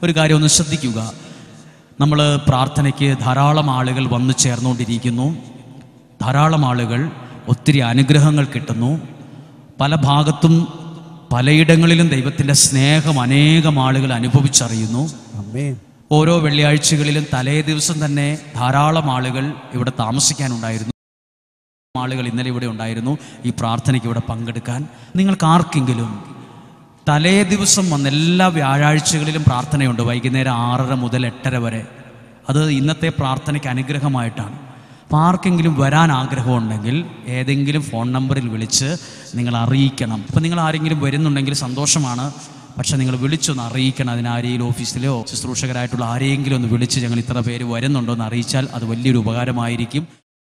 ഒരു കാര്യം ഒന്ന് ശ്രദ്ധിക്കുക നമ്മൾ പ്രാർത്ഥനയ്ക്ക് ധാരാളം ആളുകൾ വന്നു ചേർന്നുകൊണ്ടിരിക്കുന്നു ധാരാളം ആളുകൾ ഒത്തിരി അനുഗ്രഹങ്ങൾ കിട്ടുന്നു പല ഭാഗത്തും പലയിടങ്ങളിലും ദൈവത്തിൻ്റെ സ്നേഹം അനേകം ആളുകൾ അനുഭവിച്ചറിയുന്നു ആമേൻ ഓരോ വെള്ളിയാഴ്ചകളിലും തലേ ദിവസം തന്നെ ധാരാളം ആളുകൾ ഇവിടെ താമസിക്കാനുണ്ടായിരുന്നു ആളുകൾ ഇന്നലെ ഇവിടെ ഉണ്ടായിരുന്നു ഈ പ്രാർത്ഥനയ്ക്ക് ഇവിടെ പങ്കെടുക്കാൻ നിങ്ങൾക്ക് ആർക്കെങ്കിലും തലേ ദിവസം വന്ന് എല്ലാ വ്യാഴാഴ്ചകളിലും പ്രാർത്ഥനയുണ്ട് വൈകുന്നേരം ആറര മുതൽ എട്ടര വരെ അത് ഇന്നത്തെ പ്രാർത്ഥനയ്ക്ക് അനുഗ്രഹമായിട്ടാണ് അപ്പോൾ ആർക്കെങ്കിലും വരാൻ ആഗ്രഹമുണ്ടെങ്കിൽ ഏതെങ്കിലും ഫോൺ നമ്പറിൽ വിളിച്ച് നിങ്ങൾ അറിയിക്കണം ഇപ്പം നിങ്ങൾ ആരെങ്കിലും വരുന്നുണ്ടെങ്കിൽ സന്തോഷമാണ് പക്ഷെ നിങ്ങൾ വിളിച്ചൊന്ന് അറിയിക്കണം അതിന് ആരെങ്കിലും ഓഫീസിലോ ശുശ്രൂഷകരായിട്ടുള്ള ആരെയെങ്കിലും ഒന്ന് വിളിച്ച് ഞങ്ങൾ ഇത്ര പേര് വരുന്നുണ്ടോ എന്ന് അറിയിച്ചാൽ അത് വലിയൊരു ഉപകാരമായിരിക്കും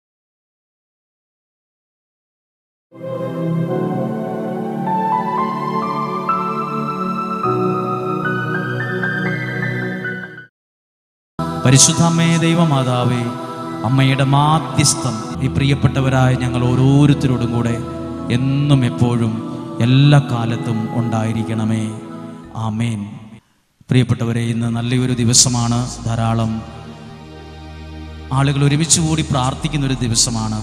പരിശുദ്ധമ്മേ ദൈവമാതാവേ അമ്മയുടെ മാധ്യസ്ഥം ഈ പ്രിയപ്പെട്ടവരായ ഞങ്ങൾ ഓരോരുത്തരോടും കൂടെ എന്നും എപ്പോഴും എല്ലാ കാലത്തും ഉണ്ടായിരിക്കണമേ ആമേൻ പ്രിയപ്പെട്ടവരെ ഇന്ന് നല്ലൊരു ദിവസമാണ് ധാരാളം ആളുകൾ ഒരുമിച്ച് കൂടി പ്രാർത്ഥിക്കുന്ന ഒരു ദിവസമാണ്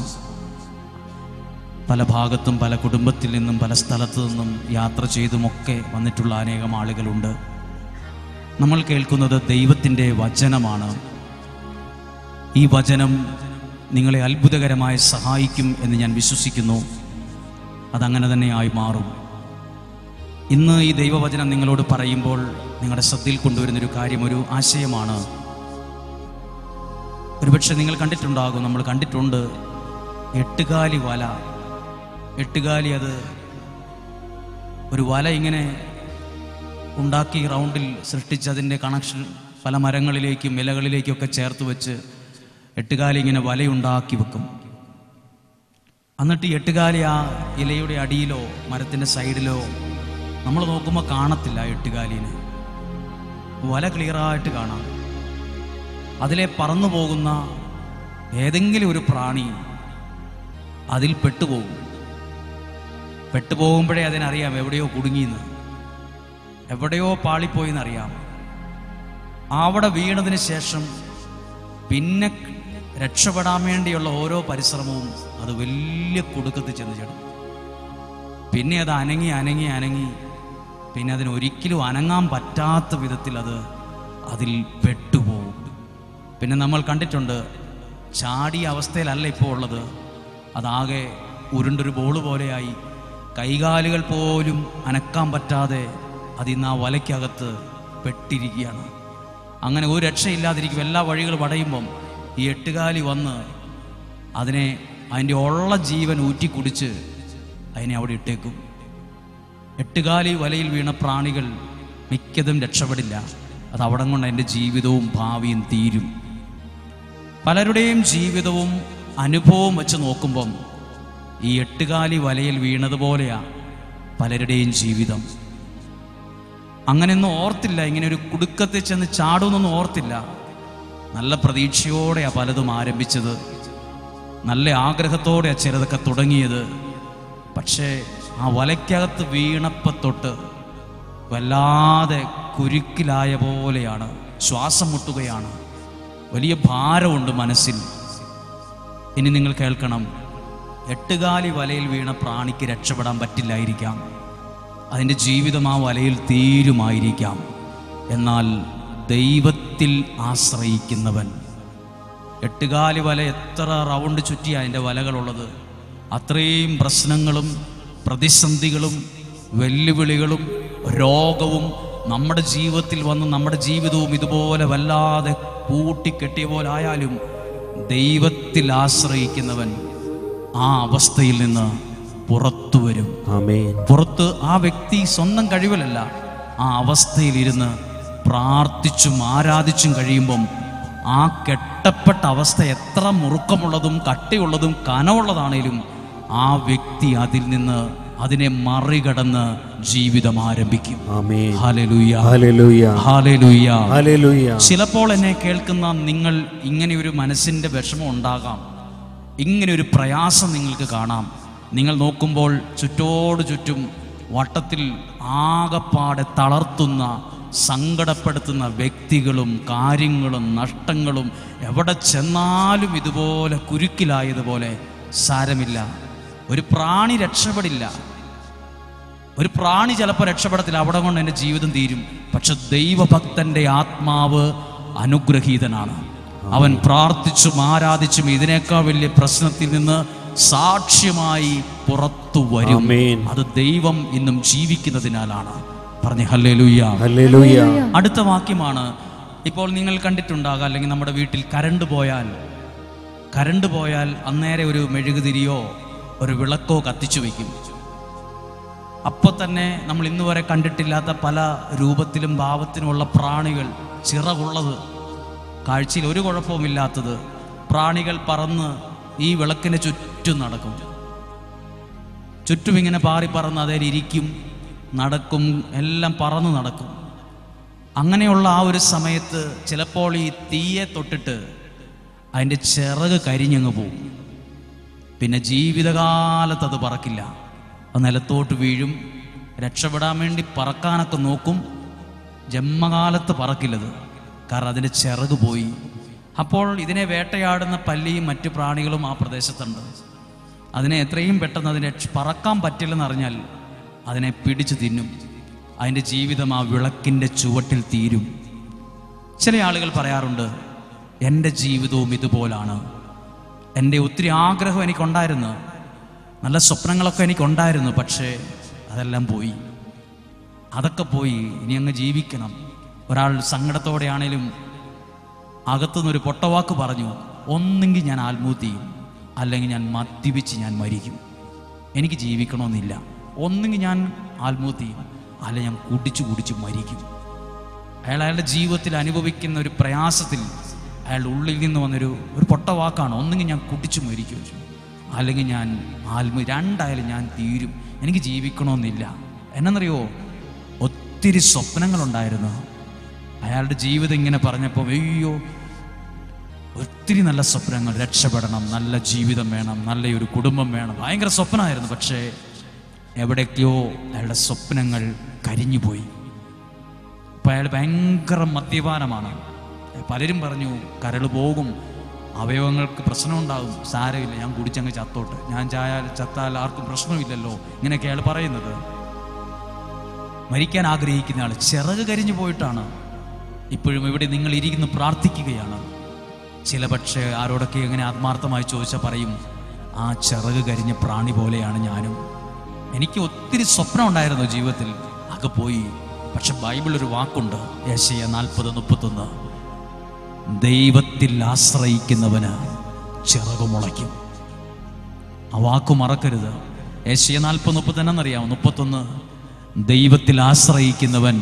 പല ഭാഗത്തും പല കുടുംബത്തിൽ നിന്നും പല സ്ഥലത്തു നിന്നും യാത്ര ചെയ്തുമൊക്കെ വന്നിട്ടുള്ള അനേകം ആളുകളുണ്ട് നമ്മൾ കേൾക്കുന്നത് ദൈവത്തിൻ്റെ വചനമാണ് ഈ വചനം നിങ്ങളെ അത്ഭുതകരമായി സഹായിക്കും എന്ന് ഞാൻ വിശ്വസിക്കുന്നു അതങ്ങനെ തന്നെയായി മാറും ഇന്ന് ഈ ദൈവവചനം നിങ്ങളോട് പറയുമ്പോൾ നിങ്ങളുടെ ശ്രദ്ധയിൽ കൊണ്ടുവരുന്നൊരു കാര്യം ഒരു ആശയമാണ് ഒരുപക്ഷെ നിങ്ങൾ കണ്ടിട്ടുണ്ടാകും നമ്മൾ കണ്ടിട്ടുണ്ട് എട്ടുകാലി വല എട്ടുകാലി അത് ഒരു വല ഇങ്ങനെ ഉണ്ടാക്കി റൗണ്ടിൽ സൃഷ്ടിച്ച് അതിൻ്റെ കണക്ഷൻ പല മരങ്ങളിലേക്കും ഇലകളിലേക്കൊക്കെ ചേർത്ത് വെച്ച് എട്ടുകാലി ഇങ്ങനെ വലയുണ്ടാക്കി വെക്കും എന്നിട്ട് ഈ എട്ടുകാലി ആ ഇലയുടെ അടിയിലോ മരത്തിൻ്റെ സൈഡിലോ നമ്മൾ നോക്കുമ്പോൾ കാണത്തില്ല ആ എട്ടുകാലിനെ വല ക്ലിയറായിട്ട് കാണാം അതിലെ പറന്നു പോകുന്ന ഏതെങ്കിലും ഒരു പ്രാണി അതിൽ പെട്ടുപോകും പെട്ടുപോകുമ്പോഴേ അതിനറിയാം എവിടെയോ കുടുങ്ങിയെന്ന് എവിടെയോ പാളിപ്പോയി എന്നറിയാം അവിടെ വീണതിന് ശേഷം പിന്നെ രക്ഷപ്പെടാൻ വേണ്ടിയുള്ള ഓരോ പരിശ്രമവും അത് വലിയ കുടുക്കത്തിൽ ചെന്ന് ചേടും പിന്നെ അത് അനങ്ങി അനങ്ങി അനങ്ങി പിന്നെ അതിന് ഒരിക്കലും അനങ്ങാൻ പറ്റാത്ത വിധത്തിൽ അത് അതിൽ പെട്ടുപോകും പിന്നെ നമ്മൾ കണ്ടിട്ടുണ്ട് ചാടിയ അവസ്ഥയിലല്ല ഇപ്പോൾ ഉള്ളത് അതാകെ ഉരുണ്ടൊരു ബോൾ പോലെയായി കൈകാലുകൾ പോലും അനക്കാൻ പറ്റാതെ അതിന്ന് ആ വലയ്ക്കകത്ത് പെട്ടിരിക്കുകയാണ് അങ്ങനെ ഒരു രക്ഷയില്ലാതിരിക്കും എല്ലാ വഴികളും അടയുമ്പം ഈ എട്ടുകാലി വന്ന് അതിനെ അതിൻ്റെ ഉള്ള ജീവൻ ഊറ്റി കുടിച്ച് അതിനെ അവിടെ ഇട്ടേക്കും എട്ടുകാലി വലയിൽ വീണ പ്രാണികൾ മിക്കതും രക്ഷപ്പെടില്ല അത് അവിടെ കൊണ്ട് എൻ്റെ ജീവിതവും ഭാവിയും തീരും പലരുടെയും ജീവിതവും അനുഭവവും വെച്ച് നോക്കുമ്പം ഈ എട്ടുകാലി വലയിൽ വീണതുപോലെയാ പലരുടെയും ജീവിതം അങ്ങനെയൊന്നും ഓർത്തില്ല ഇങ്ങനെ ഒരു കുടുക്കത്തിൽ ചെന്ന് ചാടുമെന്നൊന്നും ഓർത്തില്ല നല്ല പ്രതീക്ഷയോടെയാ പലതും ആരംഭിച്ചത് നല്ല ആഗ്രഹത്തോടെയാ ചിലതൊക്കെ തുടങ്ങിയത് പക്ഷേ ആ വലയ്ക്കകത്ത് വീണപ്പ തൊട്ട് വല്ലാതെ കുരുക്കിലായ പോലെയാണ് ശ്വാസം മുട്ടുകയാണ് വലിയ ഭാരമുണ്ട് മനസ്സിൽ ഇനി നിങ്ങൾ കേൾക്കണം എട്ടുകാലി വലയിൽ വീണ പ്രാണിക്ക് രക്ഷപ്പെടാൻ പറ്റില്ലായിരിക്കാം അതിൻ്റെ ജീവിതം ആ വലയിൽ തീരുമായിരിക്കാം എന്നാൽ ദൈവത്തിൽ ആശ്രയിക്കുന്നവൻ എട്ടുകാലി വല എത്ര റൗണ്ട് ചുറ്റിയ അതിൻ്റെ വലകളുള്ളത് അത്രയും പ്രശ്നങ്ങളും പ്രതിസന്ധികളും വെല്ലുവിളികളും രോഗവും നമ്മുടെ ജീവിതത്തിൽ വന്ന് നമ്മുടെ ജീവിതവും ഇതുപോലെ വല്ലാതെ കൂട്ടിക്കെട്ടിയ പോലെ ആയാലും ദൈവത്തിൽ ആശ്രയിക്കുന്നവൻ ആ അവസ്ഥയിൽ നിന്ന് പുറത്തു വരും ആമേൻ പുറത്ത് ആ വ്യക്തി സ്വന്തം കഴിവിലല്ല ആ അവസ്ഥയിലിരുന്ന് പ്രാർത്ഥിച്ചും ആരാധിച്ചും കഴിയുമ്പം ആ കെട്ടപ്പെട്ട അവസ്ഥ എത്ര മുറുക്കമുള്ളതും കട്ടിയുള്ളതും കനമുള്ളതാണേലും ആ വ്യക്തി അതിൽ നിന്ന് അതിനെ മറികടന്ന് ജീവിതം ആരംഭിക്കും ആമേൻ ഹാലലുയ ഹല്ലേലൂയ ഹാലലുയ ഹല്ലേലൂയ ചിലപ്പോൾ എന്നെ കേൾക്കുന്ന നിങ്ങൾ ഇങ്ങനെ ഒരു മനസ്സിൻ്റെ വിഷമം ഉണ്ടാകാം ഇങ്ങനെ ഒരു പ്രയാസം നിങ്ങൾക്ക് കാണാം നിങ്ങൾ നോക്കുമ്പോൾ ചുറ്റോട് ചുറ്റും വട്ടത്തിൽ ആകപ്പാടെ തളർത്തുന്ന സങ്കടപ്പെടുത്തുന്ന വ്യക്തികളും കാര്യങ്ങളും നഷ്ടങ്ങളും എവിടെ ചെന്നാലും ഇതുപോലെ കുരുക്കിലായതുപോലെ സാരമില്ല ഒരു പ്രാണി രക്ഷപ്പെടില്ല ഒരു പ്രാണി ചിലപ്പോൾ രക്ഷപ്പെടത്തില്ല അവിടെ കൊണ്ട് എൻ്റെ ജീവിതം തീരും പക്ഷെ ദൈവഭക്തന്റെ ആത്മാവ് അനുഗ്രഹീതനാണ് അവൻ പ്രാർത്ഥിച്ചും ആരാധിച്ചും ഇതിനേക്കാൾ വലിയ പ്രശ്നത്തിൽ നിന്ന് സാക്ഷ്യമായി പുറത്തു വരും ആമേൻ. അത് ദൈവം ഇന്നും ജീവിക്കുന്നതിനാലാണ് പറഞ്ഞു ഹല്ലേലൂയ ഹല്ലേലൂയ അടുത്ത വാക്യമാണ് ഇപ്പോൾ നിങ്ങൾ കണ്ടിട്ടുണ്ടാകാം അല്ലെങ്കിൽ നമ്മുടെ വീട്ടിൽ കരണ്ട് പോയാൽ കരണ്ട് പോയാൽ അന്നേരെ ഒരു മെഴുകുതിരിയോ ഒരു വിളക്കോ കത്തിച്ചു വെക്കും അപ്പോൾ തന്നെ നമ്മൾ ഇന്ന് വരെ കണ്ടിട്ടില്ലാത്ത പല രൂപത്തിലും ഭാവത്തിനുമുള്ള പ്രാണികൾ ചിറകുള്ളത് കാഴ്ചയിൽ ഒരു കുഴപ്പവുമില്ലാത്തത് പ്രാണികൾ പറന്ന് ഈ വിളക്കിന് ചുറ്റും നടക്കും ചുറ്റും ഇങ്ങനെ പാറി പറന്ന് അതേ ഇരിക്കും നടക്കും എല്ലാം പറന്ന് നടക്കും അങ്ങനെയുള്ള ആ ഒരു സമയത്ത് ചിലപ്പോൾ ഈ തീയെ തൊട്ടിട്ട് അതിൻ്റെ ചിറക് കരിഞ്ഞങ്ങ് പോകും പിന്നെ ജീവിതകാലത്ത് അത് പറക്കില്ല അത് നിലത്തോട്ട് വീഴും രക്ഷപ്പെടാൻ വേണ്ടി പറക്കാനൊക്കെ നോക്കും ജന്മകാലത്ത് പറക്കില്ലത് കാരണം അതിൻ്റെ ചിറക് പോയി അപ്പോൾ ഇതിനെ വേട്ടയാടുന്ന പല്ലിയും മറ്റു പ്രാണികളും ആ പ്രദേശത്തുണ്ട് അതിനെ എത്രയും പെട്ടെന്ന് അതിനെ ക്ഷ- പറക്കാൻ പറ്റില്ലെന്ന് അറിഞ്ഞാൽ അതിനെ പിടിച്ചു തിന്നും അതിൻ്റെ ജീവിതം ആ വിളക്കിൻ്റെ ചുവട്ടിൽ തീരും ചില ആളുകൾ പറയാറുണ്ട് എൻ്റെ ജീവിതവും ഇതുപോലാണ് എൻ്റെ ഒത്തിരി ആഗ്രഹം എനിക്കുണ്ടായിരുന്നു നല്ല സ്വപ്നങ്ങളൊക്കെ എനിക്കുണ്ടായിരുന്നു പക്ഷേ അതെല്ലാം പോയി അതൊക്കെ പോയി ഇനി അങ്ങ് ജീവിക്കണം ഒരാൾ സങ്കടത്തോടെയാണേലും അകത്തുനിന്നൊരു പൊട്ടവാക്ക് പറഞ്ഞു ഒന്നെങ്കിൽ ഞാൻ ആത്മഹത്യ ചെയ്യും അല്ലെങ്കിൽ ഞാൻ മദ്യപിച്ച് ഞാൻ മരിക്കും എനിക്ക് ജീവിക്കണമെന്നില്ല ഒന്നെങ്കിൽ ഞാൻ ആത്മഹത്യ ചെയ്യും അല്ലെങ്കിൽ ഞാൻ കുടിച്ചു കുടിച്ച് മരിക്കും അയാൾ അയാളുടെ ജീവിതത്തിൽ അനുഭവിക്കുന്ന ഒരു പ്രയാസത്തിൽ അയാളുടെ ഉള്ളിൽ നിന്ന് വന്നൊരു ഒരു പൊട്ട വാക്കാണ് ഒന്നെങ്കിൽ ഞാൻ കുടിച്ചു മരിക്കും അല്ലെങ്കിൽ ഞാൻ ആത്മ രണ്ടായാലും ഞാൻ തീരും എനിക്ക് ജീവിക്കണമെന്നില്ല എന്നറിയോ ഒത്തിരി സ്വപ്നങ്ങളുണ്ടായിരുന്നു അയാളുടെ ജീവിതം ഇങ്ങനെ പറഞ്ഞപ്പോൾ അയ്യോ ഒത്തിരി നല്ല സ്വപ്നങ്ങൾ രക്ഷപ്പെടണം നല്ല ജീവിതം വേണം നല്ലൊരു കുടുംബം വേണം ഭയങ്കര സ്വപ്നമായിരുന്നു പക്ഷേ എവിടേക്കോ അയാളുടെ സ്വപ്നങ്ങൾ കരിഞ്ഞുപോയി ഇപ്പം അയാൾ ഭയങ്കര മദ്യപാനമാണ് പലരും പറഞ്ഞു കരൾ പോകും അവയവങ്ങൾക്ക് പ്രശ്നമുണ്ടാകും സാരമില്ല ഞാൻ കുടിച്ചങ്ങ് ചത്തോട്ട് ഞാൻ ചായാൽ ചത്താൽ ആർക്കും പ്രശ്നമില്ലല്ലോ ഇങ്ങനെയൊക്കെ അയാൾ പറയുന്നത് മരിക്കാൻ ആഗ്രഹിക്കുന്ന ആൾ ചിറക് കരിഞ്ഞു പോയിട്ടാണ് ഇപ്പോഴും ഇവിടെ നിങ്ങൾ ഇരിക്കുന്നു പ്രാർത്ഥിക്കുകയാണ് ചില പക്ഷേ ആരോടൊക്കെ എങ്ങനെ ആത്മാർത്ഥമായി ചോദിച്ചാൽ പറയും ആ ചിറക് കരിഞ്ഞ പ്രാണി പോലെയാണ് ഞാനും എനിക്ക് ഒത്തിരി സ്വപ്നം ഉണ്ടായിരുന്നു ജീവിതത്തിൽ അതൊക്കെ പോയി പക്ഷെ ബൈബിൾ ഒരു വാക്കുണ്ട് യേശയ നാൽപ്പത് മുപ്പത്തൊന്ന് ദൈവത്തിൽ ആശ്രയിക്കുന്നവന് ചിറക് മുളയ്ക്കും ആ വാക്ക് മറക്കരുത് ഏഷ്യ നാൽപ്പത് മുപ്പത്തെന്നറിയാമോ മുപ്പത്തൊന്ന് ദൈവത്തിൽ ആശ്രയിക്കുന്നവൻ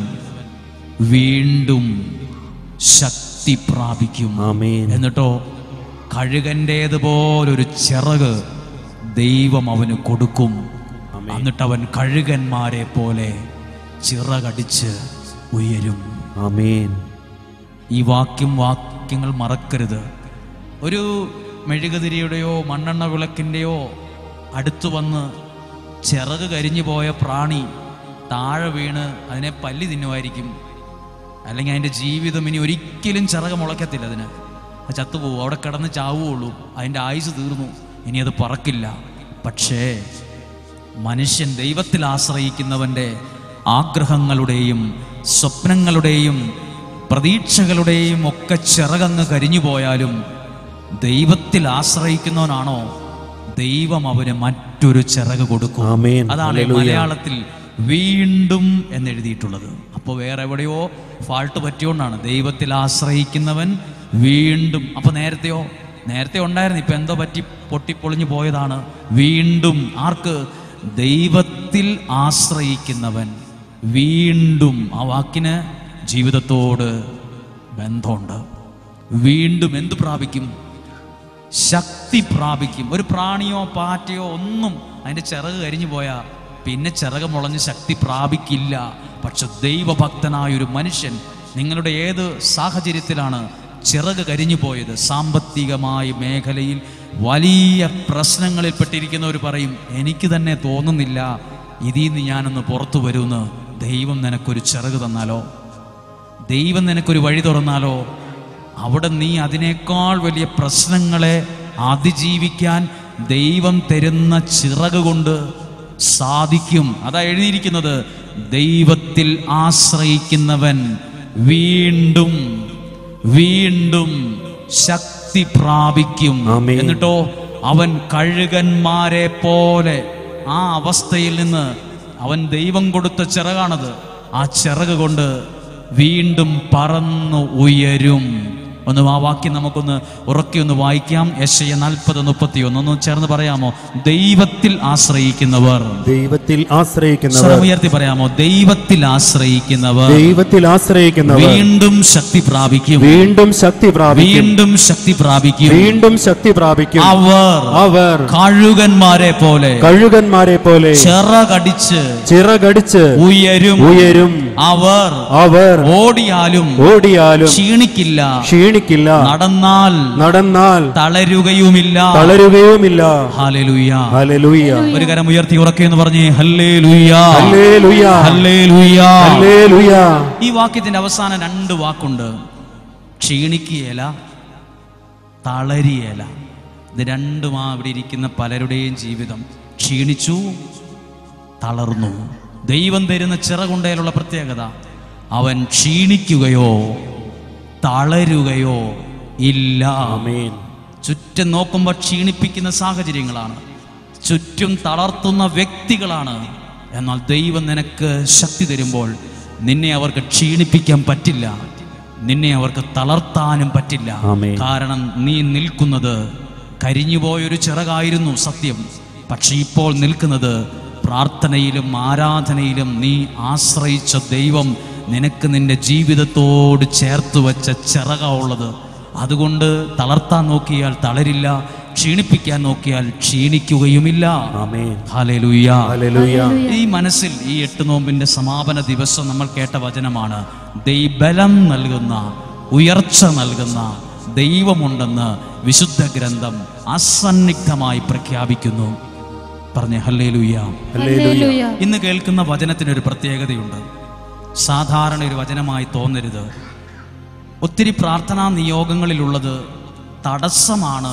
വീണ്ടും ശക്തി പ്രാപിക്കും ആമേൻ എന്നിട്ടോ കഴുകൻ്റേതുപോലൊരു ചിറക് ദൈവം അവന് കൊടുക്കും എന്നിട്ട് അവൻ കഴുകന്മാരെ പോലെ ചിറകടിച്ച് ഉയരും ആമേൻ ഈ വാക്യം വാക്യങ്ങൾ മറക്കരുത് ഒരു മെഴുകുതിരിയുടെയോ മണ്ണെണ്ണ വിളക്കിൻ്റെയോ അടുത്തു വന്ന് ചിറക് കരിഞ്ഞു പോയ പ്രാണി താഴെ വീണ് അതിനെ പല്ലി തിന്നുമായിരിക്കും അല്ലെങ്കിൽ അതിൻ്റെ ജീവിതം ഇനി ഒരിക്കലും ചിറക് മുളയ്ക്കത്തില്ല അതിന് അത് ചത്തുപോകും അവിടെ കിടന്ന് ചാവുകയുള്ളൂ അതിൻ്റെ ആയുസ് തീർന്നു ഇനി അത് പറക്കില്ല പക്ഷേ മനുഷ്യൻ ദൈവത്തിൽ ആശ്രയിക്കുന്നവൻ്റെ ആഗ്രഹങ്ങളുടെയും സ്വപ്നങ്ങളുടെയും പ്രതീക്ഷകളുടെയും ഒക്കെ ചിറകങ്ങ് കരിഞ്ഞു പോയാലും ദൈവത്തിൽ ആശ്രയിക്കുന്നവനാണോ ദൈവം അവന് മറ്റൊരു ചിറക് കൊടുക്കും ആമേൻ. അതാണ് ഹല്ലേലൂയ. മലയാളത്തിൽ വീണ്ടും എന്നെഴുതിയിട്ടുള്ളത് അപ്പോൾ വേറെ എവിടെയോ ഫാൾട്ട് പറ്റിയോണ്ടാണ് ദൈവത്തിൽ ആശ്രയിക്കുന്നവൻ വീണ്ടും അപ്പൊ നേരത്തെയോ നേരത്തെ ഉണ്ടായിരുന്നു ഇപ്പൊ എന്തോ പറ്റി പൊട്ടിപ്പൊളിഞ്ഞു പോയതാണ് വീണ്ടും ആർക്ക് ദൈവത്തിൽ ആശ്രയിക്കുന്നവൻ വീണ്ടും ആ വാക്കിന് ജീവിതത്തോട് ബന്ധമുണ്ട് വീണ്ടും എന്ത് പ്രാപിക്കും ശക്തി പ്രാപിക്കും ഒരു പ്രാണിയോ പാറ്റയോ ഒന്നും അതിൻ്റെ ചിറക് കരിഞ്ഞു പോയാൽ പിന്നെ ചിറക് മുളഞ്ഞ് ശക്തി പ്രാപിക്കില്ല പക്ഷെ ദൈവഭക്തനായ ഒരു മനുഷ്യൻ നിങ്ങളുടെ ഏത് സാഹചര്യത്തിലാണ് ചിറക് കരിഞ്ഞു പോയത് സാമ്പത്തികമായ മേഖലയിൽ വലിയ പ്രശ്നങ്ങളിൽ പെട്ടിരിക്കുന്നവർ പറയും എനിക്ക് തന്നെ തോന്നുന്നില്ല ഇതിൽ നിന്ന് ഞാനൊന്ന് പുറത്തു വരുമെന്ന് ദൈവം നിനക്കൊരു ചിറക് തന്നാലോ ദൈവം നിനക്കൊരു വഴി തുറന്നാലോ അവിടെ നീ അതിനേക്കാൾ വലിയ പ്രശ്നങ്ങളെ അതിജീവിക്കാൻ ദൈവം തരുന്ന ചിറക് കൊണ്ട് സാധിക്കും അതാ എഴുതിയിരിക്കുന്നത് ദൈവത്തിൽ ആശ്രയിക്കുന്നവൻ വീണ്ടും വീണ്ടും ശക്തി പ്രാപിക്കും ആമേൻ. എന്നിട്ടോ അവൻ കഴുകന്മാരെ പോലെ ആ അവസ്ഥയിൽ നിന്ന് അവൻ ദൈവം കൊടുത്ത ചിറകാണത് ആ ചിറക് കൊണ്ട് വീണ്ടും പറന്നു ഉയരും ഒന്ന് ആ വാക്യം നമുക്കൊന്ന് ഉറക്കി ഒന്ന് വായിക്കാം യശയ നാൽപ്പത് മുപ്പത്തി ഒന്ന് ഒന്ന് ചേർന്ന് പറയാമോ ദൈവത്തിൽ ആശ്രയിക്കുന്നവർ ദൈവത്തിൽ ആശ്രയിക്കുന്നവർ സ്വരം ഉയർത്തി പറയാമോ ദൈവത്തിൽ ആശ്രയിക്കുന്നവർ ദൈവത്തിൽ ആശ്രയിക്കുന്നവർ വീണ്ടും ശക്തി പ്രാപിക്കും വീണ്ടും ശക്തി പ്രാപിക്കും വീണ്ടും ശക്തി പ്രാപിക്കും വീണ്ടും ശക്തി പ്രാപിക്കും അവർ അവർ കഴുകന്മാരെ പോലെ കഴുകന്മാരെ പോലെ ചിറകടിച്ച് ചിറകടിച്ച് ഉയരും ഉയരും അവർ അവർ ഓടിയാലും ഓടിയാലും ക്ഷീണിക്കില്ല ക്ഷീണിക്കില്ല നടന്നാൽ നടന്നാൽ തളരുകയുമില്ല തളരുകയുമില്ല ഹല്ലേലൂയ ഹല്ലേലൂയ ഒരു കരം ഉയർത്തി ഉറക്കെന്ന് പറഞ്ഞേ ഹല്ലേലൂയ ഹല്ലേലൂയ ഹല്ലേലൂയ ഹല്ലേലൂയ ഈ വാക്യത്തിന്റെ അവസാനം രണ്ട് വാക്കുണ്ട് ക്ഷീണിക്കുകയില തളരിയേല ഇത് രണ്ടുമാ ഇവിടെ ഇരിക്കുന്ന പലരുടെയും ജീവിതം ക്ഷീണിച്ചു തളർന്നു ദൈവം തരുന്ന ചിറകുണ്ടേലുള്ള പ്രത്യേകത അവൻ ക്ഷീണിക്കുകയോ തളരുകയോ ഇല്ല ആമേൻ ചുറ്റും നോക്കുമ്പോൾ ക്ഷീണിപ്പിക്കുന്ന സാഹചര്യങ്ങളാണ് ചുറ്റും തളർത്തുന്ന വ്യക്തികളാണ് എന്നാൽ ദൈവം നിനക്ക് ശക്തി തരുമ്പോൾ നിന്നെ അവർക്ക് ക്ഷീണിപ്പിക്കാൻ പറ്റില്ല നിന്നെ അവർക്ക് തളർത്താനും പറ്റില്ല ആമേൻ. കാരണം നീ നിൽക്കുന്നത് കരിഞ്ഞുപോയൊരു ചിറകായിരുന്നു സത്യം പക്ഷെ ഇപ്പോൾ നിൽക്കുന്നത് പ്രാർത്ഥനയിലും ആരാധനയിലും നീ ആശ്രയിച്ച ദൈവം നിനക്ക് നിന്റെ ജീവിതത്തോട് ചേർത്ത് വെച്ച ചിറക ഉള്ളത് അതുകൊണ്ട് തളർത്താൻ നോക്കിയാൽ തളരില്ല ക്ഷീണിപ്പിക്കാൻ നോക്കിയാൽ ക്ഷീണിക്കുകയുമില്ല ആമേൻ ഹാലേലൂയ ഹല്ലേലൂയ ഈ മനസ്സിൽ ഈ എട്ട് നോമ്പിന്റെ സമാപന ദിവസം നമ്മൾ കേട്ട വചനമാണ് ദൈബലം നൽകുന്ന ഉയർച്ച നൽകുന്ന ദൈവമുണ്ടെന്ന് വിശുദ്ധ ഗ്രന്ഥം അസന്നിഗ്ധമായി പ്രഖ്യാപിക്കുന്നു പറഞ്ഞ ഹല്ലേലൂയ ഹല്ലേലൂയ ഇന്ന് കേൾക്കുന്ന വചനത്തിനൊരു പ്രത്യേകതയുണ്ട് സാധാരണ ഒരു വചനമായി തോന്നരുത് ഒത്തിരി പ്രാർത്ഥനാ നിയോഗങ്ങളിലുള്ളത് തടസ്സമാണ്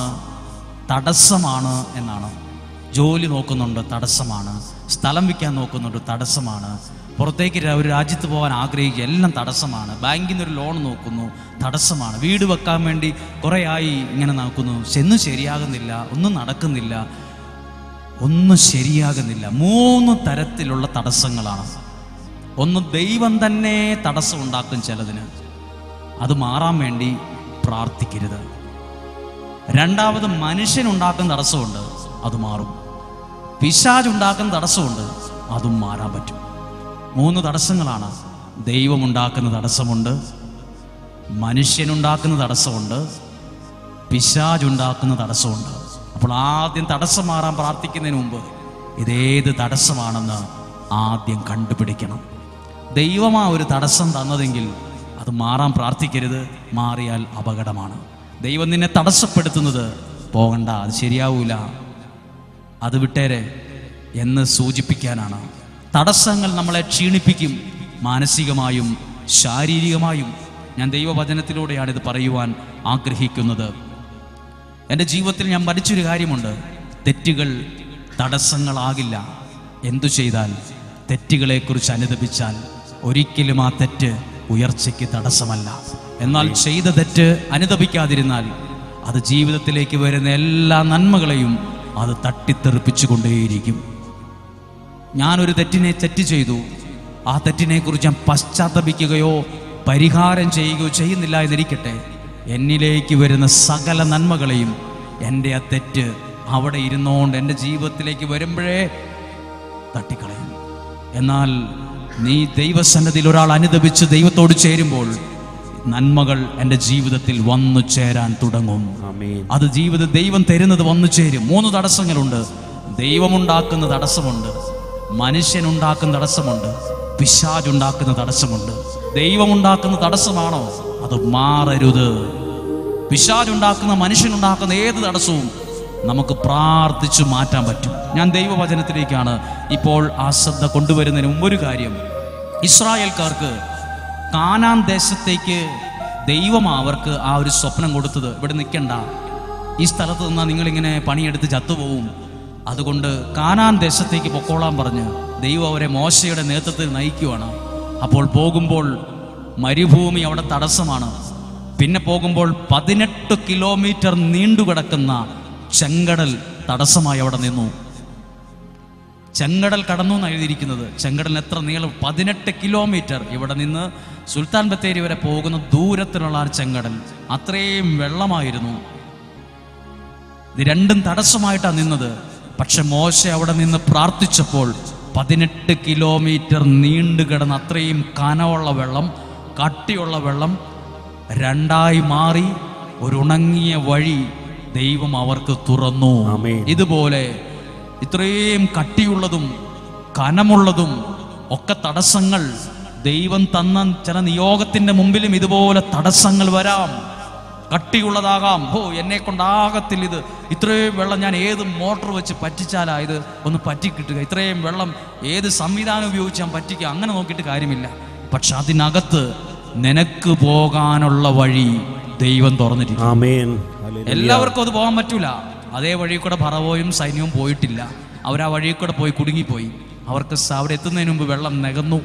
തടസ്സമാണ് എന്നാണ് ജോലി നോക്കുന്നുണ്ട് തടസ്സമാണ് സ്ഥലം വിൽക്കാൻ നോക്കുന്നുണ്ട് തടസ്സമാണ് പുറത്തേക്ക് ര- ഒരു രാജ്യത്ത് പോകാൻ ആഗ്രഹിക്കുക എല്ലാം തടസ്സമാണ് ബാങ്കിൽ നിന്ന് ഒരു ലോൺ നോക്കുന്നു തടസ്സമാണ് വീട് വെക്കാൻ വേണ്ടി കുറേ ആയി ഇങ്ങനെ നോക്കുന്നു ചെന്ന് ശരിയാകുന്നില്ല ഒന്നും നടക്കുന്നില്ല ഒന്നും ശരിയാകുന്നില്ല മൂന്ന് തരത്തിലുള്ള തടസ്സങ്ങളാണ് ഒന്ന് ദൈവം തന്നെ തടസ്സം ഉണ്ടാക്കും ചിലതിന് അത് മാറാൻ വേണ്ടി പ്രാർത്ഥിക്കരുത് രണ്ടാമത് മനുഷ്യനുണ്ടാക്കുന്ന തടസ്സമുണ്ട് അത് മാറും പിശാജുണ്ടാക്കുന്ന തടസ്സമുണ്ട് അതും മാറാൻ പറ്റും മൂന്ന് തടസ്സങ്ങളാണ് ദൈവമുണ്ടാക്കുന്ന തടസ്സമുണ്ട് മനുഷ്യനുണ്ടാക്കുന്ന തടസ്സമുണ്ട് പിശാജുണ്ടാക്കുന്ന തടസ്സമുണ്ട് അപ്പോൾ ആദ്യം തടസ്സം മാറാൻ പ്രാർത്ഥിക്കുന്നതിന് മുമ്പ് ഇതേത് തടസ്സമാണെന്ന് ആദ്യം കണ്ടുപിടിക്കണം ദൈവമാ ഒരു തടസ്സം തന്നതെങ്കിൽ അത് മാറാൻ പ്രാർത്ഥിക്കരുത് മാറിയാൽ അപകടമാണ് ദൈവം നിന്നെ തടസ്സപ്പെടുത്തുന്നത് പോകണ്ട അത് ശരിയാവൂല അത് വിട്ടേരെ എന്ന് സൂചിപ്പിക്കാനാണ് തടസ്സങ്ങൾ നമ്മളെ ക്ഷീണിപ്പിക്കും മാനസികമായും ശാരീരികമായും ഞാൻ ദൈവവചനത്തിലൂടെയാണ് ഇത് പറയുവാൻ ആഗ്രഹിക്കുന്നത് എൻ്റെ ജീവിതത്തിൽ ഞാൻ പഠിച്ചൊരു കാര്യമുണ്ട് തെറ്റുകൾ തടസ്സങ്ങളാകില്ല എന്തു ചെയ്താൽ തെറ്റുകളെക്കുറിച്ച് അനുദപിച്ചാൽ ഒരിക്കലും ആ തെറ്റ് ഉയർച്ചയ്ക്ക് തടസ്സമല്ല എന്നാൽ ചെയ്ത തെറ്റ് അനുദപിക്കാതിരുന്നാൽ അത് ജീവിതത്തിലേക്ക് വരുന്ന എല്ലാ നന്മകളെയും അത് തട്ടിത്തെറിപ്പിച്ചു കൊണ്ടേയിരിക്കും ഞാനൊരു തെറ്റിനെ തെറ്റ് ചെയ്തു ആ തെറ്റിനെക്കുറിച്ച് ഞാൻ പശ്ചാത്തപിക്കുകയോ പരിഹാരം ചെയ്യുകയോ ചെയ്യുന്നില്ല എന്നിരിക്കട്ടെ എന്നിലേക്ക് വരുന്ന സകല നന്മകളെയും എൻ്റെ ആ തെറ്റ് അവിടെ ഇരുന്നുകൊണ്ട് എൻ്റെ ജീവിതത്തിലേക്ക് വരുമ്പോഴേ തട്ടിക്കളയും എന്നാൽ നീ ദൈവസന്നതിയിൽ ഒരാൾ അനുദപിച്ച് ദൈവത്തോട് ചേരുമ്പോൾ നന്മകൾ എൻ്റെ ജീവിതത്തിൽ വന്നു ചേരാൻ തുടങ്ങും ആമേൻ അത് ജീവിത ദൈവം തരുന്നത് വന്നു ചേരും മൂന്ന് തടസ്സങ്ങളുണ്ട് ദൈവമുണ്ടാക്കുന്ന തടസ്സമുണ്ട് മനുഷ്യനുണ്ടാക്കുന്ന തടസ്സമുണ്ട് പിശാജുണ്ടാക്കുന്ന തടസ്സമുണ്ട് ദൈവമുണ്ടാക്കുന്ന തടസ്സമാണോ അത് മാറരുത് പിശാജുണ്ടാക്കുന്ന മനുഷ്യനുണ്ടാക്കുന്ന ഏത് തടസ്സവും നമുക്ക് പ്രാർത്ഥിച്ചു മാറ്റാൻ പറ്റും ഞാൻ ദൈവവചനത്തിലേക്കാണ് ഇപ്പോൾ ആ ശ്രദ്ധ കൊണ്ടുവരുന്നതിന് മുമ്പ് ഒരു കാര്യം ഇസ്രായേൽക്കാർക്ക് കാനാൻ ദേശത്തേക്ക് ദൈവം അവർക്ക് ആ ഒരു സ്വപ്നം കൊടുത്തത് ഇവിടെ നിൽക്കണ്ട ഈ സ്ഥലത്ത് നിന്നാൽ നിങ്ങളിങ്ങനെ പണിയെടുത്ത് ചത്തുപോകും അതുകൊണ്ട് കാനാൻ ദേശത്തേക്ക് പൊക്കോളാൻ പറഞ്ഞ് ദൈവം അവരെ മോശയുടെ നേതൃത്വത്തിൽ നയിക്കുവാണ് അപ്പോൾ പോകുമ്പോൾ മരുഭൂമി അവിടെ തടസ്സമാണ് പിന്നെ പോകുമ്പോൾ പതിനെട്ട് കിലോമീറ്റർ നീണ്ടുകിടക്കുന്ന ചെങ്കടൽ തടസ്സമായി അവിടെ നിന്നു ചെങ്കടൽ കടന്നു എന്ന് എഴുതിയിരിക്കുന്നത് ചെങ്കടലിന് എത്ര നീളം പതിനെട്ട് കിലോമീറ്റർ ഇവിടെ നിന്ന് സുൽത്താൻ ബത്തേരി വരെ പോകുന്ന ദൂരത്തിലുള്ള ആ ചെങ്കടൽ അത്രയും വെള്ളമായിരുന്നു ഇത് രണ്ടും തടസ്സമായിട്ടാണ് നിന്നത് പക്ഷെ മോശ അവിടെ നിന്ന് പ്രാർത്ഥിച്ചപ്പോൾ പതിനെട്ട് കിലോമീറ്റർ നീണ്ടു കിടന്ന അത്രയും കനമുള്ള വെള്ളം കട്ടിയുള്ള വെള്ളം രണ്ടായി മാറി ഒരു ഉണങ്ങിയ വഴി ദൈവം അവർക്ക് തുറന്നു ആമേൻ. ഇതുപോലെ ഇത്രയും കട്ടിയുള്ളതും കനമുള്ളതും ഒക്കെ തടസ്സങ്ങൾ ദൈവം തന്ന ചില നിയോഗത്തിന്റെ മുമ്പിലും ഇതുപോലെ തടസ്സങ്ങൾ വരാം കട്ടിയുള്ളതാകാം ഹോ എന്നെ കൊണ്ടാകത്തില്ല ഇത് ഇത്രയും വെള്ളം ഞാൻ ഏത് മോട്ടോർ വെച്ച് പറ്റിച്ചാലാ ഇത് ഒന്ന് പറ്റിക്കിട്ടുക ഇത്രയും വെള്ളം ഏത് സംവിധാനം ഉപയോഗിച്ച് ഞാൻ പറ്റിക്കുക അങ്ങനെ നോക്കിയിട്ട് കാര്യമില്ല പക്ഷെ അതിനകത്ത് നിനക്ക് പോകാനുള്ള വഴി ദൈവം തുറന്നിരിക്കും ആമേൻ ഹല്ലേലൂയ. എല്ലാവർക്കും അത് പോകാൻ പറ്റൂല അതേ വഴി കൂടെ പറവോയും സൈന്യവും പോയിട്ടില്ല അവർ ആ വഴി കൂടെ പോയി കുടുങ്ങിപ്പോയി അവർക്ക് സ- അവിടെ എത്തുന്നതിന് മുമ്പ് വെള്ളം നികന്നു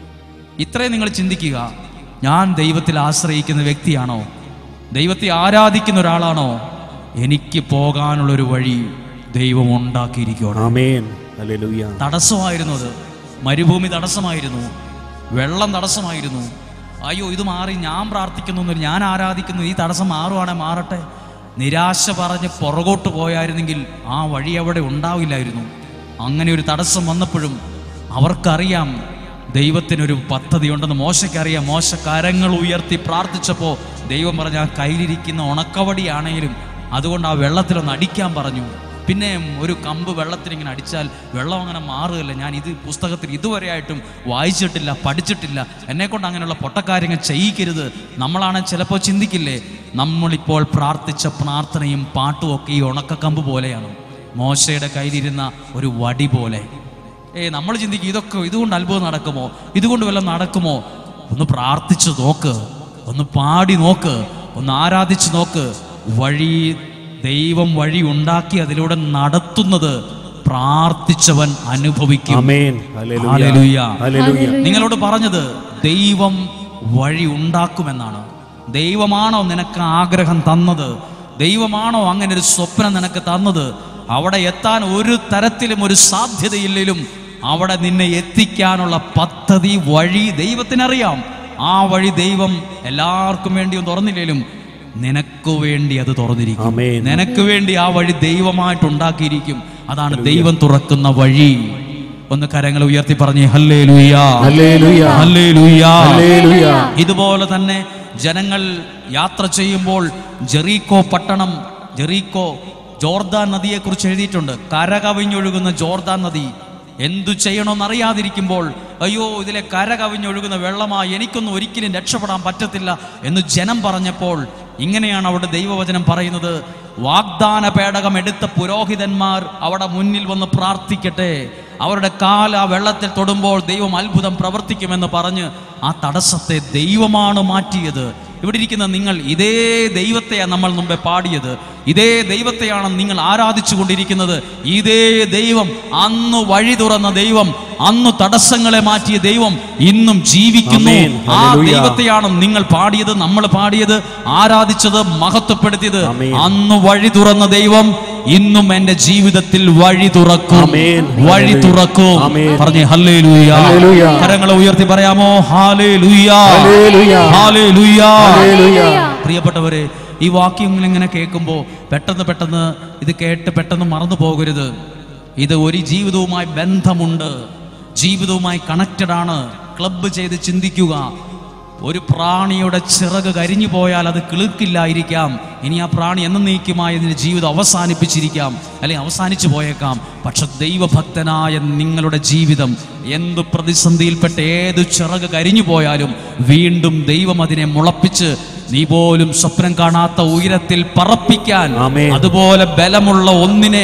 ഇത്രയും നിങ്ങൾ ചിന്തിക്കുക ഞാൻ ദൈവത്തിൽ ആശ്രയിക്കുന്ന വ്യക്തിയാണോ ദൈവത്തെ ആരാധിക്കുന്ന ഒരാളാണോ എനിക്ക് പോകാനുള്ളൊരു വഴി ദൈവം ഉണ്ടാക്കിയിരിക്കുകയാണ് ആമേൻ ഹല്ലേലൂയ. തടസ്സമായിരുന്നു അത് മരുഭൂമി തടസ്സമായിരുന്നു വെള്ളം തടസ്സമായിരുന്നു അയ്യോ ഇത് മാറി ഞാൻ പ്രാർത്ഥിക്കുന്നു എന്നൊരു ഞാൻ ആരാധിക്കുന്നു ഈ തടസ്സം മാറുവാണെ മാറട്ടെ നിരാശ പറഞ്ഞ് പുറകോട്ട് പോയായിരുന്നെങ്കിൽ ആ വഴി അവിടെ ഉണ്ടാവില്ലായിരുന്നു അങ്ങനെ ഒരു തടസ്സം വന്നപ്പോഴും അവർക്കറിയാം ദൈവത്തിനൊരു പദ്ധതി ഉണ്ടെന്ന് മോശക്കറിയാം മോശ കരങ്ങൾ ഉയർത്തി പ്രാർത്ഥിച്ചപ്പോൾ ദൈവം പറഞ്ഞ ആ കയ്യിലിരിക്കുന്ന ഉണക്കവടിയാണെങ്കിലും അതുകൊണ്ട് ആ വെള്ളത്തിലൊന്ന് അടിക്കാൻ പറഞ്ഞു പിന്നെ ഒരു കമ്പ് വെള്ളത്തിൽ ഇങ്ങനെ അടിച്ചാൽ വെള്ളം അങ്ങനെ മാറുകയില്ല ഞാൻ ഇത് പുസ്തകത്തിൽ ഇതുവരെയായിട്ടും വായിച്ചിട്ടില്ല പഠിച്ചിട്ടില്ല എന്നെ കൊണ്ട് അങ്ങനെയുള്ള പൊട്ടക്കാര്യങ്ങൾ ചെയ്യിക്കരുത് നമ്മളാണ് ചിലപ്പോൾ ചിന്തിക്കില്ലേ നമ്മളിപ്പോൾ പ്രാർത്ഥിച്ച പ്രാർത്ഥനയും പാട്ടും ഒക്കെ ഈ ഉണക്കക്കമ്പ് പോലെയാണ് മോശയുടെ കയ്യിലിരുന്ന ഒരു വടി പോലെ ഏ നമ്മൾ ചിന്തിക്കും ഇതൊക്കെ ഇതുകൊണ്ട് അത്ഭുതം നടക്കുമോ ഇതുകൊണ്ട് വല്ലതും നടക്കുമോ ഒന്ന് പ്രാർത്ഥിച്ചു നോക്ക് ഒന്ന് പാടി നോക്ക് ഒന്ന് ആരാധിച്ചു നോക്ക് വഴി ദൈവം വഴി ഉണ്ടാക്കി അതിലൂടെ നടത്തുന്നത് പ്രാർത്ഥിച്ചവൻ അനുഭവിക്കും ആമേൻ ഹല്ലേലൂയ. ഹല്ലേലൂയ. ഹല്ലേലൂയ. നിങ്ങളോട് പറഞ്ഞത് ദൈവം വഴി ഉണ്ടാക്കുമെന്നാണ് ദൈവമാണോ നിനക്ക് ആഗ്രഹം തന്നത് ദൈവമാണോ അങ്ങനെ ഒരു സ്വപ്നം നിനക്ക് തന്നത് അവിടെ എത്താൻ ഒരു തരത്തിലും ഒരു സാധ്യതയില്ലെങ്കിലും അവിടെ നിന്നെ എത്തിക്കാനുള്ള പദ്ധതി വഴി ദൈവത്തിനറിയാം ആ വഴി ദൈവം എല്ലാവർക്കും വേണ്ടിയും തുറന്നില്ലേലും നിനക്ക് വേണ്ടി അത് തുറന്നിരിക്കും ആമേൻ. നിനക്ക് വേണ്ടി ആ വഴി ദൈവമായിട്ട് ഉണ്ടാക്കിയിരിക്കും അതാണ് ദൈവം തുറക്കുന്ന വഴി ഒന്ന് കരങ്ങൾ ഉയർത്തി പറഞ്ഞേ ഹല്ലേ ലുയാ ഹല്ലേലൂയ. ഹല്ലേ ലുയാ ഹല്ലേലൂയ. ഇതുപോലെ തന്നെ ജനങ്ങൾ യാത്ര ചെയ്യുമ്പോൾ ജെറീക്കോ പട്ടണം ജെറീക്കോ ജോർദാൻ നദിയെക്കുറിച്ച് എഴുതിയിട്ടുണ്ട് കരകവിഞ്ഞൊഴുകുന്ന ജോർദാൻ നദി എന്തു ചെയ്യണമെന്നറിയാതിരിക്കുമ്പോൾ അയ്യോ ഇതിലെ കര കവിഞ്ഞൊഴുകുന്ന വെള്ളമായി എനിക്കൊന്നും ഒരിക്കലും രക്ഷപ്പെടാൻ പറ്റത്തില്ല എന്ന് ജനം പറഞ്ഞപ്പോൾ ഇങ്ങനെയാണ് അവിടെ ദൈവവചനം പറയുന്നത് വാഗ്ദാന പേടകം എടുത്ത പുരോഹിതന്മാർ അവിടെ മുന്നിൽ വന്ന് പ്രാർത്ഥിക്കട്ടെ അവരുടെ കാൽ ആ വെള്ളത്തിൽ തൊടുമ്പോൾ ദൈവം അത്ഭുതം പ്രവർത്തിക്കുമെന്ന് പറഞ്ഞ് ആ തടസ്സത്തെ ദൈവമാണ് മാറ്റിയത് ഇവിടെ ഇരിക്കുന്ന നിങ്ങൾ ഇതേ ദൈവത്തെയാണ് നമ്മൾ മുമ്പേ പാടിയത് ഇതേ ദൈവത്തെയാണ് നിങ്ങൾ ആരാധിച്ചു കൊണ്ടിരിക്കുന്നത് ഇതേ ദൈവം അന്ന് വഴി തുറന്ന ദൈവം അന്ന് തടസ്സങ്ങളെ മാറ്റിയ ദൈവം ഇന്നും ജീവിക്കുന്നു ആമേൻ. ആ ഹല്ലേലൂയ. ദൈവത്തെയാണ് നിങ്ങൾ പാടിയത് നമ്മൾ പാടിയത് ആരാധിച്ചത് മഹത്വപ്പെടുത്തിയത് ആമേൻ. അന്ന് വഴി തുറന്ന ദൈവം ഇന്നും എന്റെ ജീവിതത്തിൽ വഴി തുറക്കും ആമേൻ. വഴി തുറക്കും ആമേൻ. പറഞ്ഞേ ഹല്ലേ ലൂയ ഹല്ലേലൂയ. കരങ്ങളെ ഉയർത്തി പറയാമോ ഹാലേ ലൂയ ഹല്ലേലൂയ. ഹാലേ ലൂയ ഹല്ലേലൂയ. പ്രിയപ്പെട്ടവരെ ഈ വാക്യങ്ങൾ ഇങ്ങനെ കേൾക്കുമ്പോൾ പെട്ടെന്ന് പെട്ടെന്ന് ഇത് കേട്ട് പെട്ടെന്ന് മറന്നു പോകരുത് ഇത് ഒരു ജീവിതവുമായി ബന്ധമുണ്ട് ജീവിതവുമായി കണക്റ്റഡ് ആണ് ക്ലബ്ബ് ചെയ്ത് ചിന്തിക്കുക ഒരു പ്രാണിയുടെ ചിറക് കരിഞ്ഞു പോയാൽ അത് കിളിർക്കില്ലായിരിക്കാം ഇനി ആ പ്രാണി എന്നേക്കുമായി അതിൻ്റെ ജീവിതം അവസാനിപ്പിച്ചിരിക്കാം അല്ലെങ്കിൽ അവസാനിച്ചു പോയേക്കാം പക്ഷെ ദൈവഭക്തനായ നിങ്ങളുടെ ജീവിതം എന്ത് പ്രതിസന്ധിയിൽപ്പെട്ട ഏത് ചിറക് കരിഞ്ഞു പോയാലും വീണ്ടും ദൈവം അതിനെ മുളപ്പിച്ച് നീ പോലും സ്വപ്നം കാണാത്ത ഉയരത്തിൽ പറപ്പിക്കാൻ ആമേൻ. അതുപോലെ ബലമുള്ള ഒന്നിനെ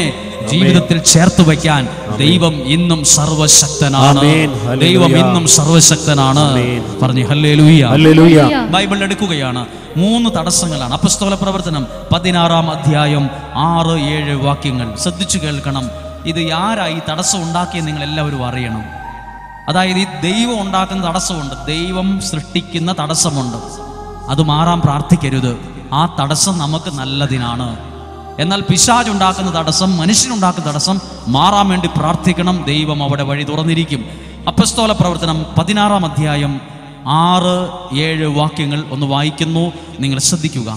ജീവിതത്തിൽ ചേർത്ത് വയ്ക്കാൻ ദൈവം ഇന്നും സർവശക്തനാണ് ആമേൻ. ഹല്ലേലൂയ. ദൈവം ഇന്നും സർവശക്തനാണ് ആമേൻ. പറഞ്ഞു ഹല്ലേലൂയ ഹല്ലേലൂയ ബൈബിൾ എടുക്കുകയാണ് മൂന്ന് തടസ്സങ്ങളാണ് അപ്പസ്തോല പ്രവർത്തനം പതിനാറാം അധ്യായം ആറ് ഏഴ് വാക്യങ്ങൾ ശ്രദ്ധിച്ചു കേൾക്കണം ഇത് ആരായി തടസ്സം ഉണ്ടാക്കിയെന്ന് നിങ്ങൾ എല്ലാവരും അറിയണം അതായത് ഈ ദൈവം ഉണ്ടാക്കുന്ന തടസ്സമുണ്ട് ദൈവം സൃഷ്ടിക്കുന്ന തടസ്സമുണ്ട് അത് മാറാൻ പ്രാർത്ഥിക്കരുത് ആ തടസ്സം നമുക്ക് നല്ലതിനാണ് എന്നാൽ പിശാജ് ഉണ്ടാക്കുന്ന തടസ്സം മനുഷ്യനുണ്ടാക്കുന്ന തടസ്സം മാറാൻ വേണ്ടി പ്രാർത്ഥിക്കണം ദൈവം അവിടെ വഴി തുറന്നിരിക്കും അപ്പസ്തോല പ്രവർത്തനം പതിനാറാം അധ്യായം ആറ് ഏഴ് വാക്യങ്ങൾ ഒന്ന് വായിക്കുന്നു നിങ്ങൾ ശ്രദ്ധിക്കുക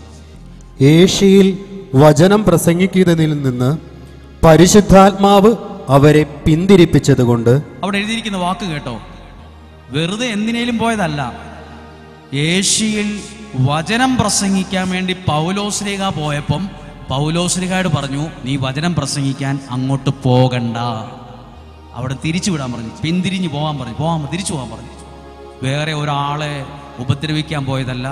ഏഷ്യയിൽ വചനം പ്രസംഗിക്കുന്നതിൽ നിന്ന് പരിശുദ്ധാത്മാവ് അവരെ പിന്തിരിപ്പിച്ചതുകൊണ്ട് അവിടെ എഴുതിയിരിക്കുന്ന വാക്ക് കേട്ടോ വെറുതെ എന്തിനേലും പോയതല്ല ഏഷ്യയിൽ വചനം പ്രസംഗിക്കാൻ വേണ്ടി പൗലോശ്രീക പോയപ്പം പൗലോശ്രീകായോട് പറഞ്ഞു നീ വചനം പ്രസംഗിക്കാൻ അങ്ങോട്ട് പോകണ്ട അവിടെ തിരിച്ചു വിടാൻ പറഞ്ഞു പിന്തിരിഞ്ഞു പോകാൻ പറഞ്ഞു പോകാൻ തിരിച്ചു പോകാൻ പറഞ്ഞു വേറെ ഒരാളെ ഉപദ്രവിക്കാൻ പോയതല്ല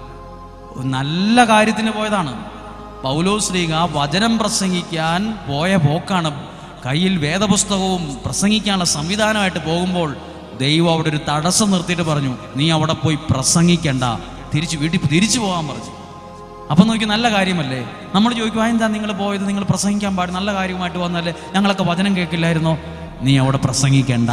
നല്ല കാര്യത്തിന് പോയതാണ് പൗലോശ്രീക വചനം പ്രസംഗിക്കാൻ പോയ പോക്കാണ് കയ്യിൽ വേദപുസ്തകവും പ്രസംഗിക്കാനുള്ള സംവിധാനമായിട്ട് പോകുമ്പോൾ ദൈവം അവിടെ ഒരു തടസ്സം നിർത്തിയിട്ട് പറഞ്ഞു നീ അവിടെ പോയി പ്രസംഗിക്കണ്ട തിരിച്ച് വീട്ടിൽ തിരിച്ചു പോകാൻ പറഞ്ഞു അപ്പം നോക്കി നല്ല കാര്യമല്ലേ നമ്മൾ ചോദിക്കും "ആ, എന്താ നിങ്ങൾ പോയത് നിങ്ങൾ പ്രസംഗിക്കാൻ പാടില്ല നല്ല കാര്യമായിട്ട് വന്നല്ലേ ഞങ്ങളൊക്കെ വചനം കേൾക്കില്ലായിരുന്നോ നീ അവിടെ പ്രസംഗിക്കണ്ട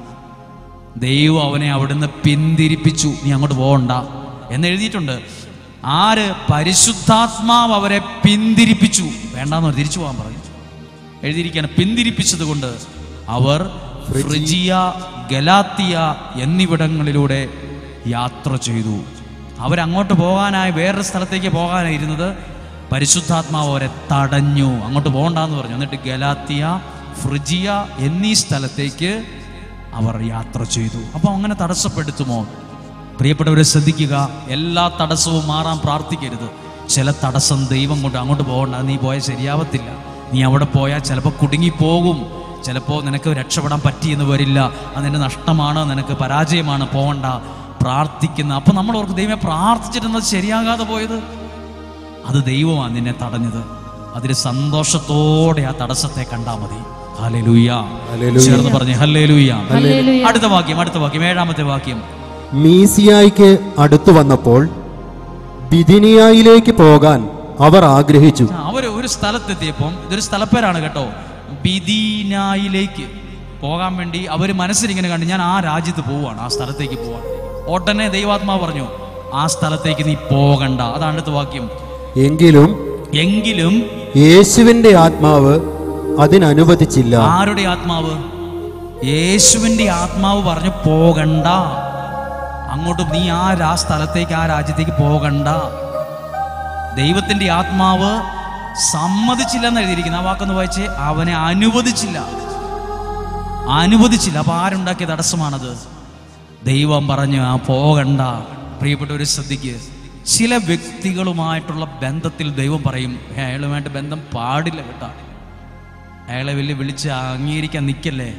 ദൈവം അവനെ അവിടുന്ന് പിന്തിരിപ്പിച്ചു നീ അങ്ങോട്ട് പോകണ്ട എന്ന് എഴുതിയിട്ടുണ്ട് ആര് പരിശുദ്ധാത്മാവ് അവരെ പിന്തിരിപ്പിച്ചു വേണ്ടാന്ന് പറഞ്ഞു, തിരിച്ചു പോകാൻ പറഞ്ഞു എഴുതിയിരിക്കുകയാണ് പിന്തിരിപ്പിച്ചത് കൊണ്ട് അവർ ഫ്രിജിയ ഗലാത്തിയ എന്നിവിടങ്ങളിലൂടെ യാത്ര ചെയ്തു അവരങ്ങോട്ട് പോകാനായി വേറൊരു സ്ഥലത്തേക്ക് പോകാനായിരുന്നത് പരിശുദ്ധാത്മാവ് അവരെ തടഞ്ഞു അങ്ങോട്ട് പോകണ്ടെന്ന് പറഞ്ഞു എന്നിട്ട് ഗലാത്തിയ ഫ്രിജിയ എന്നീ സ്ഥലത്തേക്ക് അവർ യാത്ര ചെയ്തു അപ്പോൾ അങ്ങനെ തടസ്സപ്പെടുത്തുമോ പ്രിയപ്പെട്ടവരെ ശ്രദ്ധിക്കുക എല്ലാ തടസ്സവും മാറാൻ പ്രാർത്ഥിക്കരുത് ചില തടസ്സം ദൈവം കൊണ്ട് അങ്ങോട്ട് പോകണ്ട നീ പോയാൽ ശരിയാവത്തില്ല നീ അവിടെ പോയാൽ ചിലപ്പോൾ കുടുങ്ങിപ്പോകും ചിലപ്പോൾ നിനക്ക് രക്ഷപ്പെടാൻ പറ്റിയെന്ന് വരില്ല അത് നിന്റെ നഷ്ടമാണ് നിനക്ക് പരാജയമാണ് പോകണ്ട പ്രാർത്ഥിക്കുന്ന അപ്പം നമ്മൾ ഓർക്ക് ദൈവമെ പ്രാർത്ഥിച്ചിരുന്നത് ശരിയാകാതെ പോയത് അത് ദൈവമാണ് നിന്നെ തടഞ്ഞത് അതിന് സന്തോഷത്തോടെ ആ തടസ്സത്തെ കണ്ടാൽ മതി ഹല്ലേലൂയ ഹല്ലേലൂയ. ചേർന്ന് പറഞ്ഞേ ഹല്ലേലൂയ ഹല്ലേലൂയ. അടുത്ത വാക്യം അടുത്ത വാക്യം ഏഴാമത്തെ വാക്യം മീസിയായിക്ക് അടുത്തു വന്നപ്പോൾ ബിദിനിയായിലേക്ക് പോകാൻ അവർ ആഗ്രഹിച്ചു ആ, അവര് ഒരു സ്ഥലത്തെത്തിയപ്പം ഇതൊരു സ്ഥലപ്പേരാണ് കേട്ടോ ബിദീനായിലേക്ക് പോകാൻ വേണ്ടി അവർ മനസ്സിലിങ്ങനെ കണ്ടു ഞാൻ ആ രാജ്യത്ത് പോവാണ് ആ സ്ഥലത്തേക്ക് പോവാൻ ഉടനെ ദൈവാത്മാവ് പറഞ്ഞു ആ സ്ഥലത്തേക്ക് നീ പോകണ്ട അതാണ് അടുത്ത വാക്യം എങ്കിലും എങ്കിലും യേശുവിന്റെ ആത്മാവ് അതിനനുവദിച്ചില്ല ആരുടെ ആത്മാവ് യേശുവിന്റെ ആത്മാവ് പറഞ്ഞു പോകണ്ട അങ്ങോട്ട് നീ ആ രാ സ്ഥലത്തേക്ക് ആ രാജ്യത്തേക്ക് പോകണ്ട ദൈവത്തിന്റെ ആത്മാവ് സമ്മതിച്ചില്ല എന്ന് എഴുതിയിരിക്കുന്നു ആ വാക്കൊന്ന് വായിച്ച് അവനെ അനുവദിച്ചില്ല അനുവദിച്ചില്ല അപ്പൊ ആരുണ്ടാക്കിയ തടസ്സമാണത് ദൈവം പറഞ്ഞു ആ പോകണ്ട പ്രിയപ്പെട്ടവർ ശ്രദ്ധിക്ക് ചില വ്യക്തികളുമായിട്ടുള്ള ബന്ധത്തിൽ ദൈവം പറയും "ഹേ, അയാളുമായിട്ട് ബന്ധം പാടില്ല കേട്ടോ അയാളെ വലിയ വിളിച്ച് അംഗീകരിക്കാൻ നിൽക്കല്ലേ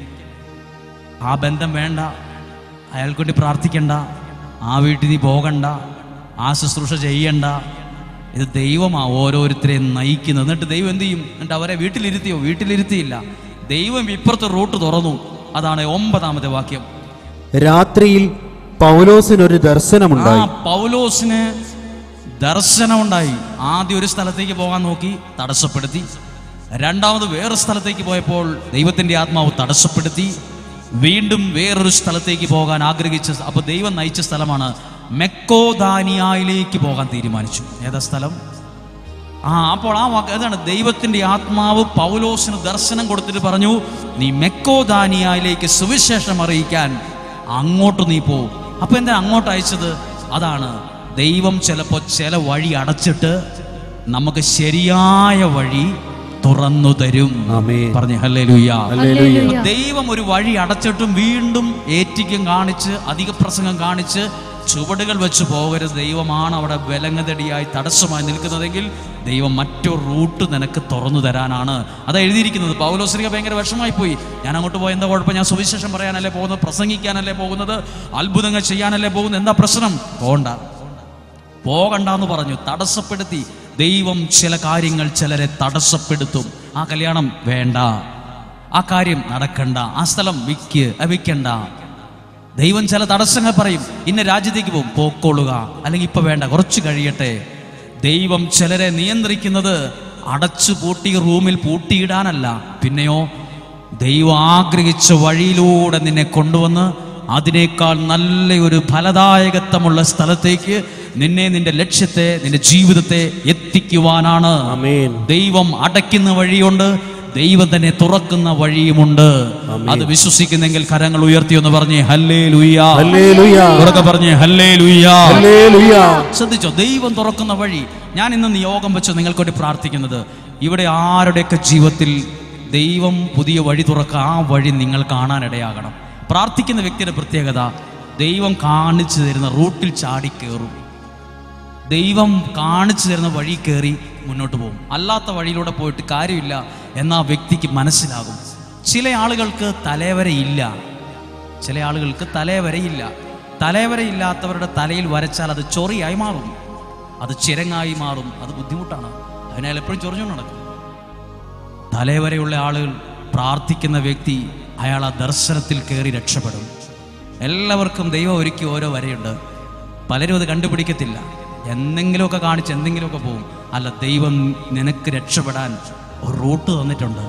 ആ ബന്ധം വേണ്ട അയാൾക്ക് വേണ്ടി പ്രാർത്ഥിക്കണ്ട ആ വീട്ടിൽ നീ പോകണ്ട ആ ശുശ്രൂഷ ചെയ്യണ്ട ഇത് ദൈവമാ ഓരോരുത്തരെയും നയിക്കുന്നത് എന്നിട്ട് ദൈവം എന്ത് ചെയ്യും എന്നിട്ട് അവരെ വീട്ടിലിരുത്തിയോ വീട്ടിലിരുത്തിയില്ല ദൈവം ഇപ്പുറത്തെ റൂട്ട് തുറന്നു അതാണ് ഒമ്പതാമത്തെ വാക്യം രാത്രിയിൽ പൗലോസിനൊരു ആ ദർശനമുണ്ടായി പൗലോസിന് ദർശനമുണ്ടായി ആദ്യം ഒരു സ്ഥലത്തേക്ക് പോകാൻ നോക്കി തടസ്സപ്പെടുത്തി രണ്ടാമത് വേറെ സ്ഥലത്തേക്ക് പോയപ്പോൾ ദൈവത്തിന്റെ ആത്മാവ് തടസ്സപ്പെടുത്തി വീണ്ടും വേറൊരു സ്ഥലത്തേക്ക് പോകാൻ ആഗ്രഹിച്ച അപ്പൊ ദൈവം നയിച്ച സ്ഥലമാണ് മെക്കോദാനിയയിലേക്ക് പോകാൻ തീരുമാനിച്ചു ഏതാ സ്ഥലം ആ അപ്പോൾ ആ വാക്ക് അതാണ് ദൈവത്തിന്റെ ആത്മാവ് പൗലോസിന് ദർശനം കൊടുത്തിട്ട് പറഞ്ഞു നീ മെക്കോദാനിയയിലേക്ക് സുവിശേഷം അറിയിക്കാൻ അങ്ങോട്ട് നീ പോ അപ്പൊ എന്താ അങ്ങോട്ട് അയച്ചത് അതാണ് ദൈവം ചിലപ്പോൾ ചില വഴി അടച്ചിട്ട് നമുക്ക് ശരിയായ വഴി തുറന്നു തരും ആമേൻ. പറഞ്ഞു ഹല്ലേലൂയ ഹല്ലേലൂയ. അപ്പൊ ദൈവം ഒരു വഴി അടച്ചിട്ടും വീണ്ടും ഏറ്റിക്കും കാണിച്ച് അധിക പ്രസംഗം കാണിച്ച് ചുവടുകൾ വെച്ച് പോകരുത് ദൈവമാണ് അവിടെ വിലങ്ങതടിയായി തടസ്സമായി നിൽക്കുന്നതെങ്കിൽ ദൈവം മറ്റൊരു റൂട്ട് നിനക്ക് തുറന്നു തരാനാണ് അത് എഴുതിയിരിക്കുന്നത് പൗലോശ്രീക ഭയങ്കര വിഷമായി പോയി ഞാൻ അങ്ങോട്ട് പോയി എന്താ കുഴപ്പം ഞാൻ സുവിശേഷം പറയാനല്ലേ പോകുന്നത് പ്രസംഗിക്കാനല്ലേ പോകുന്നത് അത്ഭുതങ്ങൾ ചെയ്യാനല്ലേ പോകുന്നത് എന്താ പ്രശ്നം പോണ്ട പോകണ്ടെന്ന് പറഞ്ഞു തടസ്സപ്പെടുത്തി ദൈവം ചില കാര്യങ്ങൾ ചിലരെ തടസ്സപ്പെടുത്തും ആ കല്യാണം വേണ്ട ആ കാര്യം നടക്കണ്ട ആ സ്ഥലം വിൽക്ക് വിൽക്കണ്ട ദൈവം ചില തടസ്സങ്ങൾ പറയും ഇന്ന രാജ്യത്തേക്ക് പോകും പോക്കൊള്ളുക അല്ലെങ്കിൽ ഇപ്പൊ വേണ്ട കുറച്ച് കഴിയട്ടെ ദൈവം ചിലരെ നിയന്ത്രിക്കുന്നത് അടച്ചു പൂട്ടി റൂമിൽ പൂട്ടിയിടാനല്ല പിന്നെയോ ദൈവം ആഗ്രഹിച്ച വഴിയിലൂടെ നിന്നെ കൊണ്ടുവന്ന് അതിനേക്കാൾ നല്ല ഒരു ഫലദായകത്വമുള്ള സ്ഥലത്തേക്ക് നിന്നെ നിന്റെ ലക്ഷ്യത്തെ നിന്റെ ജീവിതത്തെ എത്തിക്കുവാനാണ് ആമേൻ ദൈവം അടയ്ക്കുന്ന വഴിയുണ്ട് ദൈവം തന്നെ തുറക്കുന്ന വഴിയുമുണ്ട് അത് വിശ്വസിക്കുന്നെങ്കിൽ കരങ്ങൾ ഉയർത്തി എന്ന് പറഞ്ഞേ ഹല്ലേ ലുയ്യാ ഹല്ലേലൂയ ഉറക്കെ പറഞ്ഞേ ഹല്ലേ ലുയ്യാ ഹല്ലേലൂയ ശ്രദ്ധിച്ചോ ദൈവം തുറക്കുന്ന വഴി ഞാൻ ഇന്ന് നിയോഗം വെച്ച് നിങ്ങൾക്ക് വേണ്ടി പ്രാർത്ഥിക്കുന്നത് ഇവിടെ ആരുടെയൊക്കെ ജീവിതത്തിൽ ദൈവം പുതിയ വഴി തുറക്കുക ആ വഴി നിങ്ങൾ കാണാനിടയാകണം പ്രാർത്ഥിക്കുന്ന വ്യക്തിയുടെ പ്രത്യേകത ദൈവം കാണിച്ചു തരുന്ന റൂട്ടിൽ ചാടി കയറും ദൈവം കാണിച്ചു തരുന്ന വഴി കയറി മുന്നോട്ട് പോകും അല്ലാത്ത വഴിയിലൂടെ പോയിട്ട് കാര്യമില്ല എന്ന ആ വ്യക്തിക്ക് മനസ്സിലാകും ചില ആളുകൾക്ക് തലവരയില്ല ചില ആളുകൾക്ക് തലവരയില്ല തലവരയില്ലാത്തവരുടെ തലയിൽ വരച്ചാൽ അത് ചൊറിയായി മാറും അത് ചിരങ്ങായി മാറും അത് ബുദ്ധിമുട്ടാണ് അതിനാൽ എപ്പോഴും ചൊറിഞ്ഞുകൊണ്ട് നടക്കും തലവരെയുള്ള ആളുകൾ പ്രാർത്ഥിക്കുന്ന വ്യക്തി അയാൾ ആ ദർശനത്തിൽ കയറി രക്ഷപ്പെടും എല്ലാവർക്കും ദൈവം ഒരുക്കി ഓരോ വരയുണ്ട് പലരും അത് കണ്ടുപിടിക്കത്തില്ല എന്തെങ്കിലുമൊക്കെ കാണിച്ച് എന്തെങ്കിലുമൊക്കെ പോകും അല്ല ദൈവം നിനക്ക് രക്ഷപ്പെടാൻ ഒരു റൂട്ട് തന്നിട്ടുണ്ട്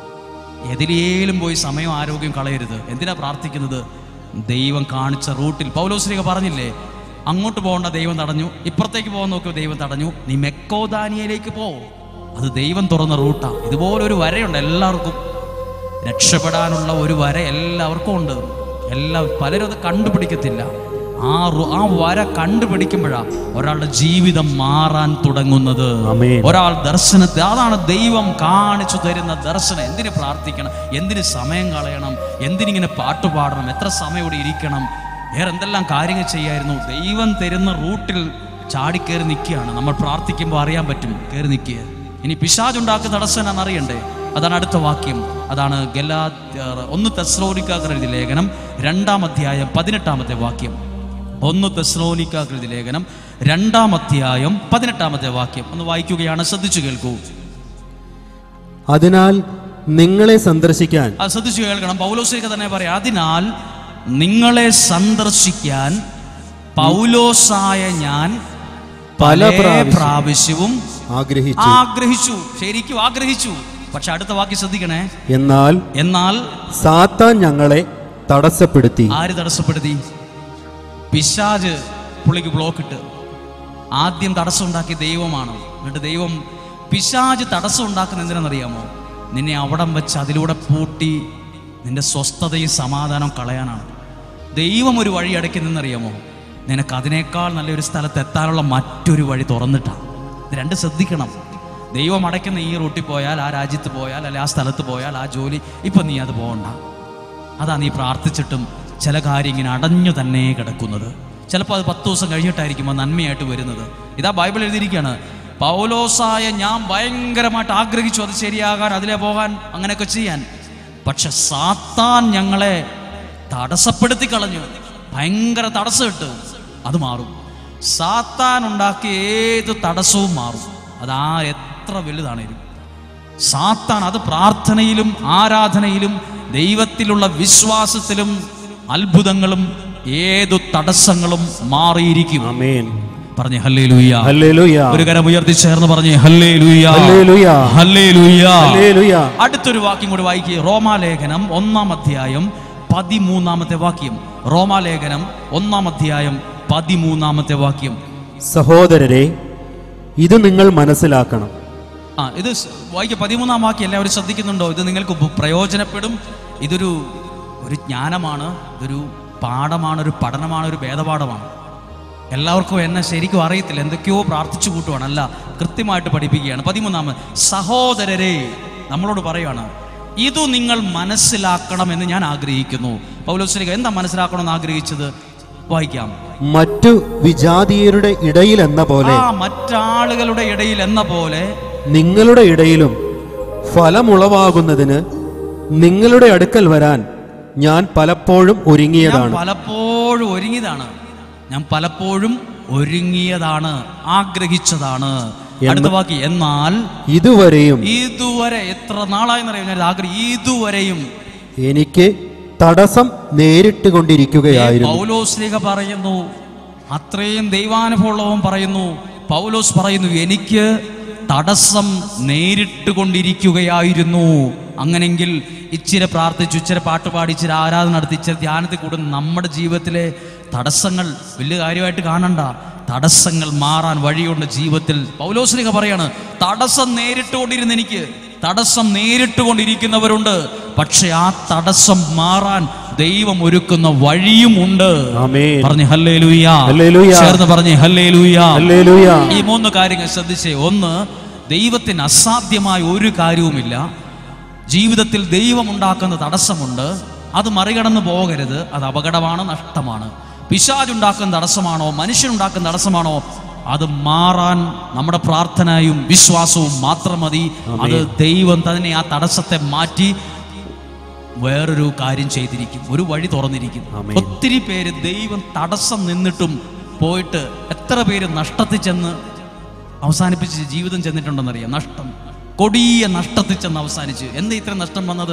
എതിരേലും പോയി സമയം ആരോഗ്യം കളയരുത് എന്തിനാ പ്രാർത്ഥിക്കുന്നത് ദൈവം കാണിച്ച റൂട്ടിൽ പൗലോസ്ലിക പറഞ്ഞില്ലേ അങ്ങോട്ട് പോകേണ്ട ദൈവം തടഞ്ഞു ഇപ്പുറത്തേക്ക് പോകാൻ നോക്കിയ ദൈവം തടഞ്ഞു നീ മെക്കോദാനിയയിലേക്ക് പോ അത് ദൈവം തുറന്ന റൂട്ടാ ഇതുപോലൊരു വരയുണ്ട് എല്ലാവർക്കും രക്ഷപ്പെടാനുള്ള ഒരു വര എല്ലാവർക്കും ഉണ്ട് എല്ലാ പലരും അത് കണ്ടുപിടിക്കത്തില്ല ആ റു- ആ വര കണ്ടുപിടിക്കുമ്പോഴാ ഒരാളുടെ ജീവിതം മാറാൻ തുടങ്ങുന്നത് ആമേൻ. ഒരാൾ ദർശനത്തെ അതാണ് ദൈവം കാണിച്ചു തരുന്ന ദർശനം എന്തിന് പ്രാർത്ഥിക്കണം എന്തിന് സമയം കളയണം എന്തിനിങ്ങനെ പാട്ട് പാടണം എത്ര സമയം ഇവിടെ ഇരിക്കണം വേറെ എന്തെല്ലാം കാര്യങ്ങൾ ചെയ്യായിരുന്നു ദൈവം തരുന്ന റൂട്ടിൽ ചാടിക്കേറി നിൽക്കുകയാണ് നമ്മൾ പ്രാർത്ഥിക്കുമ്പോൾ അറിയാൻ പറ്റും കയറി നിൽക്കുക ഇനി പിശാജുണ്ടാക്കുന്ന തടസ്സം എന്നാണ് അറിയണ്ടേ അതാണ് അടുത്ത വാക്യം അതാണ് ഗലാ ഒന്ന് തെസ്ലോനിക്കാക്കർ എഴുതിയ ലേഖനം രണ്ടാം അധ്യായം പതിനെട്ടാമത്തെ വാക്യം ഒന്ന് തെസ്ലോനിക്കാക്കർ എഴുതിയ ലേഖനം രണ്ടാം അധ്യായം പതിനെട്ടാമത്തെ വാക്യം ഒന്ന് വായിക്കുകയാണ് ശ്രദ്ധിച്ചു കേൾക്കൂ അതിനാൽ നിങ്ങളെ സന്ദർശിക്കാൻ അത് ശ്രദ്ധിച്ചു കേൾക്കണം പൗലോസിക തന്നെ പറയാം അതിനാൽ നിങ്ങളെ സന്ദർശിക്കാൻ പൗലോസായ ഞാൻ പല പല പ്രാവശ്യം പ്രാവശ്യവും ആഗ്രഹിച്ചു ആഗ്രഹിച്ചു ശരിക്കും ആഗ്രഹിച്ചു പക്ഷെ അടുത്ത വാക്യം ശ്രദ്ധിക്കണേ എന്നാൽ എന്നാൽ സാത്താൻ ഞങ്ങളെ തടസ്സപ്പെടുത്തി ആര് തടസ്സപ്പെടുത്തി പിശാജ് പുള്ളിക്ക് ബ്ലോക്ക് ഇട്ട് ആദ്യം തടസ്സം ഉണ്ടാക്കിയ ദൈവമാണ് എന്നിട്ട് ദൈവം പിശാജ് തടസ്സം ഉണ്ടാക്കുന്ന എന്തിനാണെന്നറിയാമോ നിന്നെ അവിടം വെച്ച് അതിലൂടെ പൂട്ടി നിന്റെ സ്വസ്ഥതയും സമാധാനം കളയാനാണ് ദൈവം ഒരു വഴി അടയ്ക്കുന്നറിയാമോ നിനക്ക് അതിനേക്കാൾ നല്ലൊരു സ്ഥലത്ത് എത്താനുള്ള മറ്റൊരു വഴി തുറന്നിട്ടാണ് ഇത് രണ്ട് ശ്രദ്ധിക്കണം ദൈവം അടയ്ക്കുന്ന ഈ റൂട്ടിൽ പോയാൽ ആ രാജ്യത്ത് പോയാൽ അല്ലെ ആ സ്ഥലത്ത് പോയാൽ ആ ജോലി ഇപ്പം നീ അത് പോകണ്ട അതാ നീ പ്രാർത്ഥിച്ചിട്ടും ചില കാര്യം ഇങ്ങനെ അടഞ്ഞു തന്നെ കിടക്കുന്നത് ചിലപ്പോൾ അത് പത്ത് ദിവസം കഴിഞ്ഞിട്ടായിരിക്കും അത് നന്മയായിട്ട് വരുന്നത് ഇതാ ബൈബിൾ എഴുതിയിരിക്കുകയാണ് പൗലോസായ ഞാൻ ഭയങ്കരമായിട്ട് ആഗ്രഹിച്ചു അത് ശരിയാകാൻ അതിലെ പോകാൻ അങ്ങനെയൊക്കെ ചെയ്യാൻ പക്ഷെ സാത്താൻ ഞങ്ങളെ തടസ്സപ്പെടുത്തി കളഞ്ഞു ഭയങ്കര തടസ്സം ഇട്ട് അത് മാറും സാത്താൻ ഉണ്ടാക്കിയ ഏത് തടസ്സവും മാറും അത് ആ എത്ര വലുതാണേലും സാത്താൻ അത് പ്രാർത്ഥനയിലും ആരാധനയിലും ദൈവത്തിലുള്ള വിശ്വാസത്തിലും അത്ഭുതങ്ങളും ഏതു തടസ്സങ്ങളും മാറിയിരിക്കും ആമേൻ പറഞ്ഞേ ഹല്ലേ ലൂയ ഹല്ലേലൂയ ഒരു കരം ഉയർത്തി ചേർന്ന് പറഞ്ഞേ ഹല്ലേ ലൂയ ഹല്ലേലൂയ ഹല്ലേ ലൂയ ഹല്ലേലൂയ അടുത്തൊരു വാക്യം കൂടി വായിക്കുക റോമാലേഖനം ഒന്നാം അധ്യായം പതിമൂന്നാമത്തെ വാക്യം റോമാലേഖനം ഒന്നാം അധ്യായം പതിമൂന്നാമത്തെ വാക്യം സഹോദരരെ ഇത് നിങ്ങൾ മനസ്സിലാക്കണം ആ ഇത് സ് വായിക്കുക പതിമൂന്നാം വാക്യം എല്ലാവരും ശ്രദ്ധിക്കുന്നുണ്ടോ ഇത് നിങ്ങൾക്ക് ഉപ- പ്രയോജനപ്പെടും ഇതൊരു ഒരു ജ്ഞാനമാണ് ഇതൊരു പാഠമാണ് ഒരു പഠനമാണ് ഒരു ഭേദപാഠമാണ് എല്ലാവർക്കും എന്നെ ശരിക്കും അറിയത്തില്ല എന്തൊക്കെയോ പ്രാർത്ഥിച്ചു കൂട്ടുവാണ് അല്ല കൃത്യമായിട്ട് പഠിപ്പിക്കുകയാണ് പതിമൂന്നാമത് സഹോദരരെ നമ്മളോട് പറയുകയാണ് ഇത് നിങ്ങൾ മനസ്സിലാക്കണമെന്ന് ഞാൻ ആഗ്രഹിക്കുന്നു പൗലോസ്ലിക എന്താ മനസ്സിലാക്കണമെന്ന് ആഗ്രഹിച്ചത് വായിക്കാം മറ്റു വിജാതീയരുടെ ഇടയിൽ എന്ന പോലെ ആ മറ്റാളുകളുടെ ഇടയിൽ എന്ന പോലെ നിങ്ങളുടെ ഇടയിലും ഫലമുളവാകുന്നതിന് നിങ്ങളുടെ അടുക്കൽ വരാൻ ഞാൻ പലപ്പോഴും ഞാൻ ഒരുങ്ങിയതാണ് പലപ്പോഴും ഒരുങ്ങിയതാണ് ഞാൻ പലപ്പോഴും ഒരുങ്ങിയതാണ് ആഗ്രഹിച്ചതാണ് അടുത്ത വാക്ക് എന്നാൽ ഇതുവരെയും ഇതുവരെ എത്ര നാളായെന്നറിയാം ഞാൻ ആഗ്രഹം ഇതുവരെയും എനിക്ക് തടസ്സം നേരിട്ട് കൊണ്ടിരിക്കുകയായിരുന്നു പൗലോസ്ലിക പറയുന്നു അത്രയും ദൈവാനുഭവമുള്ളവൻ പറയുന്നു പൗലോസ് പറയുന്നു എനിക്ക് തടസ്സം നേരിട്ട് കൊണ്ടിരിക്കുകയായിരുന്നു അങ്ങനെങ്കിൽ ഇച്ചിരി പ്രാർത്ഥിച്ചു ഇച്ചിരി പാട്ട് പാടി ഇച്ചിരി ആരാധന നടത്തി ഇച്ചിരി ധ്യാനത്തിൽ കൂടുന്ന നമ്മുടെ ജീവിതത്തിലെ തടസ്സങ്ങൾ വലിയ കാര്യമായിട്ട് കാണണ്ട തടസ്സങ്ങൾ മാറാൻ വഴിയുണ്ട് ജീവിതത്തിൽ പൗലോസ്ലിക പറയാണ് തടസ്സം നേരിട്ട് കൊണ്ടിരുന്ന എനിക്ക് തടസ്സം നേരിട്ട് കൊണ്ടിരിക്കുന്നവരുണ്ട് പക്ഷെ ആ തടസ്സം മാറാൻ ദൈവം ഒരുക്കുന്ന വഴിയും ഉണ്ട് ആമേൻ പറഞ്ഞു ഹല്ലേ ലൂയ ഹല്ലേലൂയ. ചേർന്ന് പറഞ്ഞേ ഹല്ലേ ലൂയ ഹല്ലേലൂയ ഈ മൂന്ന് കാര്യങ്ങൾ ശ്രദ്ധിച്ചേ ഒന്ന് ദൈവത്തിന് അസാധ്യമായ ഒരു കാര്യവുമില്ല ജീവിതത്തിൽ ദൈവം ഉണ്ടാക്കുന്ന തടസ്സമുണ്ട് അത് മറികടന്നു പോകരുത് അത് അപകടമാണ് നഷ്ടമാണ് പിശാജുണ്ടാക്കുന്ന തടസ്സമാണോ മനുഷ്യനുണ്ടാക്കുന്ന തടസ്സമാണോ അത് മാറാൻ നമ്മുടെ പ്രാർത്ഥനയും വിശ്വാസവും മാത്രം മതി അത് ദൈവം തന്നെ ആ തടസ്സത്തെ മാറ്റി വേറൊരു കാര്യം ചെയ്തിരിക്കും ഒരു വഴി തുറന്നിരിക്കും ആമേൻ. ഒത്തിരി പേര് ദൈവം തടസ്സം നിന്നിട്ടും പോയിട്ട് എത്ര പേര് നഷ്ടത്തിൽ ചെന്ന് അവസാനിപ്പിച്ച് ജീവിതം ചെന്നിട്ടുണ്ടെന്നറിയാം നഷ്ടം കൊടിയ നഷ്ടത്തിൽ ചെന്ന് അവസാനിച്ച് എന്താ ഇത്ര നഷ്ടം വന്നത്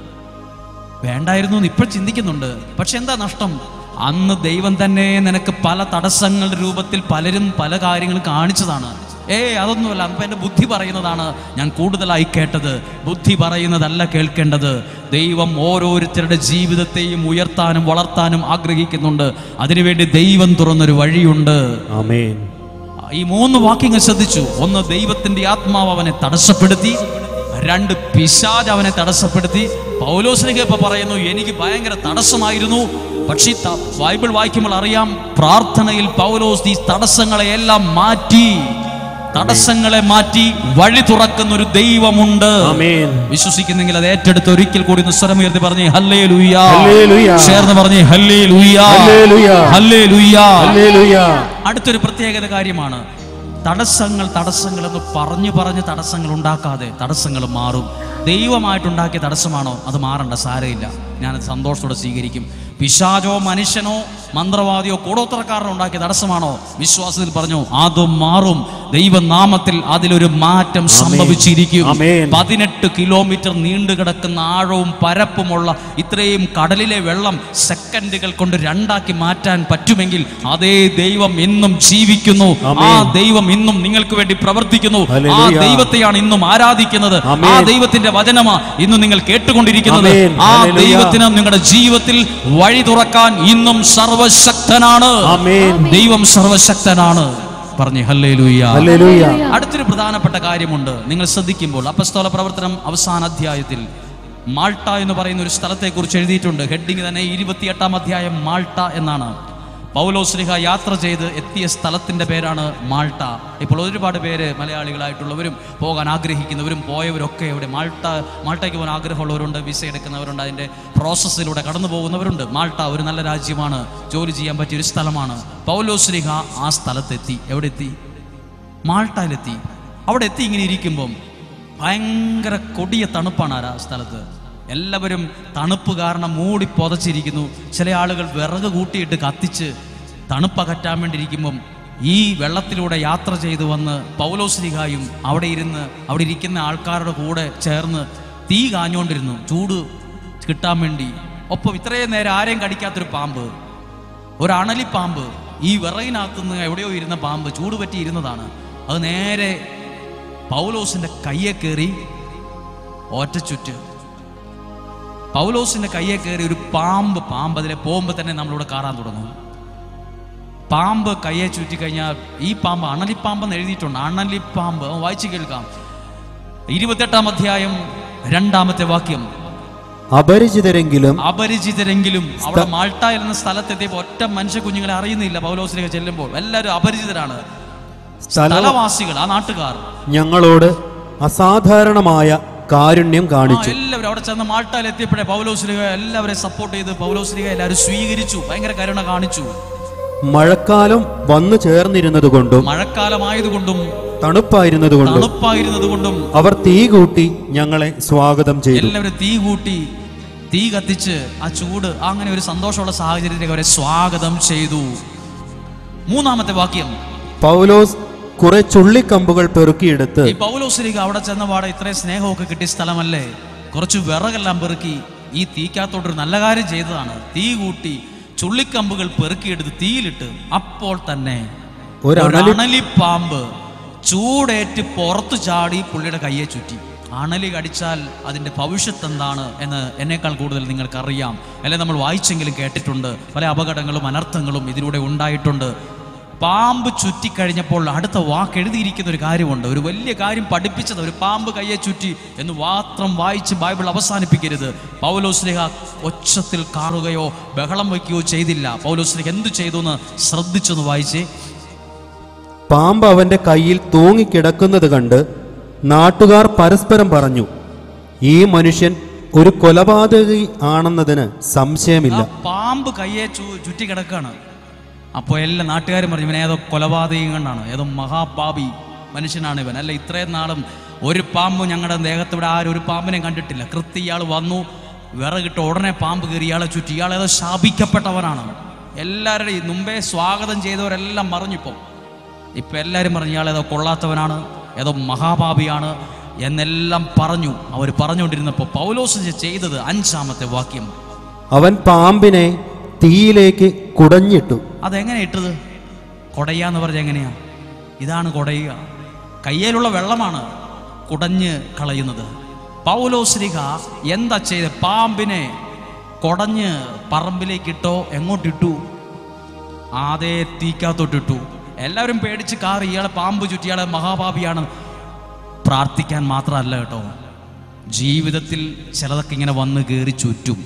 വേണ്ടായിരുന്നു എന്ന് ഇപ്പോൾ ചിന്തിക്കുന്നുണ്ട് പക്ഷെ എന്താ നഷ്ടം അന്ന് ദൈവം തന്നെ നിനക്ക് പല തടസ്സങ്ങളുടെ രൂപത്തിൽ പലരും പല കാര്യങ്ങളും കാണിച്ചതാണ് ഏ അതൊന്നുമല്ല അപ്പൊ എൻ്റെ ബുദ്ധി പറയുന്നതാണ് ഞാൻ കൂടുതലായി കേട്ടത് ബുദ്ധി പറയുന്നതല്ല കേൾക്കേണ്ടത് ദൈവം ഓരോരുത്തരുടെ ജീവിതത്തെയും ഉയർത്താനും വളർത്താനും ആഗ്രഹിക്കുന്നുണ്ട് അതിനുവേണ്ടി ദൈവം തുറന്നൊരു വഴിയുണ്ട് ആമേൻ ഈ മൂന്ന് വാക്യങ്ങൾ ശ്രദ്ധിച്ചു ഒന്ന് ദൈവത്തിന്റെ ആത്മാവ് അവനെ തടസ്സപ്പെടുത്തി രണ്ട് പിശാജ് അവനെ തടസ്സപ്പെടുത്തി പൗലോസിലേക്ക് ഇപ്പൊ പറയുന്നു എനിക്ക് ഭയങ്കര തടസ്സമായിരുന്നു പക്ഷേ ഈ ത- ബൈബിൾ വായിക്കുമ്പോൾ അറിയാം പ്രാർത്ഥനയിൽ പൗലോസ് ഈ തടസ്സങ്ങളെ എല്ലാം മാറ്റി തടസ്സങ്ങളെ മാറ്റി വഴി തുറക്കുന്ന ഒരു ദൈവമുണ്ട് ആമേൻ വിശ്വസിക്കുന്നെങ്കിൽ അത് ഏറ്റെടുത്ത് ഒരിക്കൽ കൂടി ഒന്ന് സ്വരമുയർത്തി പറഞ്ഞേ ഹല്ലേ ലുയ്യ ഹല്ലേലൂയ. ചേർന്ന് പറഞ്ഞേ ഹല്ലേ ലുയ്യ ഹല്ലേലൂയ. ഹല്ലേ ലുയ്യ ഹല്ലേലൂയ അടുത്തൊരു പ്രത്യേകത കാര്യമാണ് തടസ്സങ്ങൾ തടസ്സങ്ങൾ എന്ന് പറഞ്ഞു പറഞ്ഞ് തടസ്സങ്ങൾ ഉണ്ടാക്കാതെ തടസ്സങ്ങൾ മാറും ദൈവമായിട്ടുണ്ടാക്കിയ തടസ്സമാണോ അത് മാറണ്ട സാരമില്ല ഞാനത് സന്തോഷത്തോടെ സ്വീകരിക്കും പിശാചോ മനുഷ്യനോ മന്ത്രവാദിയോ കൂടോത്രക്കാരനോ ഉണ്ടാക്കിയ തടസ്സമാണോ വിശ്വാസത്തിൽ പറഞ്ഞു അത് മാറും ദൈവനാമത്തിൽ അതിലൊരു മാറ്റം സംഭവിച്ചിരിക്കും ആമേൻ. പതിനെട്ട് കിലോമീറ്റർ നീണ്ടു കിടക്കുന്ന ആഴവും പരപ്പുമുള്ള ഇത്രയും കടലിലെ വെള്ളം സെക്കൻഡുകൾ കൊണ്ട് രണ്ടാക്കി മാറ്റാൻ പറ്റുമെങ്കിൽ അതേ ദൈവം ഇന്നും ജീവിക്കുന്നു ആ ആമേൻ. ദൈവം ഇന്നും നിങ്ങൾക്ക് വേണ്ടി പ്രവർത്തിക്കുന്നു ആ ഹല്ലേലൂയ. ദൈവത്തെയാണ് ഇന്നും ആരാധിക്കുന്നത് ആ ആമേൻ. ദൈവത്തിന്റെ വചനമാ ഇന്ന് നിങ്ങൾ കേട്ടുകൊണ്ടിരിക്കുന്നത് ആമേൻ. ആ ഹല്ലേലൂയ. ദൈവത്തിന് നിങ്ങളുടെ ജീവിതത്തിൽ വഴി തുറക്കാൻ ഇന്നും സർവശക്തനാണ് ആമേൻ ദൈവം സർവശക്തനാണ് പറഞ്ഞു ഹല്ലേ ഹല്ലേലൂയ അടുത്തൊരു പ്രധാനപ്പെട്ട കാര്യമുണ്ട് നിങ്ങൾ ശ്രദ്ധിക്കുമ്പോൾ അപ്പസ്തോല പ്രവർത്തനം അവസാന അധ്യായത്തിൽ മാൾട്ട എന്ന് പറയുന്ന ഒരു സ്ഥലത്തെക്കുറിച്ച് എഴുതിയിട്ടുണ്ട് ഹെഡിങ് തന്നെ ഇരുപത്തിയെട്ടാം അധ്യായം മാൾട്ട എന്നാണ് പൗലോസ്ലിഹ യാത്ര ചെയ്ത് എത്തിയ സ്ഥലത്തിന്റെ പേരാണ് മാൾട്ട ഇപ്പോൾ ഒരുപാട് പേര് മലയാളികളായിട്ടുള്ളവരും പോകാൻ ആഗ്രഹിക്കുന്നവരും പോയവരൊക്കെ ഇവിടെ മാൾട്ട മാൾട്ടയ്ക്ക് പോകാൻ ആഗ്രഹമുള്ളവരുണ്ട് വിസ എടുക്കുന്നവരുണ്ട് അതിൻ്റെ പ്രോസസ്സിലൂടെ കടന്നു പോകുന്നവരുണ്ട് മാൾട്ട ഒരു നല്ല രാജ്യമാണ് ജോലി ചെയ്യാൻ പറ്റിയ ഒരു സ്ഥലമാണ് പൗലോസ്ലിഹ ആ സ്ഥലത്തെത്തി എവിടെ എത്തി മാൾട്ടയിലെത്തി അവിടെ എത്തി ഇങ്ങനെ ഇരിക്കുമ്പം ഭയങ്കര കൊടിയ തണുപ്പാണ് ആ സ്ഥലത്ത് എല്ലാവരും തണുപ്പ് കാരണം മൂടി പുതച്ചിരിക്കുന്നു ചില ആളുകൾ വിറക് കൂട്ടിയിട്ട് കത്തിച്ച് തണുപ്പ് അകറ്റാൻ വേണ്ടി ഇരിക്കുമ്പം ഈ വെള്ളത്തിലൂടെ യാത്ര ചെയ്തു വന്ന് പൗലോസ്ലിഹായും അവിടെ ഇരുന്ന് അവിടെ ഇരിക്കുന്ന ആൾക്കാരുടെ കൂടെ ചേർന്ന് തീ കാഞ്ഞുകൊണ്ടിരുന്നു ചൂട് കിട്ടാൻ വേണ്ടി ഒപ്പം ഇത്രയും നേരം ആരെയും കടിക്കാത്തൊരു പാമ്പ് ഒരു അണലിപ്പാമ്പ് ഈ വിറകിനകത്തുനിന്ന് എവിടെയോ ഇരുന്ന പാമ്പ് ചൂട് പറ്റി ഇരുന്നതാണ് അത് നേരെ പൗലോസിന്റെ കയ്യെ കയറി ഒറ്റച്ചുറ്റ് പൗലോസിന്റെ കയ്യെ കയറി ഒരു പാമ്പ് പാമ്പ് അതിലെ പോകുമ്പോൾ തന്നെ നമ്മളിവിടെ കാറാൻ തുടങ്ങും പാമ്പ് കയ്യെ ചുറ്റി കഴിഞ്ഞാൽ ഈ പാമ്പ് അണലിപ്പാമ്പെന്ന് എഴുതിയിട്ടുണ്ട് അണലിപ്പാമ്പ് അത് വായിച്ചു കേൾക്കാം ഇരുപത്തെട്ടാം അധ്യായം രണ്ടാമത്തെ വാക്യം അപരിചിതരെങ്കിലും അപരിചിതരെങ്കിലും അവിടെ മാൾട്ട എന്ന സ്ഥലത്തെത്തിയപ്പോൾ ഒറ്റ മനുഷ്യ കുഞ്ഞുങ്ങളെ അറിയുന്നില്ല പൗലോസിലേക്ക് ചെല്ലുമ്പോൾ എല്ലാവരും അപരിചിതരാണ് സ്ഥല സ്ഥലവാസികൾ ആ നാട്ടുകാർ ഞങ്ങളോട് അസാധാരണമായ കാരുണ്യം ആ, കാണിച്ചു എല്ലാവരും അവിടെ ചെന്ന് മാൾട്ടയിൽ എത്തിയപ്പോഴേ പൗലോസ്ലിക എല്ലാവരെയും സപ്പോർട്ട് ചെയ്ത് പൗലോസ്ലിക എല്ലാവരും സ്വീകരിച്ചു ഭയങ്കര കരുണ കാണിച്ചു മഴക്കാലം വന്നു ചേർന്നിരുന്നതുകൊണ്ടും മഴക്കാലമായതുകൊണ്ടും തണുപ്പായിരുന്നതുകൊണ്ടും തണുപ്പായിരുന്നതുകൊണ്ടും അവർ തീ കൂട്ടി ഞങ്ങളെ സ്വാഗതം ചെയ്തു എല്ലാവരും തീ കൂട്ടി തീ കത്തിച്ച് ആ ചൂട് അങ്ങനെ ഒരു സന്തോഷമുള്ള സാഹചര്യത്തിലേക്ക് അവരെ സ്വാഗതം ചെയ്തു മൂന്നാമത്തെ വാക്യം പൗലോസ് കുറെ ചുള്ളിക്കമ്പുകൾ പെറുക്കിയെടുത്ത് ഈ പൗലോസ്ലിക അവിടെ ചെന്നപാടെ ഇത്രയും സ്നേഹമൊക്കെ കിട്ടിയ സ്ഥലമല്ലേ കുറച്ച് വിറകെല്ലാം പെറുക്കി ഈ തീക്കകത്തോട്ടൊരു നല്ല കാര്യം ചെയ്തതാണ് തീ കൂട്ടി ചുള്ളിക്കമ്പുകൾ പെറുക്കിയെടുത്ത് തീയിലിട്ട് അപ്പോൾ തന്നെ ഒരു ഒരു അണലി- അണലിപ്പാമ്പ് ചൂടേറ്റ് പുറത്തു ചാടി പുള്ളിയുടെ കയ്യെ ചുറ്റി അണലി കടിച്ചാൽ അതിൻ്റെ ഭവിഷ്യത്ത് എന്താണ് എന്ന് എന്നേക്കാൾ കൂടുതൽ നിങ്ങൾക്കറിയാം അല്ലെ നമ്മൾ വായിച്ചെങ്കിലും കേട്ടിട്ടുണ്ട് പല അപകടങ്ങളും അനർത്ഥങ്ങളും ഇതിലൂടെ ഉണ്ടായിട്ടുണ്ട് പാമ്പ് ചുറ്റിക്കഴിഞ്ഞപ്പോൾ അടുത്ത വാക്ക് എഴുതിയിരിക്കുന്ന ഒരു കാര്യമുണ്ട് ഒരു വലിയ കാര്യം പഠിപ്പിച്ചത് ഒരു പാമ്പ് കയ്യെ ചുറ്റി എന്ന് മാത്രം വായിച്ച് ബൈബിൾ അവസാനിപ്പിക്കരുത് പൗലോസ്ലിഹ ഒച്ചത്തിൽ കാണുകയോ ബഹളം വയ്ക്കുകയോ ചെയ്തില്ല പൗലോസ്ലിഹ എന്തു ചെയ്തു എന്ന് ശ്രദ്ധിച്ചൊന്ന് വായിച്ചേ പാമ്പ് അവന്റെ കയ്യിൽ തൂങ്ങിക്കിടക്കുന്നത് കണ്ട് നാട്ടുകാർ പരസ്പരം പറഞ്ഞു ഈ മനുഷ്യൻ ഒരു കൊലപാതകി ആണെന്നതിന് സംശയമില്ല ആ പാമ്പ് കയ്യെ ചു ചുറ്റി കിടക്കാണ് അപ്പോൾ എല്ലാ നാട്ടുകാരും പറഞ്ഞു ഇവൻ ഏതോ കൊലപാതകം കണ്ടാണ് ഏതോ മഹാപാപി മനുഷ്യനാണ് ഇവൻ അല്ല ഇത്രയും നാളും ഒരു പാമ്പ് ഞങ്ങളുടെ ദേഹത്ത് ഇവിടെ ആരും ഒരു പാമ്പിനെ കണ്ടിട്ടില്ല കൃത്യ ഇയാൾ വന്നു വിറകിട്ട് ഉടനെ പാമ്പ് കയറി ഇയാളെ ചുറ്റി ഇയാൾ ഏതോ ശാപിക്കപ്പെട്ടവനാണ് എല്ലാവരുടെയും മുമ്പേ സ്വാഗതം ചെയ്തവരെല്ലാം മറിഞ്ഞിപ്പോൾ ഇപ്പം എല്ലാവരും പറഞ്ഞു ഇയാൾ ഏതോ കൊള്ളാത്തവനാണ് ഏതോ മഹാപാപിയാണ് എന്നെല്ലാം പറഞ്ഞു അവർ പറഞ്ഞുകൊണ്ടിരുന്നപ്പോൾ പൗലോസ് ചെയ്തത് അഞ്ചാമത്തെ വാക്യം അവൻ പാമ്പിനെ തീയിലേക്ക് കുടഞ്ഞിട്ടു അതെങ്ങനെ ഇട്ടത് കൊടയാന്ന് പറഞ്ഞ എങ്ങനെയാ ഇതാണ് കൊടയുക കയ്യിലുള്ള വെള്ളമാണ് കുടഞ്ഞ് കളയുന്നത് പൗലോശ്രീക എന്താ ചെയ്ത് പാമ്പിനെ കൊടഞ്ഞ് പറമ്പിലേക്ക് ഇട്ടോ എങ്ങോട്ടിട്ടു അതേ തീക്കകത്തോട്ടിട്ടു എല്ലാവരും പേടിച്ച് കാറി ഇയാളെ പാമ്പ് ചുറ്റി ഇയാളെ മഹാപാപിയാണ് പ്രാർത്ഥിക്കാൻ മാത്രമല്ല കേട്ടോ ജീവിതത്തിൽ ചിലതൊക്കെ ഇങ്ങനെ വന്ന് കയറി ചുറ്റും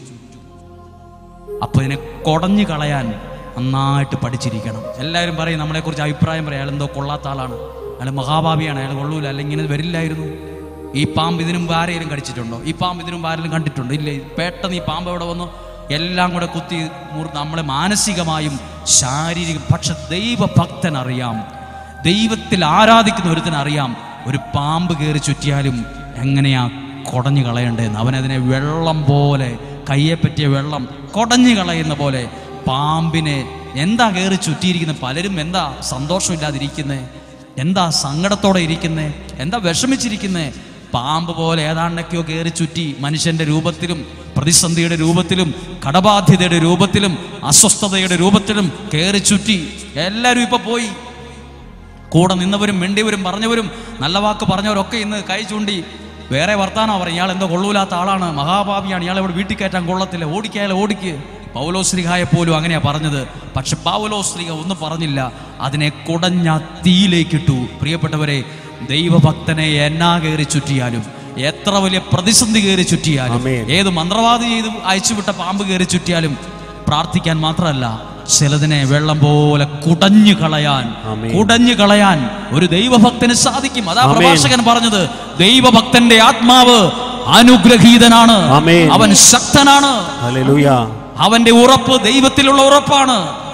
അപ്പോൾ ഇതിനെ കുടഞ്ഞു കളയാൻ നന്നായിട്ട് പഠിച്ചിരിക്കണം എല്ലാവരും പറയും നമ്മളെക്കുറിച്ച് അഭിപ്രായം പറയും അയാൾ എന്തോ കൊള്ളാത്ത ആളാണ് അയാൾ മഹാഭാവിയാണ് അയാൾ കൊള്ളൂല അല്ലെങ്കിൽ ഇങ്ങനെ വരില്ലായിരുന്നു ഈ പാമ്പ് ഇതിനു മുമ്പ് ആരെങ്കിലും കടിച്ചിട്ടുണ്ടോ ഈ പാമ്പ് ഇതിനു മുമ്പ് ആരെങ്കിലും കണ്ടിട്ടുണ്ടോ ഇല്ല പെട്ടെന്ന് ഈ പാമ്പ് എവിടെ വന്നു എല്ലാം കൂടെ കുത്തി മുറി നമ്മളെ മാനസികമായും ശാരീരികം പക്ഷെ ദൈവഭക്തൻ അറിയാം ദൈവത്തിൽ ആരാധിക്കുന്ന ഒരുത്തിന് അറിയാം ഒരു പാമ്പ് കയറി ചുറ്റിയാലും എങ്ങനെയാ കുടഞ്ഞു കളയണ്ടേന്ന് അവനതിനെ വെള്ളം പോലെ കയ്യെ പറ്റിയ വെള്ളം കുടഞ്ഞു കളയുന്ന പോലെ പാമ്പിനെ എന്താ കയറി ചുറ്റിയിരിക്കുന്ന പലരും എന്താ സന്തോഷമില്ലാതിരിക്കുന്നേ എന്താ സങ്കടത്തോടെ ഇരിക്കുന്നേ എന്താ വിഷമിച്ചിരിക്കുന്നേ പാമ്പ് പോലെ ഏതാണ്ടൊക്കെയോ കയറി ചുറ്റി മനുഷ്യന്റെ രൂപത്തിലും പ്രതിസന്ധിയുടെ രൂപത്തിലും കടബാധ്യതയുടെ രൂപത്തിലും അസ്വസ്ഥതയുടെ രൂപത്തിലും കയറി ചുറ്റി എല്ലാവരും ഇപ്പൊ പോയി കൂടെ നിന്നവരും മിണ്ടിയവരും പറഞ്ഞവരും നല്ല വാക്ക് പറഞ്ഞവരൊക്കെ ഇന്ന് കൈ ചൂണ്ടി വേറെ വർത്താനോ പറയും ഇയാൾ എന്തോ കൊള്ളൂലാത്ത ആളാണ് മഹാഭാവിയാണ് ഇയാൾ ഇവിടെ വീട്ടിൽ കയറ്റാൻ കൊള്ളത്തില്ല ഓടിക്കായാലും ഓടിക്ക് പൗലോശ്രീഹായെ പോലും അങ്ങനെയാ പറഞ്ഞത് പക്ഷെ പൗലോശ്രീഹ ഒന്നും പറഞ്ഞില്ല അതിനെ കുടഞ്ഞ തീയിലേക്കിട്ടു പ്രിയപ്പെട്ടവരെ ദൈവഭക്തനെ എന്നാ കയറി ചുറ്റിയാലും എത്ര വലിയ പ്രതിസന്ധി കയറി ചുറ്റിയാലും ആമേൻ. ഏത് മന്ത്രവാദി ചെയ്ത് അയച്ചുവിട്ട പാമ്പ് കയറി ചുറ്റിയാലും പ്രാർത്ഥിക്കാൻ മാത്രമല്ല ചിലതിനെ വെള്ളം പോലെ കുടഞ്ഞു കളയാൻ ആമേൻ. കുടഞ്ഞു കളയാൻ ഒരു ദൈവഭക്തന് സാധിക്കും അതാ ആമേൻ. പ്രഭാഷകൻ പറഞ്ഞത് ദൈവഭക്തന്റെ ആത്മാവ് അനുഗ്രഹീതനാണ് ആമേൻ. അവൻ ശക്തനാണ് ഹല്ലേലൂയ അവന്റെ ഉറപ്പ് ദൈവത്തിലുള്ള ഉറപ്പാണ്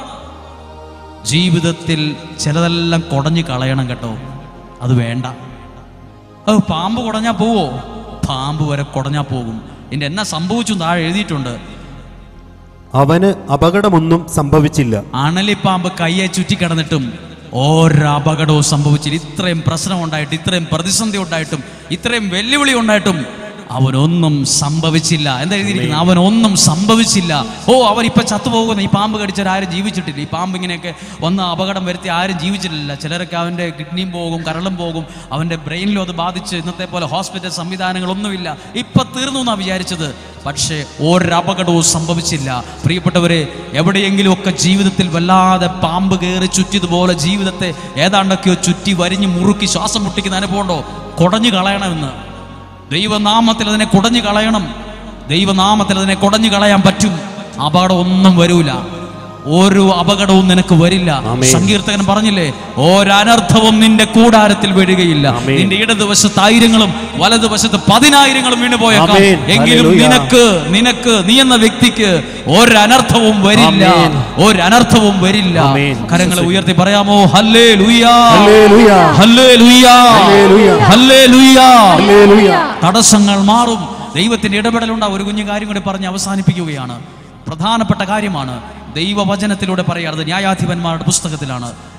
ജീവിതത്തിൽ ചിലതെല്ലാം കുടഞ്ഞു കളയണം കേട്ടോ അത് വേണ്ട അത് പാമ്പ് കുടഞ്ഞാ പോവോ പാമ്പ് വരെ കുടഞ്ഞാ പോകും ഇതിന്റെ എന്നാ സംഭവിച്ചു താഴെ എഴുതിയിട്ടുണ്ട് അവന് അപകടമൊന്നും സംഭവിച്ചില്ല അണലിപ്പാമ്പ് കയ്യെ ചുറ്റിക്കിടന്നിട്ടും ഓരോ അപകടവും സംഭവിച്ചില്ല ഇത്രയും പ്രശ്നം ഉണ്ടായിട്ട് ഇത്രയും പ്രതിസന്ധി ഉണ്ടായിട്ടും ഇത്രയും വെല്ലുവിളി ഉണ്ടായിട്ടും അവനൊന്നും സംഭവിച്ചില്ല എന്താ എഴുതിയിരിക്കുന്നത് അവനൊന്നും സംഭവിച്ചില്ല ഓ അവൻ ഇപ്പൊ ചത്തുപോകുന്ന ഈ പാമ്പ് കടിച്ചാൽ ആരും ജീവിച്ചിട്ടില്ല ഈ പാമ്പ് ഇങ്ങനെയൊക്കെ വന്ന് അപകടം വരുത്തി ആരും ജീവിച്ചിട്ടില്ല ചിലരൊക്കെ അവന്റെ കിഡ്നിയും പോകും കരളും പോകും അവന്റെ ബ്രെയിനിലും അത് ബാധിച്ച് ഇന്നത്തെ പോലെ ഹോസ്പിറ്റൽ സംവിധാനങ്ങളൊന്നുമില്ല ഇപ്പൊ തീർന്നു എന്നാ വിചാരിച്ചത് പക്ഷേ ഒരപകടവും സംഭവിച്ചില്ല പ്രിയപ്പെട്ടവരെ എവിടെയെങ്കിലും ഒക്കെ ജീവിതത്തിൽ വല്ലാതെ പാമ്പ് കയറി ചുറ്റിയതുപോലെ ജീവിതത്തെ ഏതാണ്ടൊക്കെയോ ചുറ്റി വരിഞ്ഞ് മുറുക്കി ശ്വാസം മുട്ടിക്കുന്ന അനുഭവമുണ്ടോ കുടഞ്ഞു കളയണമെന്ന് ദൈവനാമത്തിൽ അതിനെ കുടഞ്ഞു കളയണം ദൈവനാമത്തിൽ അതിനെ കുടഞ്ഞു കളയാൻ പറ്റും അപകടം ഒന്നും വരൂല ഒരു അപകടവും നിനക്ക് വരില്ല ആമേൻ. സങ്കീർത്തകൻ പറഞ്ഞില്ലേ ഒരനർത്ഥവും നിന്റെ കൂടാരത്തിൽ വീഴുകയില്ല ആമേൻ. നിന്റെ ഇടതുവശത്ത് ആയിരങ്ങളും വലതുവശത്ത് പതിനായിരങ്ങളും വീണു പോയേക്കാം ആമേൻ. എങ്കിലും ഹല്ലേലൂയ. നിനക്ക് നിനക്ക് നീ എന്ന വ്യക്തിക്ക് ഒരനർത്ഥവും വരില്ല ആമേൻ. ഒരനർത്ഥവും വരില്ല ആമേൻ. കരങ്ങളെ ഉയർത്തി പറയാമോ ഹല്ലേ ലുയാ ഹല്ലേലൂയ. ഹല്ലേ ലുയാ ഹല്ലേലൂയ. ഹല്ലേ ലുയാ ഹല്ലേലൂയ. തടസ്സങ്ങൾ മാറും ദൈവത്തിന്റെ ഇടപെടലുണ്ടാവും ഒരു കുഞ്ഞു കാര്യം കൂടി പറഞ്ഞ് അവസാനിപ്പിക്കുകയാണ് പ്രധാനപ്പെട്ട കാര്യമാണ് ദൈവവചനത്തിലൂടെ പറയാറ് ന്യായാധിപന്മാരുടെ പുസ്തകത്തിലാണ്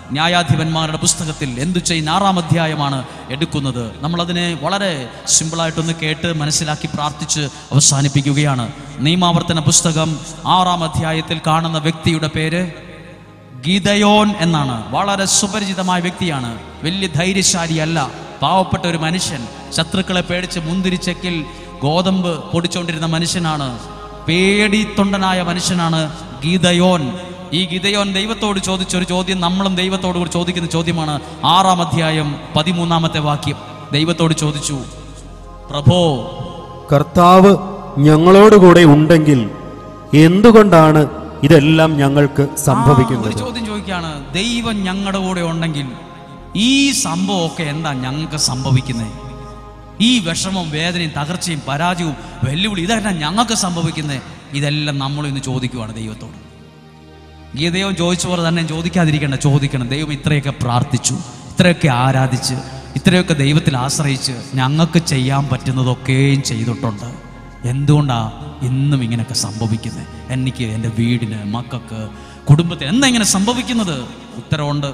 ന്യായാധിപന്മാരുടെ പുസ്തകത്തിൽ എന്തു ചെയ്യുന്ന ആറാം അധ്യായമാണ് എടുക്കുന്നത് നമ്മളതിനെ വളരെ സിമ്പിളായിട്ടൊന്ന് കേട്ട് മനസ്സിലാക്കി പ്രാർത്ഥിച്ച് അവസാനിപ്പിക്കുകയാണ് നിയമാവർത്തന പുസ്തകം ആറാം അധ്യായത്തിൽ കാണുന്ന വ്യക്തിയുടെ പേര് ഗീതയോൻ എന്നാണ് വളരെ സുപരിചിതമായ വ്യക്തിയാണ് വലിയ ധൈര്യശാലിയല്ല പാവപ്പെട്ട ഒരു മനുഷ്യൻ ശത്രുക്കളെ പേടിച്ച് മുന്തിരിച്ചെക്കിൽ ഗോതമ്പ് പൊടിച്ചുകൊണ്ടിരുന്ന മനുഷ്യനാണ് പേടിത്തൊണ്ടനായ മനുഷ്യനാണ് ഗീതയോൻ ഈ ഗീതയോൻ ദൈവത്തോട് ചോദിച്ച ഒരു ചോദ്യം നമ്മളും ദൈവത്തോട് കൂടി ചോദിക്കുന്ന ചോദ്യമാണ് ആറാം അധ്യായം പതിമൂന്നാമത്തെ വാക്യം ദൈവത്തോട് ചോദിച്ചു പ്രഭോ കർത്താവ് ഞങ്ങളോടുകൂടെ ഉണ്ടെങ്കിൽ എന്തുകൊണ്ടാണ് ഇതെല്ലാം ഞങ്ങൾക്ക് ആ, ഒരു സംഭവിക്കുന്നത് ചോദ്യം ചോദിക്കാണ് ദൈവം ഞങ്ങളുടെ കൂടെ ഉണ്ടെങ്കിൽ ഈ സംഭവമൊക്കെ എന്താ ഞങ്ങൾക്ക് സംഭവിക്കുന്നത് ഈ വിഷമവും വേദനയും തകർച്ചയും പരാജയവും വെല്ലുവിളി ഇതെല്ലാം ഞങ്ങൾക്ക് സംഭവിക്കുന്നത് ഇതെല്ലാം നമ്മൾ ഇന്ന് ചോദിക്കുവാണ് ദൈവത്തോട് ഗീതയോ ചോദിച്ചു പോലെ തന്നെ ചോദിക്കാതിരിക്കേണ്ട ചോദിക്കണം ദൈവം ഇത്രയൊക്കെ പ്രാർത്ഥിച്ചു ഇത്രയൊക്കെ ആരാധിച്ച് ഇത്രയൊക്കെ ദൈവത്തിൽ ആശ്രയിച്ച് ഞങ്ങൾക്ക് ചെയ്യാൻ പറ്റുന്നതൊക്കെയും ചെയ്തിട്ടുണ്ട് എന്തുകൊണ്ടാ ഇന്നും ഇങ്ങനെയൊക്കെ സംഭവിക്കുന്നത് എനിക്ക് എൻ്റെ വീടിന് മക്കൾക്ക് കുടുംബത്തിന് എന്താ ഇങ്ങനെ സംഭവിക്കുന്നത് ഉത്തരവുണ്ട്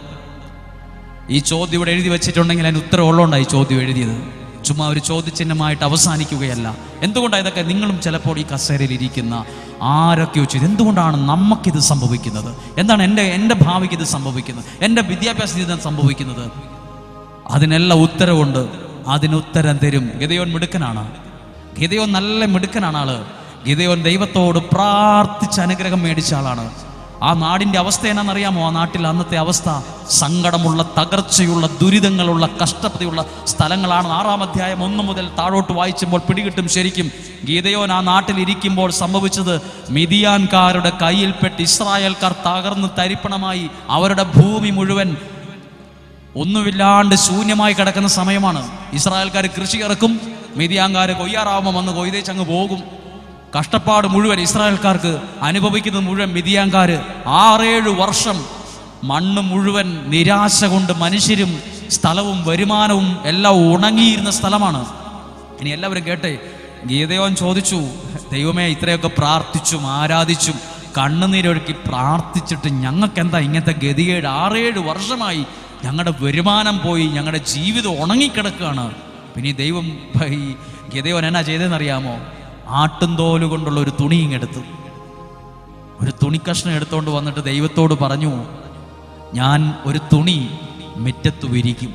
ഈ ചോദ്യം ഇവിടെ എഴുതി വെച്ചിട്ടുണ്ടെങ്കിൽ അതിന് ഉത്തരം ഉള്ളതുകൊണ്ടാണ് ഈ ചോദ്യം എഴുതിയത് ചുമ്മാ ഒരു ചോദ്യചിഹ്നമായിട്ട് അവസാനിക്കുകയല്ല എന്തുകൊണ്ടാണ് ഇതൊക്കെ നിങ്ങളും ചിലപ്പോൾ ഈ കസേരയിൽ ഇരിക്കുന്ന ആരൊക്കെയോ ചെയ്ത് എന്തുകൊണ്ടാണ് നമുക്കിത് സംഭവിക്കുന്നത് എന്താണ് എൻ്റെ എൻ്റെ ഭാവിക്ക് ഇത് സംഭവിക്കുന്നത് എൻ്റെ വിദ്യാഭ്യാസ ജീവിതം സംഭവിക്കുന്നത് അതിനെല്ലാം ഉത്തരവുണ്ട് അതിന് ഉത്തരം തരും ഗിതയോൻ മിടുക്കനാണ് ഗിതയോൻ നല്ല മിടുക്കനാണ് ആള് ഗിതയോൻ ദൈവത്തോട് പ്രാർത്ഥിച്ച് അനുഗ്രഹം മേടിച്ച ആളാണ് ആ നാടിന്റെ അവസ്ഥ എന്നാണെന്നറിയാമോ ആ നാട്ടിൽ അന്നത്തെ അവസ്ഥ സങ്കടമുള്ള തകർച്ചയുള്ള ദുരിതങ്ങളുള്ള കഷ്ടതയുള്ള സ്ഥലങ്ങളാണ് ആറാം അധ്യായം ഒന്ന് മുതൽ താഴോട്ട് വായിച്ചുമ്പോൾ പിടികിട്ടും ശരിക്കും ഗീതയോൻ ആ നാട്ടിൽ ഇരിക്കുമ്പോൾ സംഭവിച്ചത് മിതിയാൻകാരുടെ കയ്യിൽപ്പെട്ട് ഇസ്രായേൽക്കാർ തകർന്ന് തരിപ്പണമായി അവരുടെ ഭൂമി മുഴുവൻ ഒന്നുമില്ലാണ്ട് ശൂന്യമായി കിടക്കുന്ന സമയമാണ് ഇസ്രായേൽക്കാർ കൃഷി ഇറക്കും മിതിയാങ്കാർ കൊയ്യാറാവുമ്പോൾ വന്ന് കൊയ്തേച്ച് അങ്ങ് പോകും കഷ്ടപ്പാട് മുഴുവൻ ഇസ്രായേൽക്കാർക്ക് അനുഭവിക്കുന്നത് മുഴുവൻ മിതിയാങ്കാർ ആറേഴ് വർഷം മണ്ണ് മുഴുവൻ നിരാശ കൊണ്ട് മനുഷ്യരും സ്ഥലവും വരുമാനവും എല്ലാം ഉണങ്ങിയിരുന്ന സ്ഥലമാണ് ഇനി എല്ലാവരും കേട്ടെ ഗീതയോൻ ചോദിച്ചു ദൈവമേ ഇത്രയൊക്കെ പ്രാർത്ഥിച്ചും ആരാധിച്ചും കണ്ണുനീരൊഴുക്കി പ്രാർത്ഥിച്ചിട്ട് ഞങ്ങൾക്ക് എന്താ ഇങ്ങനത്തെ ഗതികേട് ആറേഴ് വർഷമായി ഞങ്ങളുടെ വരുമാനം പോയി ഞങ്ങളുടെ ജീവിതം ഉണങ്ങിക്കിടക്കുകയാണ് പിന്നെ ഈ ദൈവം ഈ ഗീതയോൻ എന്നാ ചെയ്തതെന്നറിയാമോ ആട്ടുംതോല് കൊണ്ടുള്ള ഒരു തുണി ഇങ്ങെടുത്തു ഒരു തുണിക്കഷ്ണം എടുത്തുകൊണ്ട് വന്നിട്ട് ദൈവത്തോട് പറഞ്ഞു ഞാൻ ഒരു തുണി മുറ്റത്ത് വിരിക്കും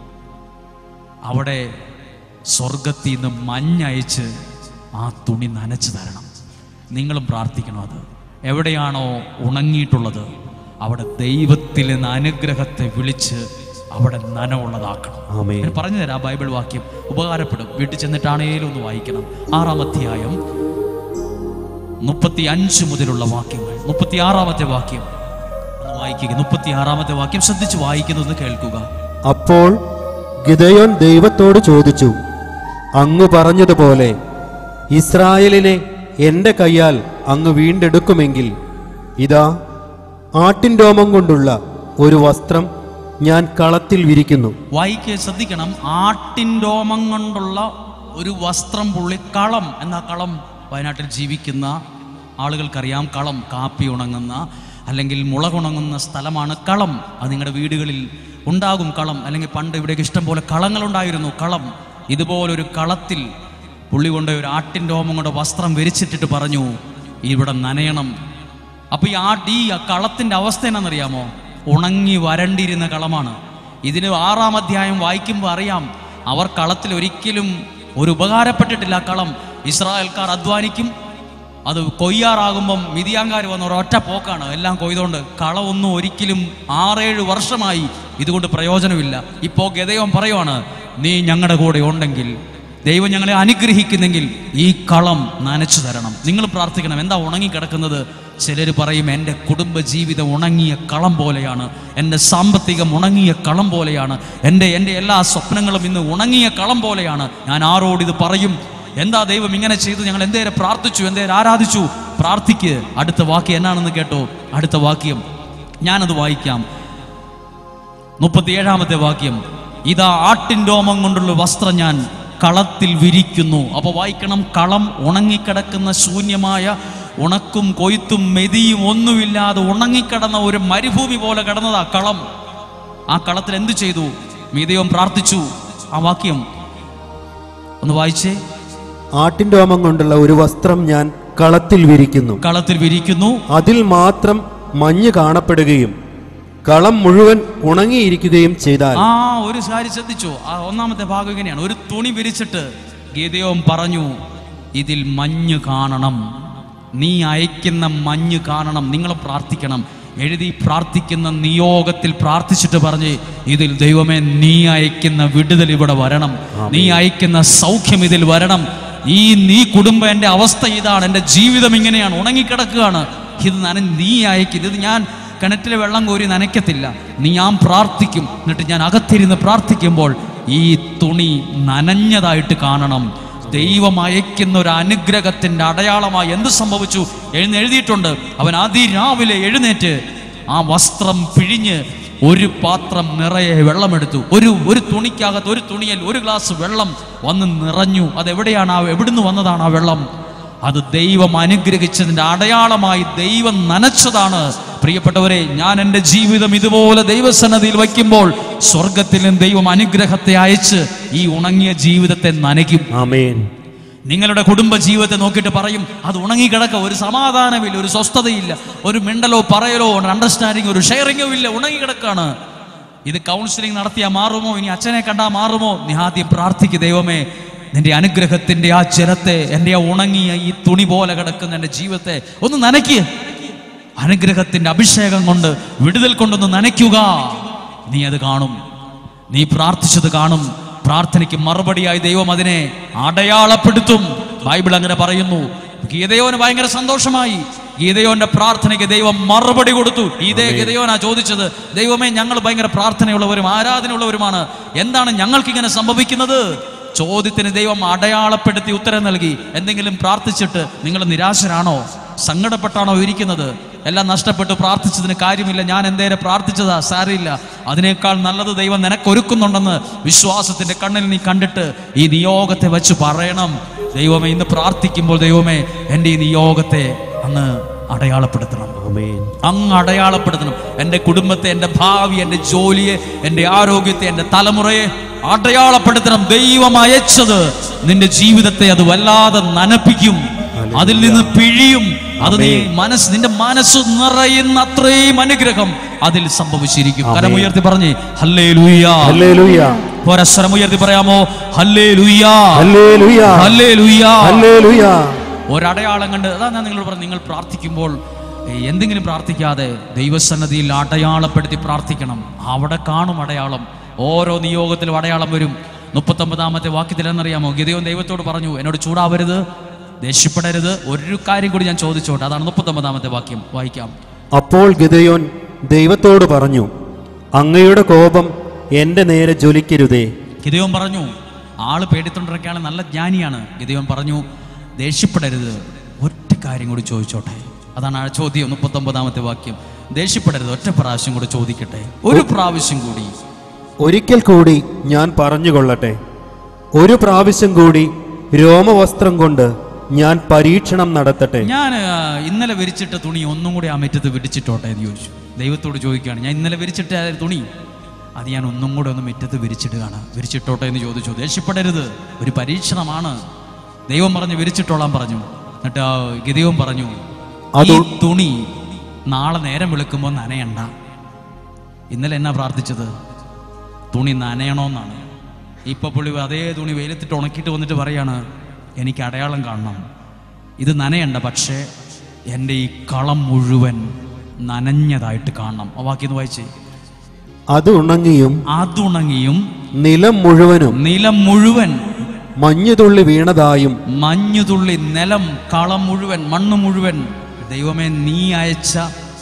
അവിടെ സ്വർഗത്തിൽ നിന്ന് മഞ്ഞയച്ച് ആ തുണി നനച്ചു തരണം നിങ്ങളും പ്രാർത്ഥിക്കണം അത് എവിടെയാണോ ഉണങ്ങിയിട്ടുള്ളത് അവിടെ ദൈവത്തിൽ നിന്ന് അനുഗ്രഹത്തെ വിളിച്ച് അവിടെ നനവുള്ളതാക്കണം ആമേൻ ഞാൻ പറഞ്ഞു തരാം ആ ബൈബിൾ വാക്യം ഉപകാരപ്പെടും വീട്ടിൽ ചെന്നിട്ടാണേലും ഒന്ന് വായിക്കണം ആറാം അധ്യായം മുപ്പത്തി അഞ്ച് മുതലുള്ള വാക്യങ്ങൾ മുപ്പത്തി ആറാമത്തെ വാക്യം ഒന്ന് വായിക്കുക മുപ്പത്തി ആറാമത്തെ വാക്യം ശ്രദ്ധിച്ച് വായിക്കുന്നത് കേൾക്കുക അപ്പോൾ ഗിദയോൻ ദൈവത്തോട് ചോദിച്ചു അങ്ങ് പറഞ്ഞതുപോലെ ഇസ്രായേലിനെ എൻ്റെ കയ്യാൽ അങ്ങ് വീണ്ടെടുക്കുമെങ്കിൽ ഇതാ ആട്ടിൻ രോമം കൊണ്ടുള്ള ഒരു വസ്ത്രം ഞാൻ കളത്തിൽ വിരിക്കുന്നു വായിക്കുക ശ്രദ്ധിക്കണം ആട്ടിൻ രോമം കൊണ്ടുള്ള ഒരു വസ്ത്രം പുള്ളി കളം എന്ന കളം വയനാട്ടിൽ ജീവിക്കുന്ന ആളുകൾക്കറിയാം കളം കാപ്പി ഉണങ്ങുന്ന അല്ലെങ്കിൽ മുളകുണങ്ങുന്ന സ്ഥലമാണ് കളം അത് നിങ്ങളുടെ വീടുകളിൽ ഉണ്ടാകും കളം അല്ലെങ്കിൽ പണ്ട് ഇവിടെയൊക്കെ ഇഷ്ടം പോലെ കളങ്ങളുണ്ടായിരുന്നു കളം ഇതുപോലൊരു കളത്തിൽ പുള്ളി കൊണ്ട് ഒരു ആട്ടിൻ രോമം കൊണ്ട് വസ്ത്രം വിരിച്ചിട്ടിട്ട് പറഞ്ഞു ഇവിടെ നനയണം അപ്പൊ ഈ ആ ഈ കളത്തിന്റെ അവസ്ഥ എന്നാണെന്നറിയാമോ ഉണങ്ങി വരണ്ടിരുന്ന കളമാണ് ഇതിന് ആറാം അധ്യായം വായിക്കുമ്പോൾ അറിയാം അവർ കളത്തിൽ ഒരിക്കലും ഒരു ഉപകാരപ്പെട്ടിട്ടില്ല ആ കളം ഇസ്രായേൽക്കാർ അധ്വാനിക്കും അത് കൊയ്യാറാകുമ്പം മിതിയാങ്കാർ വന്ന ഒരൊറ്റ പോക്കാണ് എല്ലാം കൊയ്തുകൊണ്ട് കളമൊന്നും ഒരിക്കലും ആറേഴ് വർഷമായി ഇതുകൊണ്ട് പ്രയോജനമില്ല ഇപ്പോൾ ഗതയോൻ പറയുവാണ് നീ ഞങ്ങളുടെ കൂടെ ഉണ്ടെങ്കിൽ ദൈവം ഞങ്ങളെ അനുഗ്രഹിക്കുന്നെങ്കിൽ ഈ കളം നനച്ചു തരണം നിങ്ങൾ പ്രാർത്ഥിക്കണം എന്താ ഉണങ്ങിക്കിടക്കുന്നത് ചിലർ പറയും എൻ്റെ കുടുംബ ജീവിതം ഉണങ്ങിയ കളം പോലെയാണ് എൻ്റെ സാമ്പത്തികം ഉണങ്ങിയ കളം പോലെയാണ് എൻ്റെ എൻ്റെ എല്ലാ സ്വപ്നങ്ങളും ഇന്ന് ഉണങ്ങിയ കളം പോലെയാണ് ഞാൻ ആരോട് ഇത് പറയും എന്താ ദൈവം ഇങ്ങനെ ചെയ്തു ഞങ്ങൾ എന്തേരെ പ്രാർത്ഥിച്ചു എന്തേരെ ആരാധിച്ചു പ്രാർത്ഥിക്ക് അടുത്ത വാക്യം എന്നാണെന്ന് കേട്ടോ അടുത്ത വാക്യം ഞാനത് വായിക്കാം മുപ്പത്തിയേഴാമത്തെ വാക്യം ഇതാ ആട്ടിൻ രോമം കൊണ്ടുള്ള വസ്ത്രം ഞാൻ കളത്തിൽ വിരിക്കുന്നു അപ്പൊ വായിക്കണം കളം ഉണങ്ങിക്കിടക്കുന്ന ശൂന്യമായ ഉണക്കും കൊയ്ത്തും മെതിയും ഒന്നുമില്ലാതെ ഉണങ്ങിക്കിടന്ന ഒരു മരുഭൂമി പോലെ കിടന്നതാ കളം ആ കളത്തിൽ എന്ത് ചെയ്തു മീതയോൻ പ്രാർത്ഥിച്ചു ആ വാക്യം ഒന്ന് വായിച്ചേ ആട്ടിൻ രോമം കൊണ്ടുള്ള ഒരു വസ്ത്രം ഞാൻ കളത്തിൽ വിരിക്കുന്നു കളത്തിൽ വിരിക്കുന്നു അതിൽ മാത്രം മഞ്ഞ് കാണപ്പെടുകയും കളം മുഴുവൻ ഉണങ്ങിയിരിക്കുകയും ചെയ്താൽ ആ ഒരു കാര്യം ശ്രദ്ധിച്ചോ ആ ഒന്നാമത്തെ ഭാഗം ഇങ്ങനെയാണ് ഒരു തുണി വിരിച്ചിട്ട് ഗീതയോൻ പറഞ്ഞു ഇതിൽ മഞ്ഞ് കാണണം നീ അയക്കുന്ന മഞ്ഞ് കാണണം നിങ്ങൾ പ്രാർത്ഥിക്കണം എഴുതി പ്രാർത്ഥിക്കുന്ന നിയോഗത്തിൽ പ്രാർത്ഥിച്ചിട്ട് പറഞ്ഞ് ഇതിൽ ദൈവമേ നീ അയക്കുന്ന വിടുതൽ ഇവിടെ വരണം നീ അയക്കുന്ന സൗഖ്യം ഇതിൽ വരണം ഈ നീ കുടുംബം എൻ്റെ അവസ്ഥ ഇതാണ് എൻ്റെ ജീവിതം ഇങ്ങനെയാണ് ഉണങ്ങിക്കിടക്കുകയാണ് ഇത് നന നീ അയക്കും ഇത് ഞാൻ കിണറ്റിലെ വെള്ളം കോരി നനയ്ക്കത്തില്ല നീ ഞാൻ പ്രാർത്ഥിക്കും എന്നിട്ട് ഞാൻ അകത്തിരുന്ന് പ്രാർത്ഥിക്കുമ്പോൾ ഈ തുണി നനഞ്ഞതായിട്ട് കാണണം ദൈവം അയക്കുന്ന ഒരു അനുഗ്രഹത്തിന്റെ അടയാളമായി എന്ത് സംഭവിച്ചു എഴുന്ന് എഴുതിയിട്ടുണ്ട് അവൻ അതിരാവിലെ എഴുന്നേറ്റ് ആ വസ്ത്രം പിഴിഞ്ഞ് ഒരു പാത്രം നിറയെ വെള്ളമെടുത്തു ഒരു ഒരു തുണിക്കകത്ത് ഒരു തുണിയിൽ ഒരു ഗ്ലാസ് വെള്ളം വന്ന് നിറഞ്ഞു അതെവിടെയാണ് ആ എവിടുന്ന് വന്നതാണ് ആ വെള്ളം അത് ദൈവം അനുഗ്രഹിച്ചതിന്റെ അടയാളമായി ദൈവം നനച്ചതാണ് പ്രിയപ്പെട്ടവരെ ഞാൻ എൻ്റെ ജീവിതം ഇതുപോലെ ദൈവസന്നതിയിൽ വയ്ക്കുമ്പോൾ സ്വർഗത്തിലും ദൈവം അനുഗ്രഹത്തെ അയച്ച് ഈ ഉണങ്ങിയ ജീവിതത്തെ നനയ്ക്കും ആമേൻ നിങ്ങളുടെ കുടുംബ ജീവിതത്തെ നോക്കിയിട്ട് പറയും അത് ഉണങ്ങിക്കിടക്ക ഒരു സമാധാനമില്ല ഒരു സ്വസ്ഥതയില്ല ഒരു മിണ്ടലോ പറയലോ ഒരു അണ്ടർസ്റ്റാൻഡിങ് ഒരു ഷെയറിങ്ങോ ഇല്ല ഉണങ്ങിക്കിടക്കാണ് ഇത് കൗൺസിലിംഗ് നടത്തിയാൽ മാറുമോ ഇനി അച്ഛനെ കണ്ടാൽ മാറുമോ നീ ആദ്യം പ്രാർത്ഥിക്ക് ദൈവമേ നിന്റെ അനുഗ്രഹത്തിന്റെ ആ ജലത്തെ എൻ്റെ ആ ഉണങ്ങിയ ഈ തുണി പോലെ കിടക്കുന്ന എൻ്റെ ജീവിതത്തെ ഒന്ന് നനയ്ക്ക് അനുഗ്രഹത്തിന്റെ അഭിഷേകം കൊണ്ട് വിടുതൽ കൊണ്ടൊന്ന് നനയ്ക്കുക നീ അത് കാണും നീ പ്രാർത്ഥിച്ചത് കാണും പ്രാർത്ഥനയ്ക്ക് മറുപടിയായി ദൈവം അതിനെ അടയാളപ്പെടുത്തും ബൈബിൾ അങ്ങനെ പറയുന്നു ഗീതയോന് ഭയങ്കര സന്തോഷമായി ഗീതയോന്റെ പ്രാർത്ഥനയ്ക്ക് ദൈവം മറുപടി കൊടുത്തു ഇതേ ഗീതയോനാ ചോദിച്ചത് ദൈവമേ ഞങ്ങൾ ഭയങ്കര പ്രാർത്ഥനയുള്ളവരും ആരാധനയുള്ളവരുമാണ് എന്താണ് ഞങ്ങൾക്ക് ഇങ്ങനെ സംഭവിക്കുന്നത് ചോദ്യത്തിന് ദൈവം അടയാളപ്പെടുത്തി ഉത്തരം നൽകി എന്തെങ്കിലും പ്രാർത്ഥിച്ചിട്ട് നിങ്ങൾ നിരാശരാണോ സങ്കടപ്പെട്ടാണോ ഇരിക്കുന്നത് എല്ലാം നഷ്ടപ്പെട്ട് പ്രാർത്ഥിച്ചതിന് കാര്യമില്ല ഞാൻ എന്തേരെ പ്രാർത്ഥിച്ചതാ സാരമില്ല അതിനേക്കാൾ നല്ലത് ദൈവം നിനക്കൊരുക്കുന്നുണ്ടെന്ന് വിശ്വാസത്തിന്റെ കണ്ണിൽ നീ കണ്ടിട്ട് ഈ നിയോഗത്തെ വെച്ച് പറയണം ദൈവമേ ഇന്ന് പ്രാർത്ഥിക്കുമ്പോൾ ദൈവമേ എൻ്റെ ഈ നിയോഗത്തെ അങ്ങ് അടയാളപ്പെടുത്തണം ആമേൻ അങ്ങ് അടയാളപ്പെടുത്തണം എൻ്റെ കുടുംബത്തെ എൻ്റെ ഭാവി എൻ്റെ ജോലിയെ എൻ്റെ ആരോഗ്യത്തെ എൻ്റെ തലമുറയെ അടയാളപ്പെടുത്തണം ദൈവം അയച്ചത് നിന്റെ ജീവിതത്തെ അത് വല്ലാതെ നനപ്പിക്കും അതിൽ നിന്ന് പിഴിയും അത് നീ മനസ്സ് നിന്റെ മനസ്സ് നിറയുന്ന അത്രയും അനുഗ്രഹം അതിൽ സംഭവിച്ചിരിക്കും കരമുയർത്തി പറഞ്ഞേ ഹല്ലേ ലുയ്യാ ഹല്ലേലൂയ ഒരസ്വരമുയർത്തി പറയാമോ ഹല്ലേ ലുയ്യാ ഹല്ലേലൂയ ഹല്ലേ ലുയ്യാ ഹല്ലേലൂയ ഒരടയാളം കണ്ട് അതാ ഞാൻ നിങ്ങളോട് പറഞ്ഞു നിങ്ങൾ പ്രാർത്ഥിക്കുമ്പോൾ ഏ, എന്തെങ്കിലും പ്രാർത്ഥിക്കാതെ ദൈവസന്നതിയിൽ അടയാളപ്പെടുത്തി പ്രാർത്ഥിക്കണം അവിടെ കാണും അടയാളം ഓരോ നിയോഗത്തിലും അടയാളം വരും മുപ്പത്തൊമ്പതാമത്തെ വാക്യത്തിൽ എന്നറിയാമോ ഗിതയോൻ ദൈവത്തോട് പറഞ്ഞു എന്നോട് ചൂടാവരുത് ദേഷ്യപ്പെടരുത് ഒരു കാര്യം കൂടി ഞാൻ ചോദിച്ചോട്ടെ അതാണ് മുപ്പത്തൊമ്പതാമത്തെ വാക്യം വായിക്കാം അപ്പോൾ ഗിദയോൻ ദൈവത്തോട് പറഞ്ഞു അങ്ങയുടെ കോപം എൻ്റെ നേരെ ജ്വലിക്കരുതേ ഗിതയോൻ പറഞ്ഞു ആള് പേടിത്തൊണ്ടിരിക്കുകയാണ് നല്ല ജ്ഞാനിയാണ് ഗിതയോൻ പറഞ്ഞു ദേഷ്യപ്പെടരുത് ഒറ്റ കാര്യം കൂടി ചോദിച്ചോട്ടെ അതാണ് ആ ചോദ്യം മുപ്പത്തൊമ്പതാമത്തെ വാക്യം ദേഷ്യപ്പെടരുത് ഒറ്റ പ്രാവശ്യം കൂടി ചോദിക്കട്ടെ ഒരു പ്രാവശ്യം കൂടി ഒരിക്കൽ കൂടി ഞാൻ പറഞ്ഞുകൊള്ളട്ടെ ഒരു പ്രാവശ്യം കൂടി രോമവസ്ത്രം കൊണ്ട് ഞാൻ പരീക്ഷണം നടത്തട്ടെ ഞാൻ ആ, ഇന്നലെ വിരിച്ചിട്ട തുണി ഒന്നും കൂടി ആ മുറ്റത്ത് വിരിച്ചിട്ടോട്ടെ എന്ന് ചോദിച്ചു ദൈവത്തോട് ചോദിക്കുകയാണ് ഞാൻ ഇന്നലെ വിരിച്ചിട്ട ആ തുണി അത് ഞാൻ ഒന്നും കൂടെ ഒന്ന് മുറ്റത്ത് വിരിച്ചിടുകയാണ് വിരിച്ചിട്ടോട്ടെ എന്ന് ചോദിച്ചു ദേഷ്യപ്പെടരുത് ഒരു പരീക്ഷണമാണ് ദൈവം പറഞ്ഞു വിരിച്ചിട്ടോളാൻ പറഞ്ഞു എന്നിട്ട് ആ ഗിതയും പറഞ്ഞു ഈ അത് തുണി നാളെ നേരം വെളുക്കുമ്പോൾ നനയണ്ട ഇന്നലെ എന്നാ പ്രാർത്ഥിച്ചത് തുണി നനയണമെന്നാണ് ഇപ്പൊ പുള്ളി അതേ തുണി വെയിലത്തിട്ട് ഉണക്കിയിട്ട് വന്നിട്ട് പറയാണ് എനിക്ക് അടയാളം കാണണം ഇത് നനയണ്ട പക്ഷേ എൻ്റെ ഈ കളം മുഴുവൻ നനഞ്ഞതായിട്ട് കാണണം ആ വാക്കിന്ന് വായിച്ചേ അത് ഉണങ്ങിയും അതുണങ്ങിയും നിലം മുഴുവനും നിലം മുഴുവൻ മഞ്ഞുതുള്ളി വീണതായും മഞ്ഞുതുള്ളി നിലം കളം മുഴുവൻ മണ്ണ് മുഴുവൻ ദൈവമേ നീ അയച്ച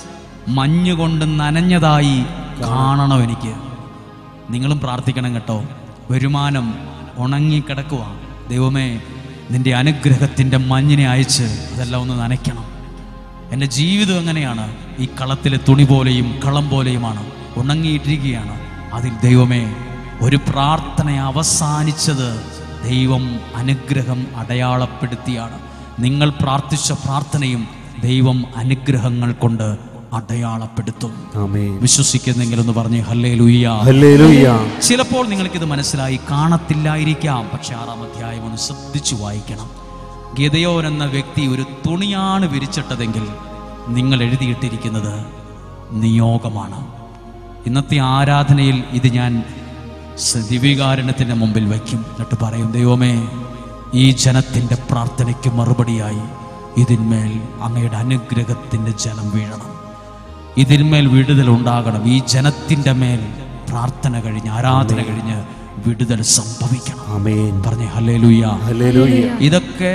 മഞ്ഞ് കൊണ്ട് നനഞ്ഞതായി കാണണം എനിക്ക് നിങ്ങളും പ്രാർത്ഥിക്കണം കേട്ടോ വരുമാനം ഉണങ്ങിക്കിടക്കുക ദൈവമേ നിന്റെ അനുഗ്രഹത്തിൻ്റെ മഞ്ഞിനെ അയച്ച് അതെല്ലാം ഒന്ന് നനയ്ക്കണം എൻ്റെ ജീവിതം എങ്ങനെയാണ് ഈ കളത്തിലെ തുണി പോലെയും കളം പോലെയുമാണ് ഉണങ്ങിയിട്ടിരിക്കുകയാണ് അതിൽ ദൈവമേ ഒരു പ്രാർത്ഥന അവസാനിച്ചത് ദൈവം അനുഗ്രഹം അടയാളപ്പെടുത്തിയാണ് നിങ്ങൾ പ്രാർത്ഥിച്ച പ്രാർത്ഥനയും ദൈവം അനുഗ്രഹങ്ങൾ കൊണ്ട് അടയാളപ്പെടുത്തും ആമേൻ വിശ്വസിക്കുന്നെങ്കിൽ ഒന്ന് പറഞ്ഞേ ഹല്ലേ ലുയ്യ ഹല്ലേലൂയ ചിലപ്പോൾ നിങ്ങൾക്കിത് മനസ്സിലായി കാണത്തില്ലായിരിക്കാം പക്ഷെ ആറാം അധ്യായം ഒന്ന് ശ്രദ്ധിച്ചു വായിക്കണം ഗിതയോൻ എന്ന വ്യക്തി ഒരു തുണിയാണ് വിരിച്ചിട്ടതെങ്കിൽ നിങ്ങൾ എഴുതിയിട്ടിരിക്കുന്നത് നിയോഗമാണ് ഇന്നത്തെ ആരാധനയിൽ ഇത് ഞാൻ സ- ദിവ്യകാരുണ്യത്തിൻ്റെ മുമ്പിൽ വയ്ക്കും എന്നിട്ട് പറയും ദൈവമേ ഈ ജനത്തിൻ്റെ പ്രാർത്ഥനയ്ക്ക് മറുപടിയായി ഇതിന്മേൽ അങ്ങയുടെ അനുഗ്രഹത്തിൻ്റെ ജലം വീഴണം ഇതിന്മേൽ വിടുതൽ ഉണ്ടാകണം ഈ ജനത്തിൻ്റെ മേൽ പ്രാർത്ഥന കഴിഞ്ഞ് ആരാധന കഴിഞ്ഞ് വിടുതൽ സംഭവിക്കണം ആമേൻ പറഞ്ഞേ ഹല്ലേ ലുയ്യ ഹല്ലേലൂയ ഇതൊക്കെ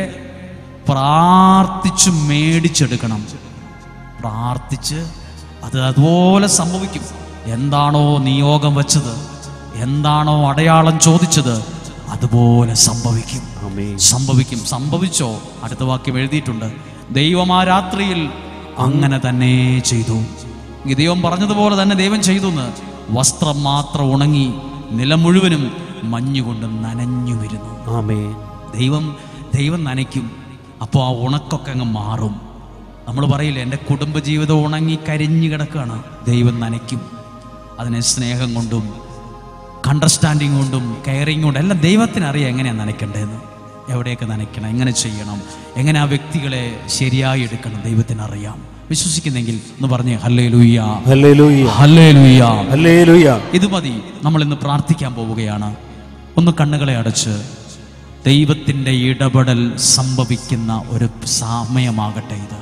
പ്രാർത്ഥിച്ച് മേടിച്ചെടുക്കണം പ്രാർത്ഥിച്ച് അത് അതുപോലെ സംഭവിക്കും എന്താണോ നിയോഗം വെച്ചത് എന്താണോ അടയാളം ചോദിച്ചത് അതുപോലെ സംഭവിക്കും ആമേൻ സംഭവിക്കും സംഭവിച്ചോ അടുത്ത വാക്യം എഴുതിയിട്ടുണ്ട് ദൈവം ആ രാത്രിയിൽ അങ്ങനെ തന്നെ ചെയ്തു ഈ ദൈവം പറഞ്ഞതുപോലെ തന്നെ ദൈവം ചെയ്തു എന്ന് വസ്ത്രം മാത്രം ഉണങ്ങി നിലം മുഴുവനും മഞ്ഞുകൊണ്ട് നനഞ്ഞു വരുന്നു ആമേൻ ദൈവം ദൈവം നനയ്ക്കും അപ്പോൾ ആ ഉണക്കൊക്കെ അങ്ങ് മാറും നമ്മൾ പറയില്ലേ എൻ്റെ കുടുംബജീവിതം ഉണങ്ങി കരിഞ്ഞു കിടക്കുകയാണ് ദൈവം നനയ്ക്കും അതിനെ സ്നേഹം കൊണ്ടും അണ്ടർസ്റ്റാൻഡിങ് കൊണ്ടും കെയറിങ് കൊണ്ടും എല്ലാം ദൈവത്തിന് അറിയാം എങ്ങനെയാണ് നനയ്ക്കേണ്ടതെന്ന് എവിടെയൊക്കെ നനയ്ക്കണം എങ്ങനെ ചെയ്യണം എങ്ങനെ ആ വ്യക്തികളെ ശരിയായി എടുക്കണം ദൈവത്തിന് അറിയാം വിശ്വസിക്കുന്നെങ്കിൽ എന്ന് പറഞ്ഞേ ഹല്ലേ ലൂയ്യ ഹല്ലേലൂയ ഹല്ലേ ലൂയ്യ ഹല്ലേലൂയ ഇത് മതി നമ്മൾ ഇന്ന് പ്രാർത്ഥിക്കാൻ പോവുകയാണ് ഒന്ന് കണ്ണുകളെ അടച്ച് ദൈവത്തിൻ്റെ ഇടപെടൽ സംഭവിക്കുന്ന ഒരു സമയമാകട്ടെ ഇത്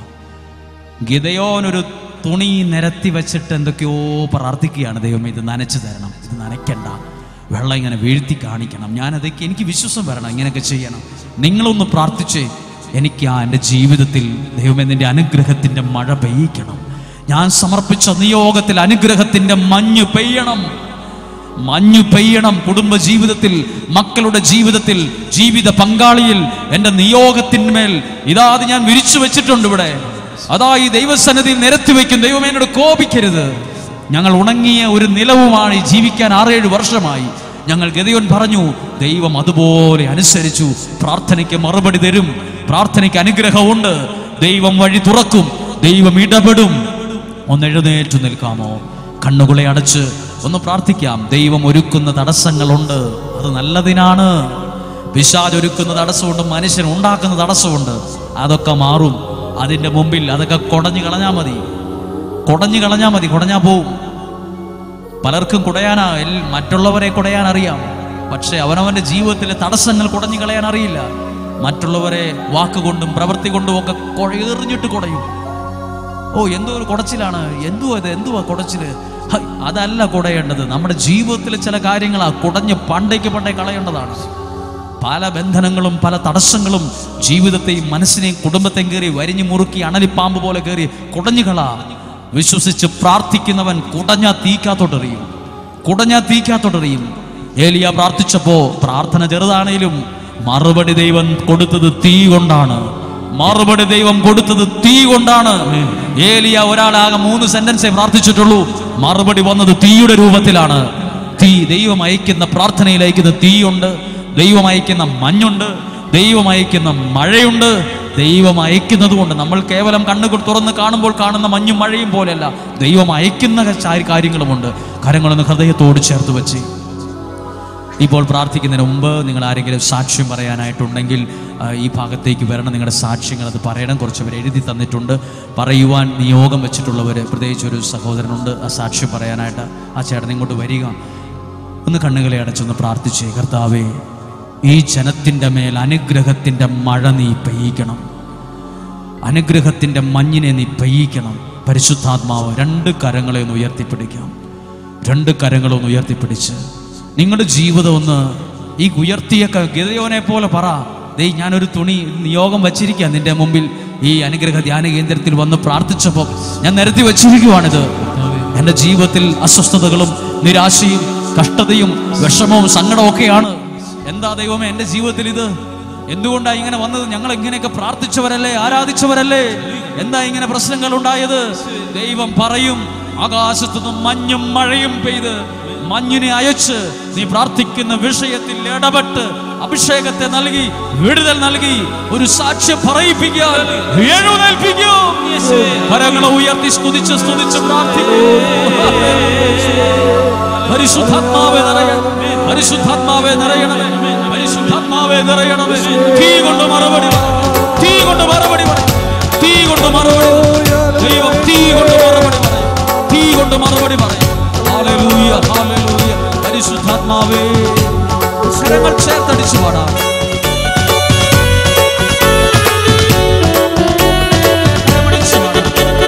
ഗിതയോൻ ഒരു തുണി നിരത്തി വെച്ചിട്ട് എന്തൊക്കെയോ പ്രാർത്ഥിക്കുകയാണ് ദൈവം ഇത് നനച്ചു തരണം ഇത് നനയ്ക്കണ്ട വെള്ളം ഇങ്ങനെ വീഴ്ത്തി കാണിക്കണം ഞാനതൊക്കെ എനിക്ക് വിശ്വാസം വരണം ഇങ്ങനെയൊക്കെ ചെയ്യണം നിങ്ങളൊന്ന് പ്രാർത്ഥിച്ചേ എനിക്ക് ആ എൻ്റെ ജീവിതത്തിൽ ദൈവമേ നിന്റെ അനുഗ്രഹത്തിൻ്റെ മഴ പെയ്യിക്കണം ഞാൻ സമർപ്പിച്ച നിയോഗത്തിൽ അനുഗ്രഹത്തിൻ്റെ മഞ്ഞ് പെയ്യണം മഞ്ഞു പെയ്യണം കുടുംബ ജീവിതത്തിൽ മക്കളുടെ ജീവിതത്തിൽ ജീവിത പങ്കാളിയിൽ എൻ്റെ നിയോഗത്തിന്മേൽ ഇതാ അത് ഞാൻ വിരിച്ചു വെച്ചിട്ടുണ്ട് ഇവിടെ അതാ ഈ ദൈവസന്നിധിയിൽ നിരത്തി വയ്ക്കും ദൈവമേ എന്നോട് കോപിക്കരുത് ഞങ്ങൾ ഉണങ്ങിയ ഒരു നിലവുമാണ് ഈ ജീവിക്കാൻ ആറേഴ് വർഷമായി ഞങ്ങൾ ഗതയോൻ പറഞ്ഞു ദൈവം അതുപോലെ അനുസരിച്ചു പ്രാർത്ഥനയ്ക്ക് മറുപടി തരും പ്രാർത്ഥനയ്ക്ക് അനുഗ്രഹമുണ്ട് ദൈവം വഴി തുറക്കും ദൈവം ഇടപെടും ഒന്ന് എഴുന്നേറ്റ് നിൽക്കാമോ കണ്ണുകളെ അടച്ച് ഒന്ന് പ്രാർത്ഥിക്കാം ദൈവം ഒരുക്കുന്ന തടസ്സങ്ങളുണ്ട് അത് നല്ലതിനാണ് പിശാജ് ഒരുക്കുന്ന തടസ്സമുണ്ട് മനുഷ്യൻ ഉണ്ടാക്കുന്ന തടസ്സമുണ്ട് അതൊക്കെ മാറും അതിൻ്റെ മുമ്പിൽ അതൊക്കെ കുടഞ്ഞു കളഞ്ഞാൽ മതി കുടഞ്ഞു കളഞ്ഞാൽ മതി കുടഞ്ഞാൽ പോവും പലർക്കും കുടയാനാ എൽ- മറ്റുള്ളവരെ കുടയാൻ അറിയാം പക്ഷെ അവനവന്റെ ജീവിതത്തിലെ തടസ്സങ്ങൾ കുടഞ്ഞു കളയാൻ അറിയില്ല മറ്റുള്ളവരെ വാക്കുകൊണ്ടും പ്രവൃത്തി കൊണ്ടും ഒക്കെ കൊ- എറിഞ്ഞിട്ട് കുടയും ഓ എന്തോ ഒരു കുടച്ചിലാണ് എന്തുവാ ഇത് എന്തുവാ കുടച്ചില് ഹൈ, അതല്ല കുടയേണ്ടത് നമ്മുടെ ജീവിതത്തിലെ ചില കാര്യങ്ങൾ ആ കുടഞ്ഞ് പണ്ടേക്ക് പണ്ടേ കളയേണ്ടതാണ് പല ബന്ധനങ്ങളും പല തടസ്സങ്ങളും ജീവിതത്തെയും മനസ്സിനെയും കുടുംബത്തെയും കയറി വരിഞ്ഞു മുറുക്കി അണലിപ്പാമ്പ് പോലെ കയറി കുടഞ്ഞുകള വിശ്വസിച്ച് പ്രാർത്ഥിക്കുന്നവൻ കുടഞ്ഞ തീക്കാത്തോട്ടെറിയും കുടഞ്ഞ തീക്കാത്തോട്ടെറിയും ഏലിയ പ്രാർത്ഥിച്ചപ്പോ പ്രാർത്ഥന ചെറുതാണേലും മറുപടി ദൈവം കൊടുത്തത് തീ കൊണ്ടാണ് മറുപടി ദൈവം കൊടുത്തത് തീ കൊണ്ടാണ് ഏലിയ ഒരാളാകെ മൂന്ന് സെന്റൻസേ പ്രാർത്ഥിച്ചിട്ടുള്ളൂ മറുപടി വന്നത് തീയുടെ രൂപത്തിലാണ് തീ ദൈവം അയക്കുന്ന പ്രാർത്ഥനയിൽ അയക്കുന്ന തീയുണ്ട് ദൈവം അയക്കുന്ന മഞ്ഞുണ്ട് ദൈവം അയക്കുന്ന മഴയുണ്ട് ദൈവം അയക്കുന്നത് കൊണ്ട് നമ്മൾ കേവലം കണ്ണുകൾ തുറന്ന് കാണുമ്പോൾ കാണുന്ന മഞ്ഞും മഴയും പോലെയല്ല ദൈവം അയക്കുന്ന ചാ- കാര്യങ്ങളുമുണ്ട് കാര്യങ്ങളൊന്ന് ഹൃദയത്തോട് ചേർത്ത് വെച്ച് ഇപ്പോൾ പ്രാർത്ഥിക്കുന്നതിന് മുമ്പ് നിങ്ങൾ ആരെങ്കിലും സാക്ഷ്യം പറയാനായിട്ടുണ്ടെങ്കിൽ ആ, ഈ ഭാഗത്തേക്ക് വരണം നിങ്ങളുടെ സാക്ഷ്യങ്ങൾ അത് പറയണം കുറച്ച് പേര് എഴുതി തന്നിട്ടുണ്ട് പറയുവാൻ നിയോഗം വെച്ചിട്ടുള്ളവർ പ്രത്യേകിച്ച് ഒരു സഹോദരനുണ്ട് ആ സാക്ഷ്യം പറയാനായിട്ട് ആ ചേട്ടൻ ഇങ്ങോട്ട് വരിക ഒന്ന് കണ്ണുകളെ അടച്ചൊന്ന് പ്രാർത്ഥിച്ചേ കർത്താവേ ഈ ജനത്തിൻ്റെ മേൽ അനുഗ്രഹത്തിൻ്റെ മഴ നീ പെയ്യിക്കണം അനുഗ്രഹത്തിൻ്റെ മഞ്ഞിനെ നീ പെയ്യിക്കണം പരിശുദ്ധാത്മാവ് രണ്ട് കരങ്ങളെ ഒന്ന് ഉയർത്തിപ്പിടിക്കാം രണ്ട് കരങ്ങളൊന്ന് ഉയർത്തിപ്പിടിച്ച് നിങ്ങളുടെ ജീവിതം ഒന്ന് ഈ ഉയർത്തിയ ക- ഗിതയോനെ പോലെ പറ ദേ ഞാനൊരു തുണി നിയോഗം വച്ചിരിക്കുക നിന്റെ മുമ്പിൽ ഈ അനുഗ്രഹ ധ്യാന കേന്ദ്രത്തിൽ വന്ന് പ്രാർത്ഥിച്ചപ്പോൾ ഞാൻ നിരത്തി വച്ചിരിക്കുവാണിത് എൻ്റെ ജീവിതത്തിൽ അസ്വസ്ഥതകളും നിരാശയും കഷ്ടതയും വിഷമവും സങ്കടവും ഒക്കെയാണ് എന്താ ദൈവമേ എൻ്റെ ജീവിതത്തിൽ ഇത് എന്തുകൊണ്ടാ ഇങ്ങനെ വന്നത് ഞങ്ങൾ ഇങ്ങനെയൊക്കെ പ്രാർത്ഥിച്ചവരല്ലേ ആരാധിച്ചവരല്ലേ എന്താ ഇങ്ങനെ പ്രശ്നങ്ങൾ ഉണ്ടായത് ദൈവം പറയും ആകാശത്തു നിന്നും മഞ്ഞും മഴയും പെയ്ത് മഞ്ഞിനെ അയച്ച് നീ പ്രാർത്ഥിക്കുന്ന വിഷയത്തിൽ ഇടപെട്ട് അഭിഷേകത്തെ നൽകി വിടുതൽ നൽകി ഒരു സാക്ഷ്യം പറയിപ്പിക്കാൻ എഴുന്നേൽപ്പിക്കും കരങ്ങളെ ഉയർത്തി സ്തുതിച്ച് സ്തുതിച്ച് പ്രാർത്ഥിക്കും പരിശുദ്ധാത്മാവെ നിറയണമേ പരിശുദ്ധാത്മാവെ നിറയണമേ പരിശുദ്ധാത്മാവെ നിറയണമേ തീ കൊണ്ട് മറുപടി പറ. തീ കൊണ്ട് മറുപടി പറ. തീ കൊണ്ട് മറുപടി പറ. ദൈവം തീ കൊണ്ട് മറുപടി പറയും തീ കൊണ്ട് മറുപടി പറയും ഹാലലൂയ ഹാലലൂയ പരിശുദ്ധാത്മാവേ കരങ്ങൾ ചേർത്തടിച്ചു പാടാം കരമടിച്ചു പാടാം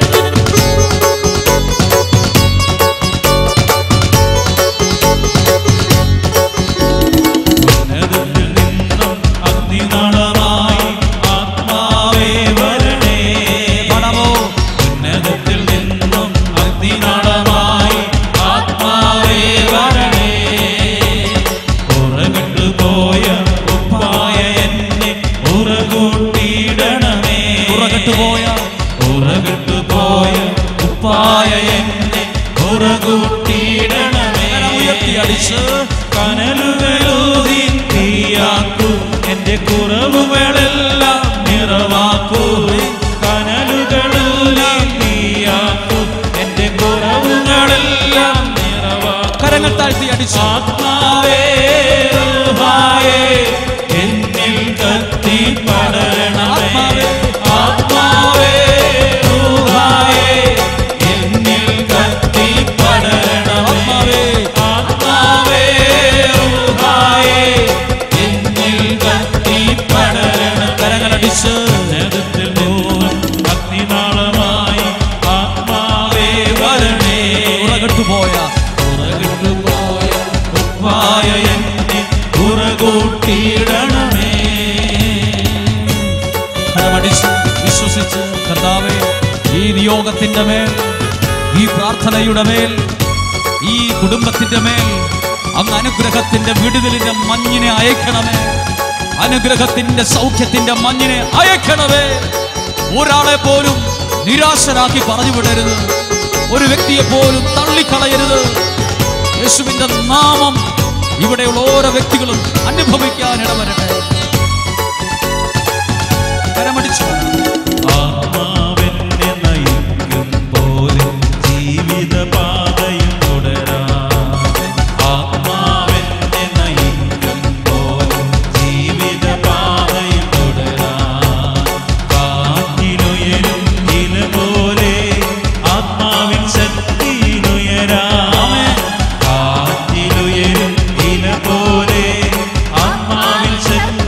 ഉന്നതത്തിൽ നിന്നും അഗ്നിനാളമായി ആത്മാവേ വരണേ പാടാമോ ഉന്നതത്തിൽ നിന്നും അഗ്നിനാളമായി ആത്മാവേ വരണേ ഉറകിട്ടു പോയ ഉപ്പായ എന്നെ ഉറകൂട്ടിയിടണമേ ഉറകെട്ടു പോയ ഉറകിട്ടു പോയ ഉപ്പായ എന്നെ ഉറകൂട്ടിയിടണമേ ഉയർത്തി അടിച്ച് കനലുകളൂതി തീയാക്കൂ എന്റെ കുറവുകളെല്ലാം നിറവാക്കൂ കനലുകളൂതി തീയാക്കൂ എന്റെ കുറവുകളെല്ലാം നിറവാക്കൂ കരങ്ങൾ താഴ്ത്തി അടിച്ചു ആത്മാവേ ഊഹായേ, എന്നിൽ കത്തി പടരണമേ ആത്മാവേ ഊഹായേ, എന്നിൽ കത്തി പടരണമേ ആത്മാവേ ഊഹായേ, എന്നിൽ കത്തി പടരണം കരങ്ങളടിച്ച് നേരത്തിൽ പോലും അഗ്നിനാളമായി ആത്മാവേ വരണേ ഉറകെട്ടു പോയ ഉറകിട്ടുപോയ ഉപ്പായ എന്നെ ഉറകൂട്ടിയിടണമേ കരമടിച്ച് വിശ്വസിച്ച് കർത്താവേ ഈ നിയോഗത്തിന്റെ മേൽ ഈ പ്രാർത്ഥനയുടെ മേൽ ഈ കുടുംബത്തിന്റെ മേൽ അങ്ങ് അനുഗ്രഹത്തിന്റെ വിടുതലിന്റെ മഞ്ഞിനെ അയക്കണമേ അനുഗ്രഹത്തിന്റെ സൗഖ്യത്തിന്റെ മഞ്ഞിനെ അയക്കണമേ ഒരാളെ പോലും നിരാശരാക്കി പറഞ്ഞു വിടരുത് ഒരു വ്യക്തിയെ പോലും തള്ളിക്കളയരുത് യേശുവിന്റെ നാമം ഇവിടെയുള്ള ഓരോ വ്യക്തികളും അനുഭവിക്കാൻ ഇടവരട്ടെ കരമടിച്ചു ആത്മാവെന്നെ നയിക്കും പോലെ ജീവിതപാതയും തുടരാതെ ആത്മാവെന്നെ നയിക്കും പോലെ ജീവിതപാതയും തുടരാൻ കാറ്റിലുയരും ഇല പോലെ ആത്മാവിൻ ശക്തിയിലുയരാമേ കാറ്റിലുയരും ഇല പോലെ ആത്മാവിൻ ശക്തി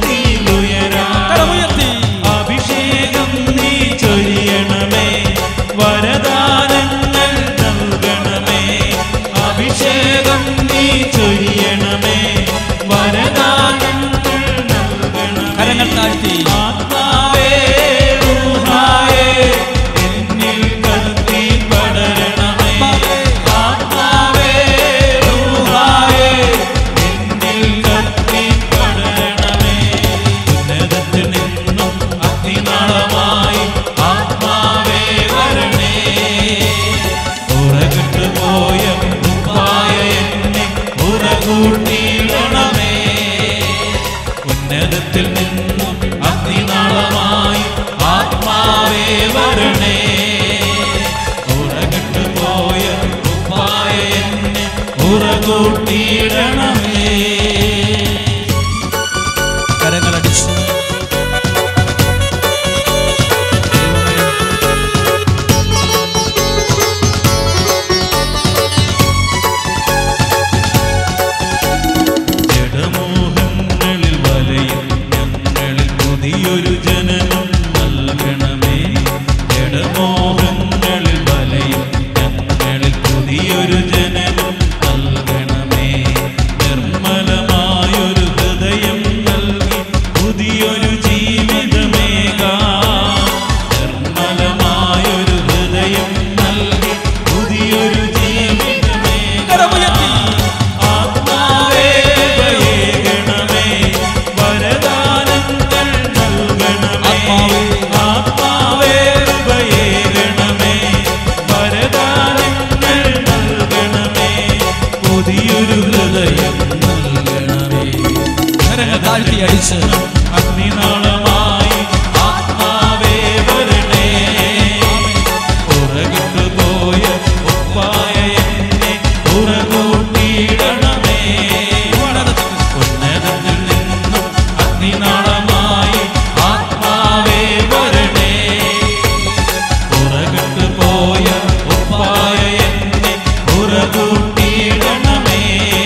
താഴ്ത്തി അടിച്ച് അഗ്നിനാളമായി ആത്മാവേ വരണേ ഉറകിട്ട് പോയ ഉപ്പായ എന്നെ ഉറകൂട്ടിയിടണമേ ഉന്നതത്തിൽ നിന്നും അഗ്നിനാളമായി ആത്മാവേ വരണേ ഉറകിട്ട് പോയ ഉപ്പായ എന്നെ ഉറകൂട്ടിയിടണമേ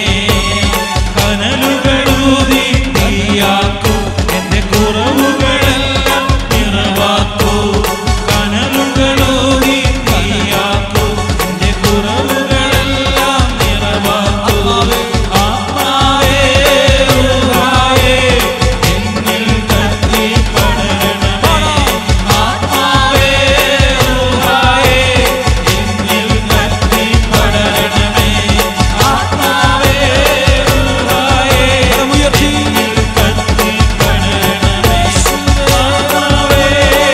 കനലുകളൂതി തീയാക്കൂ എന്റെ കുറവുകളെല്ലാം നിറവാക്കൂ കനലുകളൂതി തീയാക്കൂ എന്റെ കുറവുകളെല്ലാം നിറവാക്കൂ ആത്മാവേ ഊഹായേ എന്നിൽ കത്തി പടരണമേ ആത്മാവേ ഊഹായേ എന്നിൽ കത്തി പടരണമേ ആത്മാവേ ഊഹായേ ഉയർത്തി എന്നിൽ കത്തി പടരണമേ ആത്മാവേ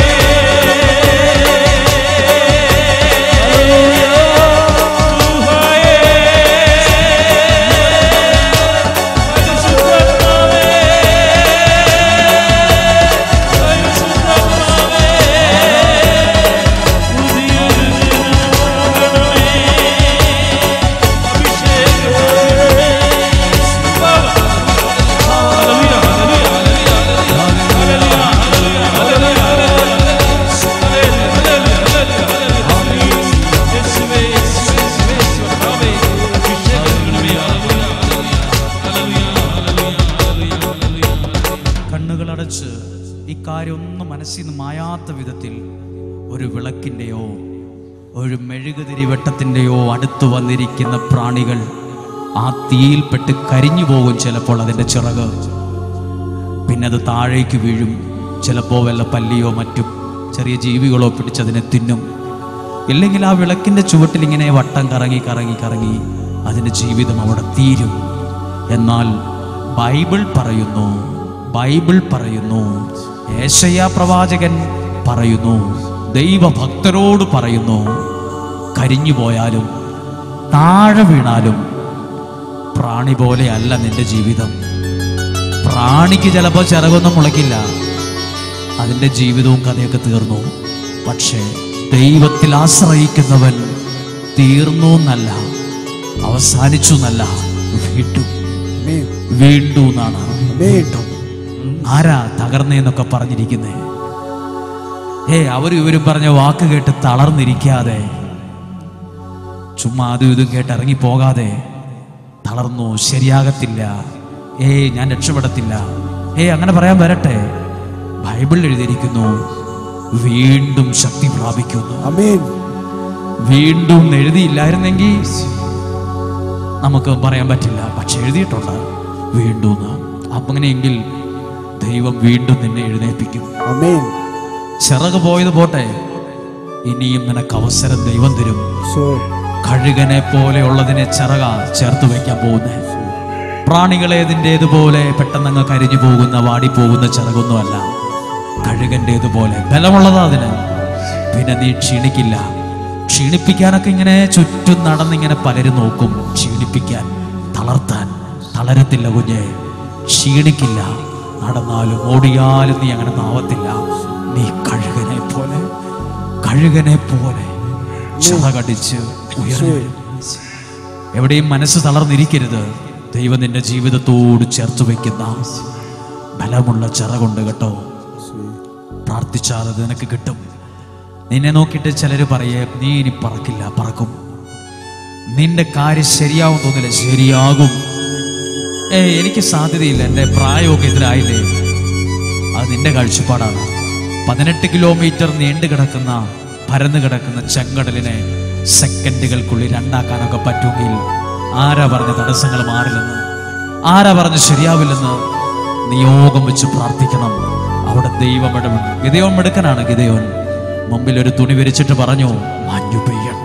കണ്ണുകളടച്ച് ഇക്കാര്യം ഒന്നും മനസ്സിൽ നിന്ന് മായാത്ത വിധത്തിൽ ഒരു വിളക്കിൻ്റെയോ ഒരു മെഴുകുതിരി വെട്ടത്തിൻ്റെയോ അടുത്ത് വന്നിരിക്കുന്ന പ്രാണികൾ ആ തീയിൽപ്പെട്ട് കരിഞ്ഞു പോകും ചിലപ്പോൾ അതിൻ്റെ ചിറക് പിന്നെ അത് താഴേക്ക് വീഴും ചിലപ്പോൾ വല്ല പല്ലിയോ മറ്റും ചെറിയ ജീവികളോ പിടിച്ചതിനെ തിന്നും ഇല്ലെങ്കിൽ ആ വിളക്കിൻ്റെ ചുവട്ടിൽ ഇങ്ങനെ വട്ടം കറങ്ങി കറങ്ങി കറങ്ങി അതിൻ്റെ ജീവിതം അവിടെ തീരും എന്നാൽ ബൈബിൾ പറയുന്നു ബൈബിൾ പറയുന്നു ഏശയ്യ പ്രവാചകൻ പറയുന്നു ദൈവഭക്തരോട് പറയുന്നു കരിഞ്ഞു പോയാലും താഴെ വീണാലും പ്രാണി പോലെയല്ല നിന്റെ ജീവിതം പ്രാണിക്ക് ചിലപ്പോൾ ചിറകൊന്നും മുളയ്ക്കില്ല അതിൻ്റെ ജീവിതവും കഥയൊക്കെ തീർന്നു പക്ഷേ ദൈവത്തിൽ ആശ്രയിക്കുന്നവൻ തീർന്നു എന്നല്ല അവസാനിച്ചു എന്നല്ല വീട്ടു വീണ്ടു എന്നാണ് വീണ്ടും ആരാ തകർന്നേന്നൊക്കെ പറഞ്ഞിരിക്കുന്നേ ഏ അവരും ഇവരും പറഞ്ഞ വാക്ക് കേട്ട് തളർന്നിരിക്കാതെ ചുമ്മാ അതും ഇതും കേട്ട് ഇറങ്ങി പോകാതെ തളർന്നു ശരിയാകത്തില്ല ഏ ഞാൻ രക്ഷപ്പെടത്തില്ല ഏ അങ്ങനെ പറയാൻ വരട്ടെ ബൈബിളിൽ എഴുതിയിരിക്കുന്നു വീണ്ടും ശക്തി പ്രാപിക്കുന്നു അമേൻ വീണ്ടും എഴുതിയില്ലായിരുന്നെങ്കിൽ നമുക്ക് പറയാൻ പറ്റില്ല പക്ഷെ എഴുതിയിട്ടുണ്ട് വീണ്ടും എന്ന്. അങ്ങനെയെങ്കിൽ ദൈവം വീണ്ടും നിന്നെ എഴുന്നേൽപ്പിക്കും അമേൻ ചിറക് പോയത് പോട്ടെ ഇനിയും നിനക്ക് അവസരം ദൈവം തരും സോ കഴുകനെ പോലെയുള്ളതിനെ ചിറക ചേർത്ത് വയ്ക്കാൻ പോകുന്നേ പ്രാണികളേതിൻ്റേതുപോലെ പെട്ടെന്ന് അങ്ങ് കരിഞ്ഞു പോകുന്ന വാടിപ്പോകുന്ന ചിറകൊന്നുമല്ല കഴുകൻ്റേതുപോലെ ബലമുള്ളതാ അതിന് പിന്നെ നീ ക്ഷീണിക്കില്ല ക്ഷീണിപ്പിക്കാനൊക്കെ ഇങ്ങനെ ചുറ്റും നടന്നിങ്ങനെ പലരും നോക്കും ക്ഷീണിപ്പിക്കാൻ തളർത്താൻ തളരത്തില്ല കുഞ്ഞെ ക്ഷീണിക്കില്ല നടന്നാലും ഓടിയാലും നീ അങ്ങനെ നാവത്തില്ല നീ കഴുകനെ പോലെ കഴുകനെ പോലെ ചിറകടിച്ച് ഉയർന്നു വരും. എവിടെയും മനസ്സ് തളർന്നിരിക്കരുത് ദൈവം നിന്റെ ജീവിതത്തോട് ചേർത്ത് വയ്ക്കുന്ന ബലമുള്ള ചിറകുണ്ട് കേട്ടോ പ്രാർത്ഥിച്ചാൽ അത് നിനക്ക് കിട്ടും നിന്നെ നോക്കിയിട്ട് ചിലർ പറയേ നീ ഇനി പറക്കില്ല പറക്കും നിന്റെ കാര്യം ശരിയാവും തോന്നില്ല ശരിയാകും ഏ എനിക്ക് സാധ്യതയില്ല എൻ്റെ പ്രായമൊക്കെ എതിരായില്ലേ അത് നിന്റെ കാഴ്ചപ്പാടാണ് പതിനെട്ട് കിലോമീറ്റർ നീണ്ടു കിടക്കുന്ന പരന്നു കിടക്കുന്ന ചെങ്കടലിനെ സെക്കൻഡുകൾക്കുള്ളിൽ രണ്ടാക്കാനൊക്കെ പറ്റുമെങ്കിൽ ആരാ പറഞ്ഞ തടസ്സങ്ങൾ മാറില്ലെന്ന് ആരാ പറഞ്ഞ് ശരിയാവില്ലെന്ന് നിയോഗം വെച്ച് പ്രാർത്ഥിക്കണം അവിടെ ദൈവം ഇടപെടും ഗിതയോൻ മിടുക്കനാണ് ഗിതയോൻ മുമ്പിൽ ഒരു തുണി വിരിച്ചിട്ട് പറഞ്ഞു മഞ്ഞു പെയ്യണം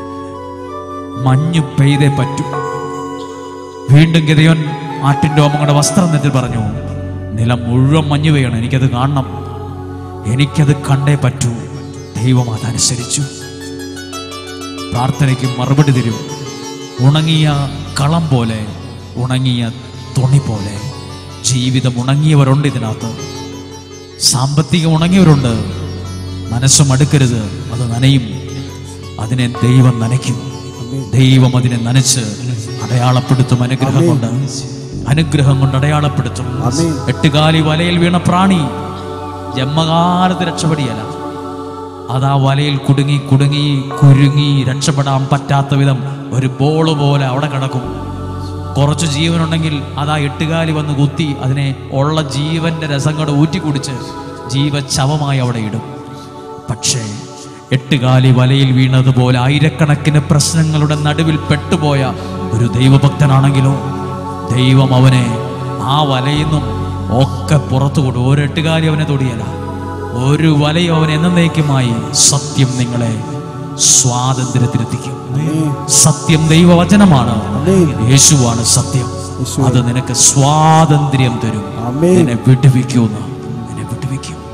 മഞ്ഞു പെയ്തേ പറ്റൂ വീണ്ടും ഗിതയോൻ ആട്ടിൻ്റെ ഓമങ്ങളുടെ വസ്ത്രം നെറ്റിൽ പറഞ്ഞു നിലം മുഴുവൻ മഞ്ഞു പെയ്യണം എനിക്കത് കാണണം എനിക്കത് കണ്ടേ പറ്റൂ ദൈവം അതനുസരിച്ചു പ്രാർത്ഥനയ്ക്ക് മറുപടി തരും ഉണങ്ങിയ കളം പോലെ ഉണങ്ങിയ തുണി പോലെ ജീവിതം ഉണങ്ങിയവരുണ്ട് ഇതിനകത്ത് സാമ്പത്തികം ഉണങ്ങിയവരുണ്ട് മനസ്സ് മടുക്കരുത് അത് നനയും അതിനെ ദൈവം നനയ്ക്കും ദൈവം അതിനെ നനച്ച് അടയാളപ്പെടുത്തും അനുഗ്രഹം കൊണ്ട് അനുഗ്രഹം കൊണ്ട് അടയാളപ്പെടുത്തും എട്ടുകാലി വലയിൽ വീണ പ്രാണി ജന്മകാലത്ത് രക്ഷപ്പെടിയല്ല അതാ വലയിൽ കുടുങ്ങി കുടുങ്ങി കുരുങ്ങി രക്ഷപ്പെടാൻ പറ്റാത്ത വിധം ഒരു ബോള് പോലെ അവിടെ കിടക്കും കുറച്ച് ജീവനുണ്ടെങ്കിൽ അതാ എട്ടുകാലി വന്ന് കുത്തി അതിനെ ഉള്ള ജീവന്റെ രസം കൂടെ ഊറ്റി കുടിച്ച് ജീവശവമായി അവിടെ ഇടും പക്ഷേ എട്ടുകാലി വലയിൽ വീണതുപോലെ ആയിരക്കണക്കിന് പ്രശ്നങ്ങളുടെ നടുവിൽ പെട്ടുപോയ ഒരു ദൈവഭക്തനാണെങ്കിലോ ദൈവം അവനെ ആ വലയിൽ നിന്നും ഒക്കെ പുറത്തു കൊണ്ടു ഒരു എട്ടുകാലി അവനെ തൊടിയല ഒരു വലയും അവൻ എന്നേക്കുമായി സത്യം നിങ്ങളെ സ്വാതന്ത്ര്യത്തിലെത്തിക്കും സത്യം ദൈവവചനമാണ് യേശുവാണ് സത്യം അത് നിനക്ക് സ്വാതന്ത്ര്യം തരും നിന്നെ വിടുവിക്കുമെന്ന് നിന്നെ വിടുവിക്കും